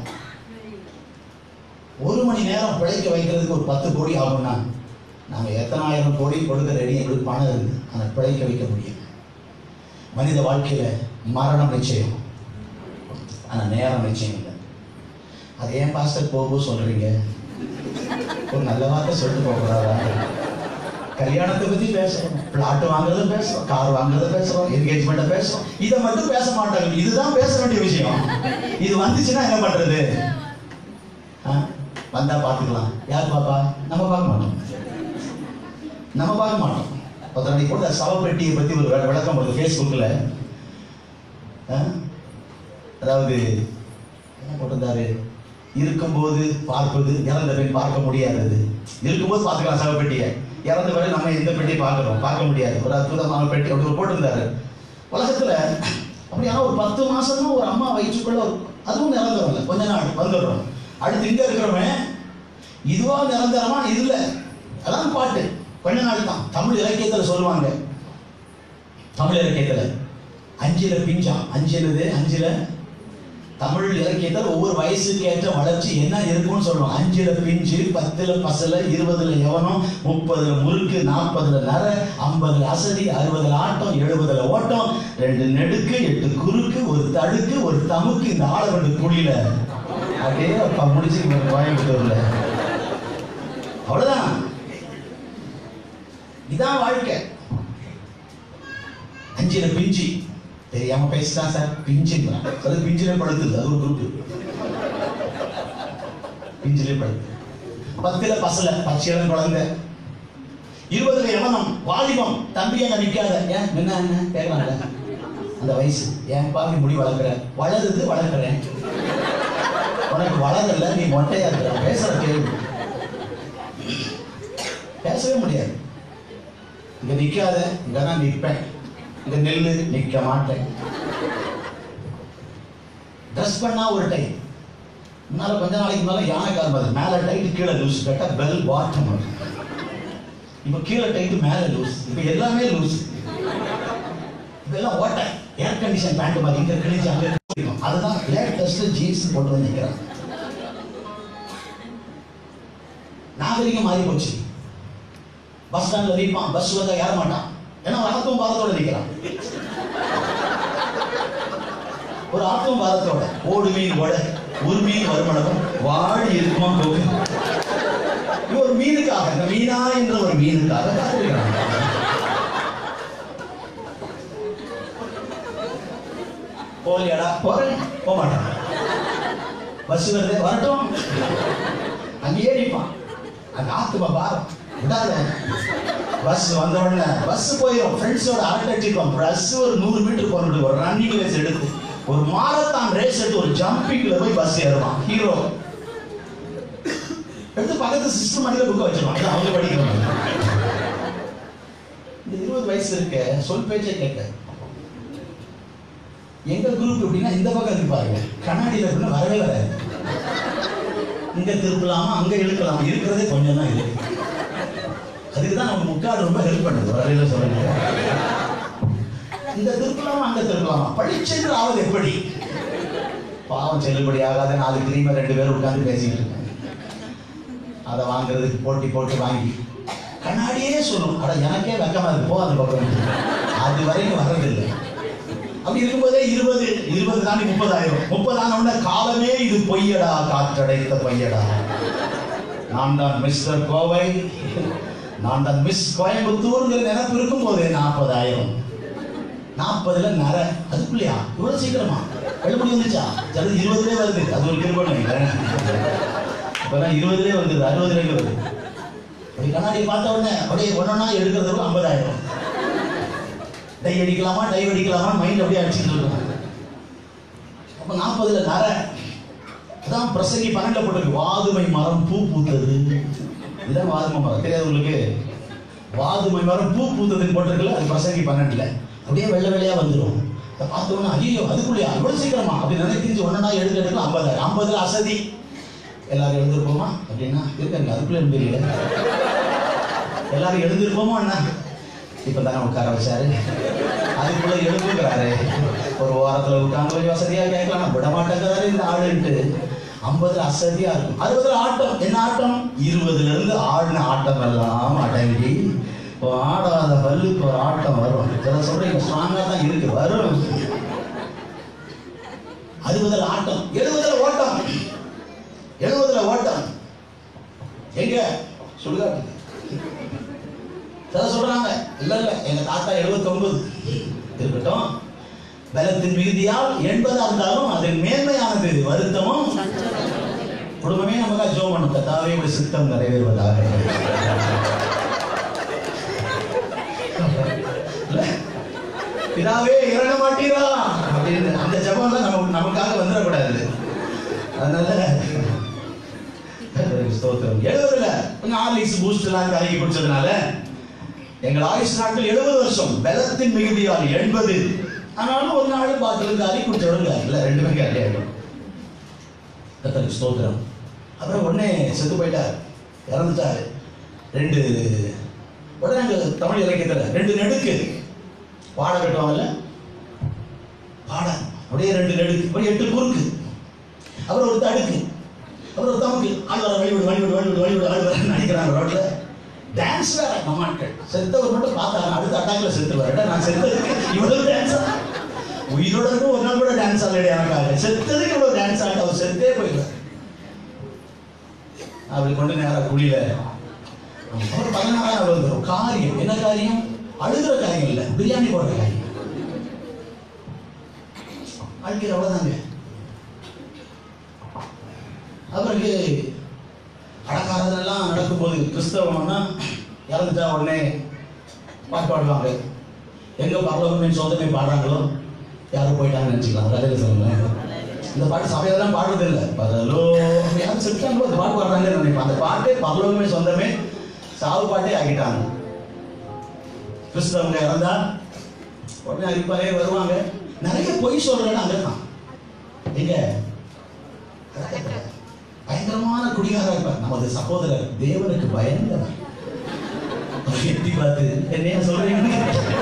ஒரு மணி நேரம் பிழைக்க வைக்கிறதுக்கு ஒரு பத்து கோடி ஆகும்னா நாங்க எத்தனாயிரம் கோடி கொடுக்க ரெடி எங்களுக்கு பணம் இருக்கு ஆனா பிழைக்க வைக்க முடியும் மனித வாழ்க்கையில மரணம் நிச்சயம் ஆனா நேரம் நிச்சயம் இல்லை அது ஏன் பாஸ்டர் போக சொல்றீங்க ஒரு நல்ல வார்த்தை சொல்லிட்டு போகிறாரா கல்யாணத்தை பத்தி பேசுறோம் பிளாட் வாங்குறத பேசுறோம் கார் வாங்குறத பேசுறோம் என்கேஜ்மெண்ட்டை பேசுறோம் இதை மட்டும் பேச மாட்டாங்க இதுதான் பேச வேண்டிய விஷயம் இது வந்துச்சுன்னா என்ன பண்றது ஆ? வந்தா பாத்துக்கலாம் யார் பாப்பா நம்ம பார்க்க மாட்டோம் நம்ம பார்க்க மாட்டோம் ஒருத்தர் கூட சவப்பெட்டியை பத்தி ஒரு வி- விளக்கம் வருது ஃபேஸ்புக்கில் அதாவது என்ன போட்டிருந்தாரு இருக்கும்போது பார்ப்பது இறந்த பின் பார்க்க முடியாதது இருக்கும்போது பார்த்துக்கலாம் சவப்பெட்டியை இறந்த பிறகு நம்ம எந்த பெட்டியை பார்க்குறோம் பார்க்க முடியாது ஒரு அற்புதமான பெட்டி அப்படி ஒரு போட்டிருந்தாரு உலகத்துல அப்படியா ஒரு பத்து மாசமா ஒரு அம்மா வயிற்றுக்குள்ள ஒரு- அதுவும் நிரந்தரம் இல்லை கொஞ்ச நாள் வந்துடுறோம் அடுத்து இங்க இருக்கிறவன் இதுவா நிரந்தரமா இதுல அதான் பாட்டு கொஞ்ச நாள் தான் தமிழ் இலக்கியத்துல சொல்லுவாங்க தமிழ் இலக்கியத்துல அஞ்சில பிஞ்சாம் அஞ்சிலது அஞ்சில தமிழ் இலக்கியத்தில் ஒவ்வொரு வயசுக்கு ஏற்ற வளர்ச்சி என்ன இருக்கும்னு சொல்லுவாங்க அஞ்சுல பிஞ்சு பத்துல பசல இருபதுல எவனம் முப்பதுல முறுக்கு நாற்பதுல நர ஐம்பதுல அசதி அறுபதுல ஆட்டம் எழுபதுல ஓட்டம் ரெண்டு நெடுக்கு எட்டு குறுக்கு ஒரு தடுக்கு ஒரு தமுக்கு இந்த ஆளை ரெண்டு குழியில அப்படியே அப்பா முடிச்சு கோயம்புத்தூர்ல அவ்வளவுதான் இதான் வாழ்க்கை அஞ்சில பிஞ்சு தெரியாம பேசிட்டான் சார் பிஞ்சுங்கிறான் அது பிஞ்சிலே படுத்துது அது ஒரு குரூப் பிஞ்சிலே படுத்து பத்துல பசல பச்சிலம் குழந்தை இருபதுல எவனம் வாலிபம் தம்பி அங்க நிக்காத ஏன் என்ன என்ன கேட்கலாம்ல அந்த வயசு ஏன் பாவி முடி வளர்க்குற வளருது வளர்க்குறேன் உனக்கு வளரல நீ மொட்டையா இருக்கிற பேசுற கேள்வி பேசவே முடியாது இங்க நிக்காத இங்க தான் நிற்பேன் இங்க நெல்லு நிக்க மாட்டேன் ட்ரெஸ் பண்ணா ஒரு டைம் முன்னால கொஞ்ச நாளைக்கு முன்னால யானை கால் மாதிரி மேல டைட் கீழே லூஸ் கேட்டா பெல் பாட்டம் இப்ப கீழே டைட் மேல லூஸ் இப்ப எல்லாமே லூஸ் இதெல்லாம் ஓட்டை ஏர் கண்டிஷன் பேண்ட் மாதிரி இங்க கிழிச்சு அங்க கிழிக்கும் அதுதான் லேட்டஸ்ட் ஜீன்ஸ் போட்டு வந்து நிக்கிறேன் நாகரிகம் மாறி போச்சு பஸ் ஸ்டாண்ட்ல நிற்பான் பஸ் வந்தா ஏற மாட்டான் ஏன்னா ஒரு ஆத்தும் பாரத்தோட நிக்கிறான் ஒரு ஆத்தும் பாரத்தோட ஓடு மீன் ஓட ஒரு மீன் வருமானமும் வாடி இருக்குமா போகு இவன் ஒரு மீனுக்காக இந்த மீனா என்ற ஒரு மீனுக்காக காத்திருக்கிறான் போலியாடா போறேன் போக மாட்டான் பஸ் வருது வரட்டும் அங்கேயே நிற்பான் அந்த ஆத்தும பாரம் விடாத பஸ் வந்த உடனே பஸ் போயிடும் ஃப்ரெண்ட்ஸோட அரட்டை அடிச்சிருக்கோம் பஸ் ஒரு நூறு மீட்டர் போட்டு ஒரு ரன்னிங் ரேஸ் எடுத்து ஒரு மாரத்தான் ரேஸ் எடுத்து ஒரு ஜம்பிங்ல போய் பஸ் ஏறுவான் ஹீரோ எடுத்து பக்கத்து சிஸ்டம் மணியில புக்க வச்சிருவான் இதை அவங்க படிக்கிறாங்க இந்த இருபது வயசு இருக்க சொல் பேச்சே கேட்க எங்க குரூப் எப்படின்னா இந்த பக்கம் இருக்கு பாருங்க கண்ணாடியில எப்படின்னா வரவே வராது இங்க திருப்பலாமா அங்க இழுக்கலாமா இருக்கிறதே கொஞ்சம் தான் இருக்கு அதுக்கு தான் நம்ம முக்காடு ரொம்ப ஹெல்ப் பண்ணுது வரையில சொல்லுங்க இந்த திருப்பலாமா அங்க திருப்பலாமா படிச்சென்று ஆவது எப்படி பாவம் செல்லுபடி ஆகாத நாலு கிரீமை ரெண்டு பேரும் உட்கார்ந்து பேசிட்டு இருக்காங்க அதை வாங்குறதுக்கு போட்டி போட்டு வாங்கி கண்ணாடியே சொல்லும் அட எனக்கே வெக்கமா இருக்கு போ அந்த பக்கம் அது வரைக்கும் வர்றதில்லை அப்படி இருக்கும்போதே இருபது இருபது தாண்டி முப்பதாயிரம் முப்பதான உடனே காலமே இது பொய்யடா காற்றடைத்த பொய்யடா நான் தான் மிஸ்டர் கோவை நான் தான் மிஸ் கோயம்புத்தூர்ங்கிற நினைப்பு இருக்கும் போதே நாற்பதாயிரம் நாற்பதுல நர அதுக்குள்ளயா இவ்வளவு சீக்கிரமா எழுபடி வந்துச்சா சரி இருபதுலேயே வருது அது ஒரு கிருபணம் இப்பதான் இருபதுலேயே வருது அறுபதுலேயே வருது அப்படி கண்ணாடி பார்த்த உடனே அப்படியே ஒன்னொன்னா எடுக்கிறது ஐம்பதாயிரம் டை அடிக்கலாமா டை அடிக்கலாமா மைண்ட் அப்படியே அடிச்சுட்டு இருக்கும் அப்ப நாற்பதுல நர அதான் பிரசங்கி பன்னெண்டுல போட்டிருக்கு வாதுமை மரம் பூ பூத்தது இதுதான் வாதுமை மரம் தெரியாது உங்களுக்கு வாதுமை மரம் பூ பூத்ததுன்னு போட்டிருக்குல்ல அது பிரசங்கி பன்னெண்டுல அப்படியே வெள்ளை வெள்ளையா வந்துடும் அதை பார்த்தோன்னா ஐயோ அதுக்குள்ளேயா இவ்வளவு சீக்கிரமா அப்படி நினைக்கிஞ்சு ஒன்னா எடுக்க எடுக்கலாம் ஐம்பதாயிரம் ஐம்பதுல அசதி எல்லாரும் எழுந்திருப்போமா அப்படின்னா இருக்காங்க அதுக்குள்ள தெரியல எல்லாரும் எழுந்திருப்போமா அண்ணா இப்ப தானே உட்கார வச்சாரு அதுக்குள்ள எழுப்புங்கிறாரு ஒரு ஓரத்துல உட்கார்ந்து கொஞ்சம் வசதியா கேட்கலாம் விட மாட்டேங்கிறாரு இந்த ஆளுன்ட்டு ஐம்பதுல அசதியா இருக்கும் அறுபதுல ஆட்டம் என்ன ஆட்டம் இருபதுல இருந்து ஆடின ஆட்டம் எல்லாம் அடங்கி இப்போ ஆடாத பல்லுக்கு ஒரு ஆட்டம் வரும் சில சொல்றீங்க ஸ்ட்ராங்கா தான் இருக்கு வரும் அறுபதுல ஆட்டம் எழுபதுல ஓட்டம் எழுபதுல ஓட்டம் எங்க சுடுகாட்டுக்கு சில சொல்றாங்க இல்ல இல்ல எங்க தாத்தா 79 இருக்கட்டும் பலத்தின் மிகுதியால் எண்பதா இருந்தாலும் அது மேன்மையானது வருத்தமும் குடும்பமே நமக்காக ஜோம் பண்ணும் கத்தாவே இப்படி சித்தம் நிறைவேறுவதாக நமக்கு நமக்காக வந்துடக்கூடாது அதனால கர்த்தருக்கு ஸ்தோத்திரம் எழுபதுல கொஞ்சம் ஹார்லிக்ஸ் பூஸ்ட் எல்லாம் கலக்கி குடிச்சதுனால எங்கள் ஆயுஷ் நாட்கள் எழுபது வருஷம் பலத்தின் மிகுதியால் எண்பது ஆனாலும் ஒரு நாள் பாட்டிலும் காலி குடிச்சவரும் காலி இல்லை ரெண்டு பேரும் காலி ஆகிடும் கர்த்தருக்கு ஸ்தோத்திரம் அப்புறம் உடனே செத்து போயிட்டார் இறந்துட்டாரு ரெண்டு உடனே அங்க தமிழ் இலக்கியத்தில் ரெண்டு நெடுக்கு பாட கட்டுவாங்கல்ல பாட அப்படியே ரெண்டு நெடுக்கு அப்படியே எட்டு குறுக்கு அப்புறம் ஒரு தடுக்கு அப்புறம் ஒரு தமக்கு ஆள் வர வழிவிடு வழிவிடு வழிவிடு வழிவிடு ஆள் வர நினைக்கிறாங்க ரோட்ல டான்ஸ் வேற நம்ம ஆட்கள் செத்தவர் மட்டும் பார்த்தாங்க அடுத்த அட்டாக்ல செத்துவார் நான் செத்ததுக்கு இவ்வளவு டான்ஸா உயிரோட இருக்கும் ஒரு நாள் கூட டான்ஸ் ஆடலையே எனக்காக செத்ததுக்கு இவ்வளவு டான்ஸ் ஆடி அவர் செத்தே போயிடுவார் அப்படி கொண்டு நேரா குழியில அவர் பதினாறாம் நாள் வந்துடும் காரியம் என்ன காரியம் அழுகிற காரியம் இல்ல பிரியாணி போடுற காரியம் வாழ்க்கையில் அவ்வளவுதாங்க அவருக்கு அடக்காரதெல்லாம் நடக்கும்போது கிறிஸ்தவம்னா இறந்துட்டா உடனே பாட்டு பாடுவாங்க எங்க பரலோகமே சொந்தமே பாடுறாங்களோ யாரும் போயிட்டாங்கன்னு நினைச்சுக்கலாம் கதையில சொல்லுங்களேன் இந்த பாட்டு சபையெல்லாம் பாடுறது இல்லை பரலோ யாரும் செத்துட்டாங்களோ அந்த பாட்டு பாடுறாங்கன்னு நினைப்பேன் அந்த பாட்டே பரலோகமே சொந்தமே சாவு பாட்டே ஆக்கிட்டாங்க கிறிஸ்தவங்க இறந்தா உடனே அறிப்பாரே வருவாங்க நிறைய பொய் சொல்றேன்னு அங்கே தான் எங்க அடக்கத்துல. பயங்கரமான குடிகாரா இருப்பார் நமது சகோதரர் தேவனுக்கு பயந்தவர் அவர் எட்டி பார்த்து என்னைய சொல்றீங்க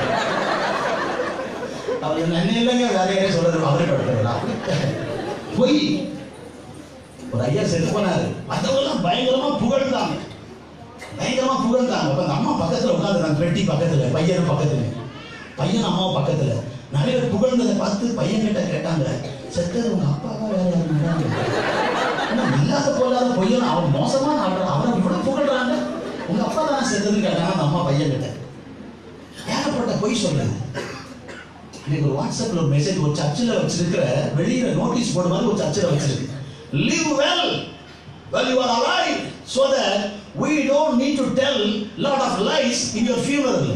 அவர் என்ன இல்லைங்க வேற யாரையும் சொல்றது அவரே படுத்துறாரு அப்படி பொய் ஒரு ஐயா செத்து போனாரு மற்றவங்கெல்லாம் பயங்கரமா புகழ்ந்தாங்க பயங்கரமா புகழ்ந்தாங்க அப்ப அந்த அம்மா பக்கத்துல உட்காந்துருந்தாங்க பெட்டி பக்கத்துல பையன் பக்கத்துல பையன் அம்மா பக்கத்துல நிறைய பேர் புகழ்ந்ததை பார்த்து பையன் கிட்ட கேட்டாங்க செத்தது உங்க அப்பாவா வேற யாரும் நடாங்க ஆனா இல்லாத போலாத பொய்யன் அவன் மோசமா ஆடுறான் அவரை இவ்வளவு புகழ்றாங்க உங்க அப்பா தான் செத்ததுன்னு கேட்டாங்க அந்த அம்மா பையன் கிட்ட ஏகப்பட்ட பொய் சொல்றது இன்னைக்கு ஒரு வாட்ஸ்அப்ல ஒரு மெசேஜ் ஒரு சர்ச்சில் வச்சிருக்கிற வெளியில நோட்டீஸ் போர்டு மாதிரி ஒரு சர்ச்சில் வச்சிருக்கு live well while you are alive so that we don't need to tell lot of lies in your funeral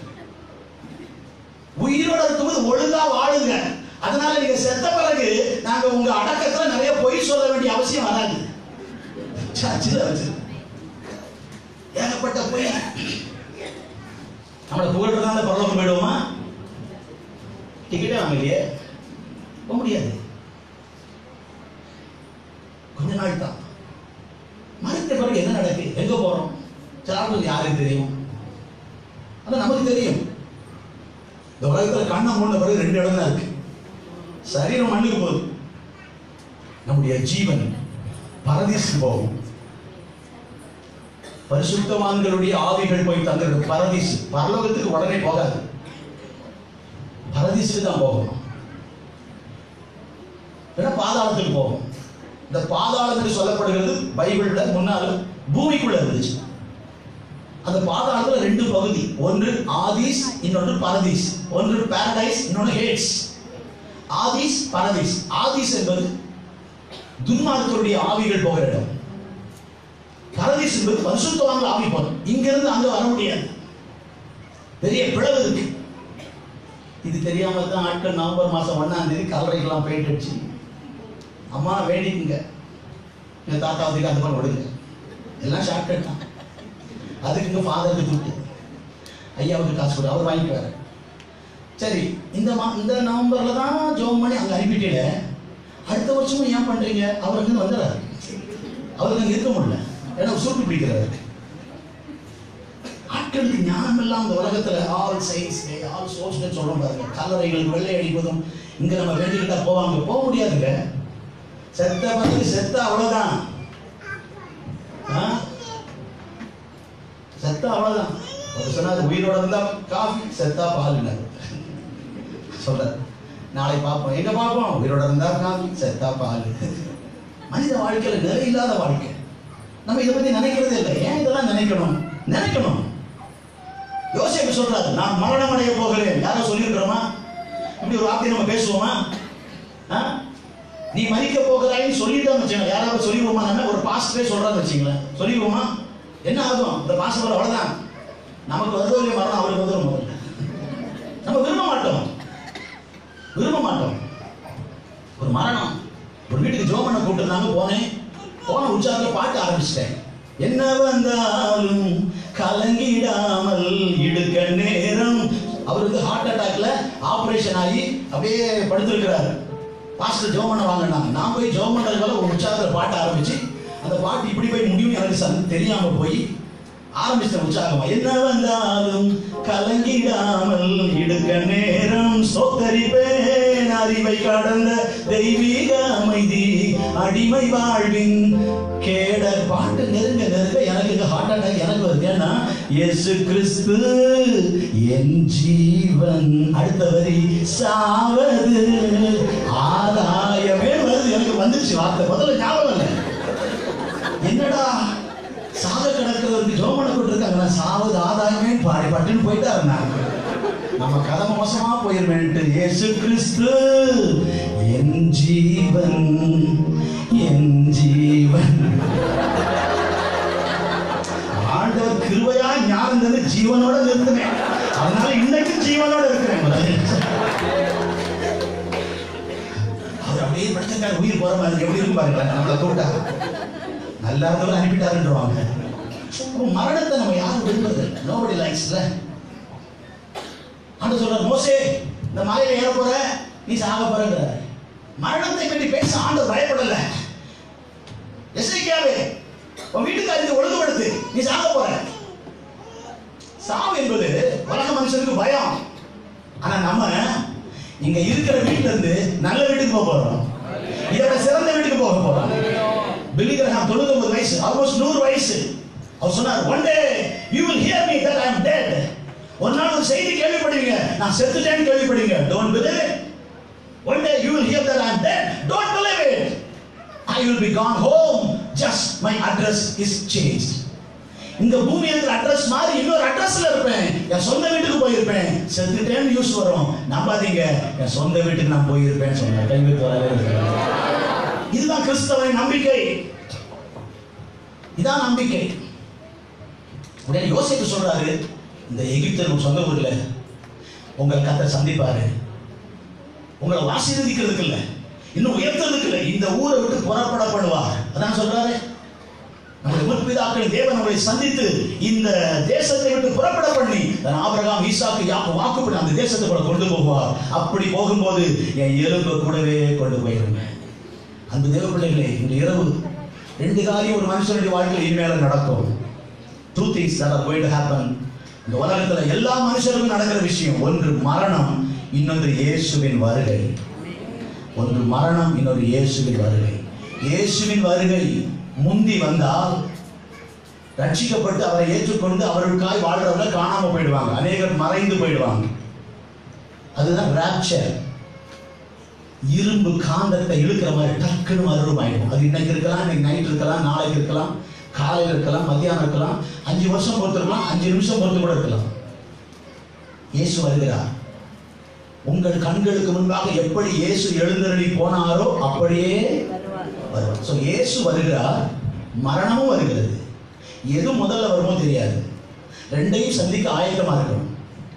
உயிரோட இருக்கும்போது ஒழுங்கா வாழுங்க அதனால நீங்க செத்த பிறகு நாங்க உங்க அடக்கத்துல நிறைய பொய் சொல்ல வேண்டிய அவசியம் வராது சர்ச்சில் வச்சிருக்கு ஏகப்பட்ட பொய் நம்மளை புகழ்றதால பரலோகம் போயிடுவோமா டிக்கெட்டே வாங்கலையே போக முடியாது கொஞ்ச நாள் தான் மறைத்த பிறகு என்ன நடக்கு எங்க போறோம் சார்பு யாருக்கு தெரியும் ஆனா நமக்கு தெரியும் இந்த உலகத்துல கண்ணை மூடின பிறகு ரெண்டு இடம் தான் இருக்கு சரீரம் மண்ணுக்கு போகுது நம்முடைய ஜீவன் பரதீசுக்கு போகும் பரிசுத்தவான்களுடைய ஆவிகள் போய் தங்கிருக்கு பரதீசு பரலோகத்துக்கு உடனே போகாது பரதீசுக்கு தான் போகணும் ஏன்னா பாதாளத்துக்கு போகும் இந்த பாதாளம் என்று சொல்லப்படுகிறது பைபிள்ல முன்னால பூமிக்குள்ள இருந்துச்சு அந்த பாதாளத்துல ரெண்டு பகுதி ஒன்று ஆதீஸ் இன்னொன்று பரதீஸ் ஒன்று பாரடைஸ் இன்னொன்று ஹேட்ஸ் ஆதீஸ் பரதீஸ் ஆதீஸ் என்பது துன்மார்க்கருடைய ஆவிகள் போகிற இடம் பரதீஸ் என்பது பரிசுத்தவான்கள் ஆவி போகும் இங்கிருந்து அங்க வர முடியாது பெரிய பிளவு இருக்கு இது தெரியாம தான் ஆட்கள் நவம்பர் மாசம் ஒண்ணாம் தேதி கல்லறைக்கெல்லாம் பெயிண்ட் அடிச்சு அம்மா வேண்டிக்குங்க என் தாத்தாவுக்கு அந்த பண்ண விடுங்க எல்லாம் ஷார்ட்கட் தான் அதுக்கு இங்க ஃபாதருக்கு துட்டு ஐயாவுக்கு காசு கொடு அவர் வாங்கிக்குவாரு சரி இந்த மா இந்த நவம்பர்ல தான் ஜோம் பண்ணி அங்க அனுப்பிட்டீங்க அடுத்த வருஷமும் ஏன் பண்றீங்க அவர் அங்க வந்துடுறாரு அவருக்கு அங்க இருக்க முடியல ஏன்னா சுருட்டு பிடிக்கிறாரு ஆட்களுக்கு ஞானம் எல்லாம் இந்த உலகத்துல ஆல் சயின்ஸ் ஆல் சோர்ஸ் சொல்றோம் பாருங்க கல்லறைகளுக்கு வெள்ளை அடிப்பதும் இங்க நம்ம வேண்டிக்கிட்டா போவாங்க போக முடியாதுங்க செத்த வந்து செத்த அவ்வளவுதான் ஆ? செத்த அவ்வளவுதான் ஒரு சொன்னார் உயிரோட இருந்தா காஃபி செத்தா பால் சொல்ற நாளை பார்ப்போம் எங்க பார்ப்போம் உயிரோட இருந்தா காஃபி செத்தா பால் மனித வாழ்க்கையில நிலை இல்லாத வாழ்க்கை நம்ம இதை பத்தி நினைக்கிறதே இல்லை ஏன் இதெல்லாம் நினைக்கணும் நினைக்கணும் யோசிப்பு சொல்றாரு நான் மரணம் அடைய போகிறேன் யாரோ சொல்லியிருக்கிறோமா இப்படி ஒரு வார்த்தை நம்ம பேசுவோமா ஆ? நீ மறிக்க போகிறாய்ன்னு சொல்லிட்டோம் வச்சுங்க யாராவது சொல்லிடுவோமா நம்ம ஒரு பாஸ்டரே சொல்றான்னு வச்சுங்களேன் சொல்லிடுவோமா என்ன ஆகும் இந்த பாஸ்டர் அவ்வளவுதான் நமக்கு வருதோ இல்லையோ மரணம் அவருக்கு வந்துடும் முதல்ல நம்ம விரும்ப மாட்டோம் விரும்ப மாட்டோம் ஒரு மரணம் ஒரு வீட்டுக்கு ஜோம் பண்ண கூப்பிட்டுருந்தாங்க போனேன் போன உற்சாகத்தில் பாட்டு ஆரம்பிச்சிட்டேன் என்ன வந்தாலும் கலங்கிடாமல் இடுக்க நேரம் அவர் வந்து ஹார்ட் அட்டாக்ல ஆபரேஷன் ஆகி அப்படியே படுத்திருக்கிறாரு பாஸ்டர் ஜோம் பண்ண வாங்கினாங்க நான் போய் ஜோம் பண்ணுறதுனால ஒரு உற்சாகத்தில் பாட்டு ஆரம்பிச்சு அந்த பாட்டு இப்படி போய் முடியும் எனக்கு சன் தெரியாம போய் ஆரம்பிச்ச உற்சாகமா என்ன வந்தாலும் கலங்கிடாமல் இடுக்க நேரம் சொத்தரிப்பேன் அறிவை கடந்த தெய்வீக அமைதி அடிமை வாழ்வின் கேட பாட்டு நெருங்க நெருங்க எனக்கு ஹார்ட் அட்டாக் எனக்கு வருது ஏன்னா இயேசு கிறிஸ்து என் ஜீவன் அடுத்த வரி சாவது ஆதாயமே வருது எனக்கு வந்துச்சு வார்த்தை முதல்ல ஞாபகம் இல்லை என்னடா சாக கிடக்கிறவருக்கு ஜோமனை கொண்டிருக்காங்க நான் சாவது ஆதாயமே பாடி பட்டுன்னு போயிட்டாரு நான் நம்ம கதை மோசமா போயிருமேன்ட்டு இயேசு கிறிஸ்து என் ஜீவன் என் ஜீவன் ஆண்டவர் கிருபையா ஞானம் தந்து ஜீவனோட நிறுத்தினேன் அதனால இன்னைக்கு ஜீவனோட இருக்கிறேன் முதல்ல. அவர் அப்படியே படிச்சிருக்காரு உயிர் போற மாதிரி எப்படி இருக்கு பாருங்களேன் நம்மளை கூப்பிட்டா நல்லா இருந்தவர் அனுப்பிட்டாருன்றவாங்க அப்போ மரணத்தை நம்ம யாரும் விரும்புறது நோபடி லைக்ஸ்ல ஆண்டு சொல்ற மோசே இந்த மலையில ஏற போற நீ சாக போறன்ற மரணத்தை பற்றி பேச ஆண்டு பயப்படல எஸ்ஐக்கியாவே உன் வீட்டுக்காரத்தை ஒழுங்குபடுத்து நீ சாக போற சாவு என்பது உலக மனுஷனுக்கு பயம் ஆனா நம்ம இங்க இருக்கிற வீட்டுல இருந்து நல்ல வீட்டுக்கு போக போறோம் இதோட சிறந்த வீட்டுக்கு போக போறோம் பில்லி கிரஹாம் தொண்ணூத்தொன்பது வயசு ஆல்மோஸ்ட் நூறு வயசு அவர் சொன்னார் one day you will hear me that I am dead ஒரு நாள் ஒரு செய்தி கேள்விப்படுவீங்க நான் செத்துட்டேன்னு கேள்விப்படுவீங்க don't believe it one day you will hear that I am dead don't believe it I will be gone home just my address is change இந்த பூமி இருக்கிற அட்ரஸ் மாதிரி இன்னொரு அட்ரஸ்ல இருப்பேன் என் சொந்த வீட்டுக்கு போயிருப்பேன் செத்துட்டேன்னு நியூஸ் வரும் நம்பாதீங்க என் சொந்த வீட்டுக்கு நான் போயிருப்பேன் சொன்னேன் கைவிட்டு வரவே இல்லை. இதுதான் கிறிஸ்தவனின் நம்பிக்கை இதான் நம்பிக்கை உடனே யோசிப்பு சொல்றாரு இந்த எகிப்தில் உங்க சொந்த ஊர்ல உங்கள் கத்தை சந்திப்பாரு உங்களை ஆசீர்வதிக்கிறதுக்கு இல்ல இன்னும் உயர்த்துறதுக்கு இல்ல இந்த ஊரை விட்டு புறப்பட பண்ணுவார் அதான் சொல்றாரு நம்முடைய முற்பிதாக்களின் தேவன் நம்மளை சந்தித்து இந்த தேசத்தை விட்டு புறப்பட பண்ணி தன் ஆபிரகாம் ஈசாக்கு யாக்கு வாக்குப்படி அந்த தேசத்துக்குள்ள கொண்டு போவார் அப்படி போகும்போது என் எலும்பு கூடவே கொண்டு போயிருங்க அன்பு தேவ பிள்ளைகளே இந்த இரவு ரெண்டு காரியம் ஒரு மனுஷனுடைய வாழ்க்கையில் இனிமேல நடக்கும் two things that are going to happen இந்த உலகத்துல எல்லா மனுஷருக்கும் நடக்கிற விஷயம் ஒன்று மரணம் இன்னொன்று இயேசுவின் வருகை ஒன்று மரணம் இன்னொரு இயேசுவின் வருகை இயேசுவின் வருகை முந்தி வந்தால் ரட்சிக்கப்பட்டு அவரை ஏற்றுக்கொண்டு அவர்களுக்காய் வாழ்றவங்க காணாம போயிடுவாங்க அநேகர் மறைந்து போயிடுவாங்க அதுதான் ராப்சர் இரும்பு காந்தத்தை இழுக்கிற மாதிரி டக்குன்னு மறுரூபாயிடும் அது இன்னைக்கு இருக்கலாம் இன்னைக்கு நைட் இருக்கலாம் நாளைக்கு இருக்கலாம் காலையில் இருக்கலாம் மத்தியானம் இருக்கலாம் அஞ்சு வருஷம் பொறுத்து இருக்கலாம் அஞ்சு நிமிஷம் பொறுத்து கூட இருக்கலாம் இயேசு வருகிறார் உங்கள் கண்களுக்கு முன்பாக எப்படி இயேசு எழுந்தருளி போனாரோ அப்படியே வருவார் ஸோ இயேசு வருகிறார் மரணமும் வருகிறது எது முதல்ல வருமோ தெரியாது ரெண்டையும் சந்திக்க ஆயத்தமா இருக்கணும்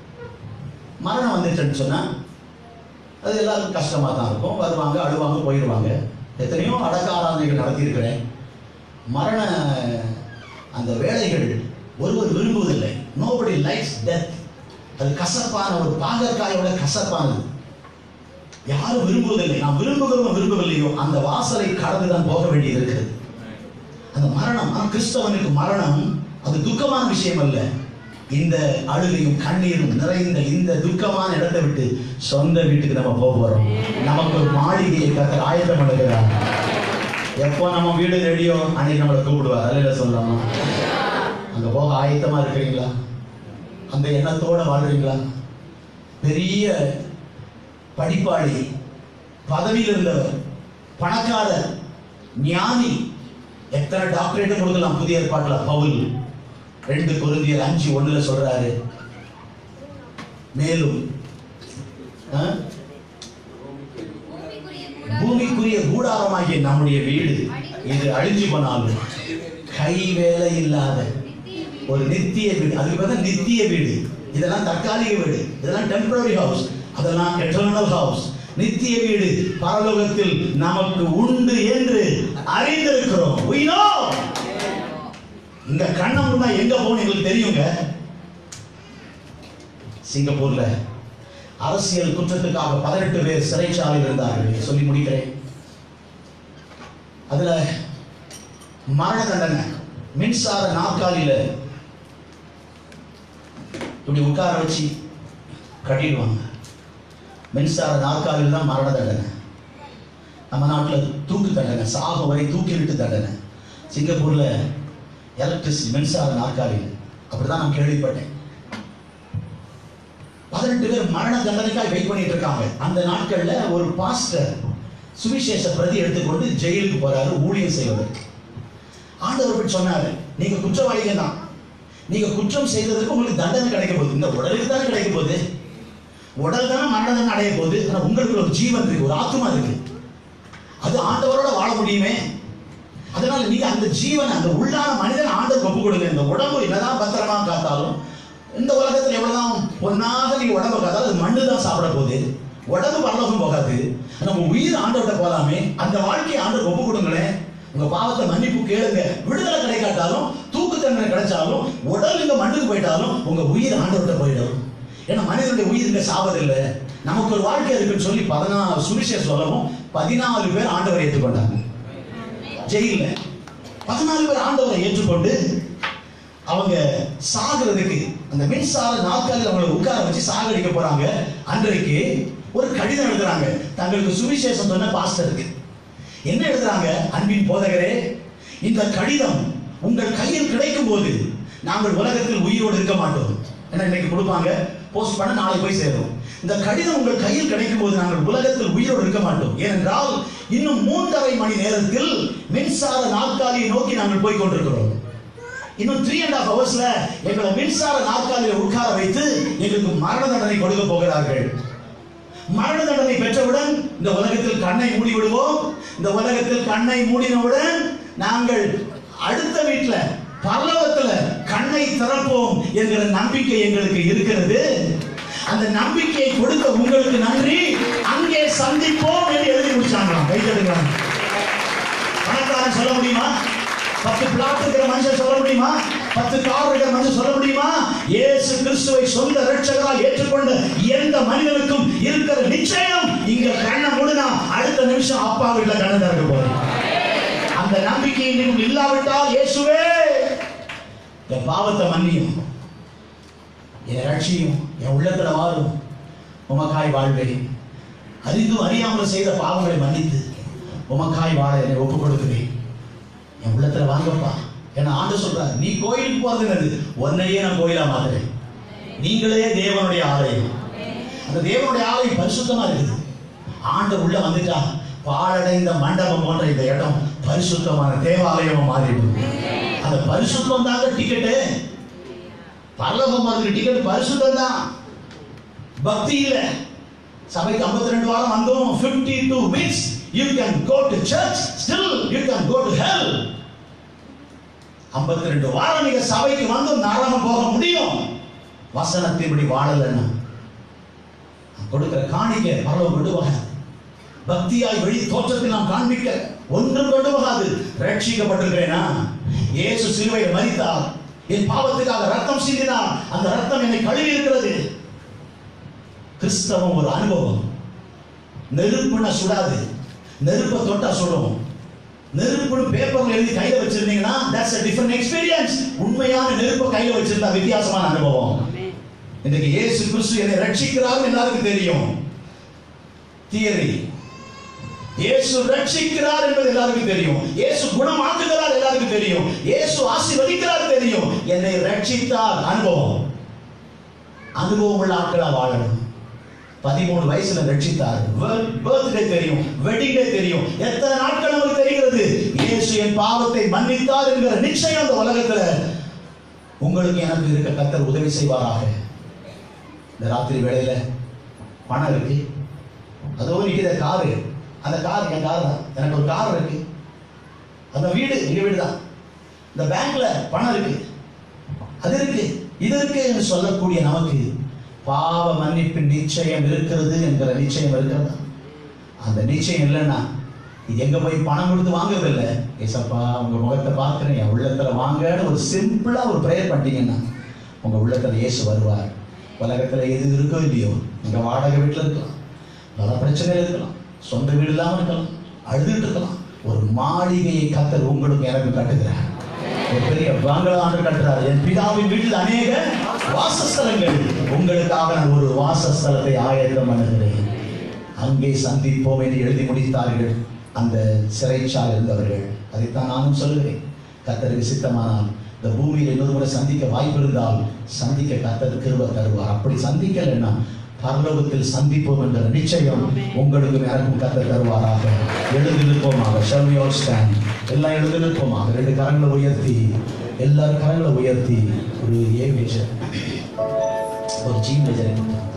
மரணம் வந்துட்டுன்னு சொன்னா அது எல்லாருக்கும் கஷ்டமாக தான் இருக்கும் வருவாங்க அழுவாங்க போயிடுவாங்க எத்தனையோ அடக்க ஆராதனைகள் நடத்தியிருக்கிறேன் மரண அந்த வேலைகள் ஒருவர் விரும்புவதில்லை நோபடி லைக்ஸ் டெத் அது கசப்பான ஒரு பாகற்காயோட கசப்பானது யாரும் விரும்புவதில்லை நாம் விரும்புகிறோமோ விரும்பவில்லையோ அந்த வாசலை கடந்து தான் போக வேண்டியது இருக்குது அந்த மரணம் ஆனா கிறிஸ்தவனுக்கு மரணம் அது துக்கமான விஷயம் அல்ல இந்த அழுகையும் கண்ணீரும் நிறைந்த இந்த துக்கமான இடத்தை விட்டு சொந்த வீட்டுக்கு நம்ம போக போறோம் நமக்கு ஒரு மாளிகையை கத்தர் ஆயத்தம் பண்ணுகிறார் எப்போ நம்ம வீடு ரெடியோ அன்னைக்கு நம்மளை கூப்பிடுவார் அல்ல சொல்லலாமா அங்க போக ஆயத்தமா இருக்கிறீங்களா அந்த எண்ணத்தோட வாழ்றீங்களா பெரிய படிப்பாளி பதவியில் இருந்தவர் பணக்காரர் ஞானி எத்தனை டாக்டரேட்டும் கொடுக்கலாம் புதிய ஏற்பாட்டுல பவுல் ரெண்டு கொரிந்தியர் அஞ்சு ஒண்ணுல சொல்றாரு மேலும் ஆ? பூமிக்குரிய கூடாரமாகிய நம்முடைய வீடு இது அழிஞ்சு போனாலும் கை வேலை இல்லாத ஒரு நித்திய வீடு அதுக்கு பார்த்தா நித்திய வீடு இதெல்லாம் தற்காலிக வீடு இதெல்லாம் டெம்பரரி ஹவுஸ் அதெல்லாம் எட்டர்னல் ஹவுஸ் நித்திய வீடு பரலோகத்தில் நமக்கு உண்டு என்று அறிந்திருக்கிறோம் We know. இந்த கண்ணம் தான் எங்க போகணும் எங்களுக்கு தெரியுங்க சிங்கப்பூர்ல அரசியல் குற்றத்துக்காக பதினெட்டு பேர் சிறைச்சாலையில் இருந்தார்கள் இதை சொல்லி முடிக்கிறேன் அதுல மரண தண்டனை மின்சார நாற்காலியில இப்படி உட்கார வச்சு கட்டிடுவாங்க மின்சார நாற்காலியில் தான் மரண தண்டனை நம்ம நாட்டில் தூக்கு தண்டனை சாக வரை தூக்கிலிட்டு தண்டனை சிங்கப்பூர்ல எலக்ட்ரிசிட்டி மின்சார நாற்காலியில் அப்படிதான் நான் கேள்விப்பட்டேன் பதினெட்டு பேர் மரண தண்டனைக்காக வெயிட் பண்ணிட்டு இருக்காங்க அந்த நாட்கள்ல ஒரு பாஸ்டர் சுவிசேஷ பிரதி எடுத்துக்கொண்டு ஜெயிலுக்கு போறாரு ஊழியம் செய்வதற்கு ஆண்டவர் போய் சொன்னாரு நீங்க குற்றவாளிங்க தான் நீங்க குற்றம் செய்ததற்கு உங்களுக்கு தண்டனை கிடைக்க போகுது இந்த உடலுக்கு தானே கிடைக்க போகுது உடல் தானே மரண தண்டனை அடைய போகுது ஆனா உங்களுக்கு ஒரு ஜீவன் இருக்கு ஒரு ஆத்மா இருக்கு அது ஆண்டவரோட வாழ முடியுமே அதனால நீங்க அந்த ஜீவன் அந்த உள்ளான மனிதன் ஆண்டவர் ஒப்பு கொடுங்க இந்த உடம்பு என்னதான் பத்திரமா காத்தாலும் இந்த உலகத்துல எவ்வளவுதான் பொன்னாக நீங்க உடம்பு காத்தாலும் அது மண்ணு தான் சாப்பிட போகுது உடம்பு பரலோகம் போகாது நம்ம உயிர் ஆண்டவர்கிட்ட போலாமே அந்த வாழ்க்கையை ஆண்டவர் ஒப்பு கொடுங்களேன் உங்க பாவத்தை மன்னிப்பு கேளுங்க விடுதலை கிடைக்காட்டாலும் தூக்கு தண்டனை கிடைச்சாலும் உடல் இங்க மண்ணுக்கு போயிட்டாலும் உங்க உயிர் ஆண்டவர்கிட்ட போயிடும் ஏன்னா மனிதனுடைய உயிர் இங்க சாவதில்லை நமக்கு ஒரு வாழ்க்கை இருக்குன்னு சொல்லி பதினாறு சுவிசேஷம் சொல்லவும் பதினாலு பேர் ஆண்டவரை ஏற்றுக்கொண்டாங்க ஜெயில பதினாலு பேர் ஆண்டவரை ஏற்றுக்கொண்டு அவங்க சாகிறதுக்கு அந்த மின்சார நாற்காலில் அவங்களை உட்கார வச்சு சாகடிக்க போறாங்க அன்றைக்கு ஒரு கடிதம் எழுதுறாங்க தங்களுக்கு சுவிசேஷம் சொன்ன பாஸ்டருக்கு என்ன எழுதுறாங்க அன்பின் போதகரே இந்த கடிதம் உங்கள் கையில் கிடைக்கும் போது நாங்கள் உலகத்தில் உயிரோடு இருக்க மாட்டோம் ஏன்னா இன்னைக்கு கொடுப்பாங்க போஸ்ட் பண்ண நாளை போய் சேரும் இந்த கடிதம் உங்கள் கையில் கிடைக்கும் போது நாங்கள் உலகத்தில் உயிரோடு இருக்க மாட்டோம் ஏனென்றால் இன்னும் மூன்றரை மணி நேரத்தில் மின்சார நாற்காலியை நோக்கி நாங்கள் போய் கொண்டிருக்கிறோம் இன்னும் த்ரீ அண்ட் ஹாஃப் ஹவர்ஸ்ல எங்களை மின்சார நாற்காலியில் உட்கார வைத்து எங்களுக்கு மரண தண்டனை கொடுக்க போகிறார்கள் மரண தண்டனை பெற்றவுடன் இந்த உலகத்தில் கண்ணை மூடி விடுவோம் இந்த உலகத்தில் கண்ணை மூடினவுடன் நாங்கள் அடுத்த வீட்டுல பரலோகத்துல கண்ணை திறப்போம் என்கிற நம்பிக்கை எங்களுக்கு இருக்கிறது அந்த நம்பிக்கையை கொடுத்த உங்களுக்கு நன்றி அங்கே சந்திப்போம் என்று எழுதி முடிச்சாங்களாம் கைத்தடுக்கலாம் பணக்காரன் சொல்ல முடியுமா பத்து பிளாட் இருக்கிற மனுஷன் சொல்ல முடியுமா பத்து கார் இருக்கிற மனுஷன் சொல்ல முடியுமா இயேசு கிறிஸ்துவை சொந்த ரட்சகராக ஏற்றுக்கொண்ட எந்த மனிதனுக்கும் இருக்கிற நிச்சயம் இங்க கண்ணை மூடினா அடுத்த நிமிஷம் அப்பா வீட்டுல கண்ணை திறக்க போறேன் அந்த நம்பிக்கை நீங்கள் இல்லாவிட்டால் இயேசுவே என் பாவத்தை மன்னியும் என் ரட்சியும் என் உள்ளத்துல வாழும் உமக்காய் வாழ்வேன் அறிந்தும் அறியாமல் செய்த பாவங்களை மன்னித்து உமக்காய் வாழ என்னை ஒப்புக் கொடுக்கிறேன் என் உள்ளத்துல வாங்கப்பா ஏன்னா ஆண்டு சொல்றாரு நீ கோயிலுக்கு போறது என்னது உன்னையே நான் கோயிலா மாத்துறேன் நீங்களே தேவனுடைய ஆலயம் அந்த தேவனுடைய ஆலயம் பரிசுத்தமா இருக்குது ஆண்டு உள்ள வந்துட்டா பாழடைந்த மண்டபம் போன்ற இந்த இடம் பரிசுத்தமான தேவாலயமா மாறிடும் அந்த பரிசுத்தம் தாங்க டிக்கெட்டு பரலோகம் மாதிரி டிக்கெட் பரிசுத்தம் தான் பக்தி இல்ல சபைக்கு 52 ரெண்டு வாரம் வந்தோம் 52 two weeks you can go to church still you can go to hell 52 ரெண்டு வாரம் நீங்க சபைக்கு வந்து நரகம் போக முடியும் வசனத்தின்படி வாழலைன்னா கொடுக்கிற காணிக்கை பரலோகம் கொண்டு போகாது பக்தியாய் வெளி தோற்றத்தில் நாம் காண்பிக்க ஒன்றும் கொண்டு போகாது ரட்சிக்கப்பட்டிருக்கிறேனா இயேசு சிலுவையில் மரித்தார் என் பாவத்துக்காக ரத்தம் சிந்தினார் அந்த ரத்தம் என்னை கழுவி இருக்கிறது கிறிஸ்தவம் ஒரு அனுபவம் நெருப்புன சுடாது நெருப்பை தொட்டா சுடும் நெருப்புன்னு பேப்பர்ல எழுதி கையில வச்சிருந்தீங்கன்னா that's a different experience உண்மையான நெருப்பை கையில வச்சிருந்தா வித்தியாசமான அனுபவம் இன்னைக்கு இயேசு கிறிஸ்து என்னை ரட்சிக்கிறார் எல்லாருக்கும் தெரியும் தியரி இயேசு ரட்சிக்கிறார் என்பது எல்லாருக்கும் தெரியும் இயேசு குணமாக்குகிறார் எல்லாருக்கும் தெரியும் இயேசு ஆசீர்வதிக்கிறார் தெரியும் என்னை ரட்சித்தார் அனுபவம் அனுபவம் உள்ள ஆட்களா வாழணும் பதிமூணு வயசுல ரட்சித்தார் பர்த்டே தெரியும் வெட்டிங் டே தெரியும் எத்தனை நாட்கள் நமக்கு தெரிகிறது இயேசு என் பாவத்தை மன்னித்தார் என்கிற நிச்சயம் அந்த உலகத்துல உங்களுக்கு எனக்கு இருக்க கத்தர் உதவி செய்வாராக இந்த ராத்திரி வேளையில பணம் இருக்கு அதோ நிக்கிற காரு அந்த கார் என் கார் தான் எனக்கு ஒரு கார் இருக்கு அந்த வீடு எங்க வீடு தான் இந்த பேங்க்ல பணம் இருக்கு அது இருக்கு இது இருக்கு என்று சொல்லக்கூடிய நமக்கு பாவ மன்னிப்பின் நிச்சயம் இருக்கிறது என்கிற நிச்சயம் இருக்கிறதா அந்த நிச்சயம் இல்லைன்னா இது எங்க போய் பணம் கொடுத்து வாங்குறதில்ல ஏசப்பா உங்க முகத்தை பார்க்கிறேன் என் உள்ளத்துல வாங்கன்னு ஒரு சிம்பிளா ஒரு ப்ரேயர் பண்ணிட்டீங்கன்னா உங்க உள்ளத்துல இயேசு வருவார் உலகத்துல எது இருக்கோ இல்லையோ உங்க வாடகை வீட்டுல இருக்கலாம் பல பிரச்சனைகள் இருக்கலாம் சொந்த வீடு இல்லாம இருக்கலாம் அழுதுட்டு இருக்கலாம் ஒரு மாளிகையை கத்தர் உங்களுக்கு எனக்கு கட்டுகிறார் ஒரு பெரிய பங்களா ஆண்டு கட்டுறார் என் பிதாவின் வீட்டில் அநேக வாசஸ்தலங்கள் உங்களுக்காக நான் ஒரு வாசஸ்தலத்தை ஆயத்தம் பண்ணுகிறேன் அங்கே சந்திப்போம் என்று எழுதி முடித்தார்கள் அந்த சிறைச்சால் இருந்தவர்கள் அதைத்தான் நானும் சொல்லுகிறேன் கத்தருக்கு சித்தமானால் இந்த பூமியில் இன்னொரு முறை சந்திக்க வாய்ப்பு இருந்தால் சந்திக்க கத்தர் கிருப தருவார் அப்படி சந்திக்கலைன்னா பரலோகத்தில் சந்திப்போம் என்ற நிச்சயம் உங்களுக்கும் எனக்கும் கத்தர் தருவாராக எழுந்து நிற்போமாக shall we all stand எல்லாம் எழுந்து நிற்போமாக ரெண்டு கரங்களை உயர்த்தி எல்லாரும் கரங்களை உயர்த்தி ஒரு ஏ மேஜர் ஒரு ஜி மேஜர்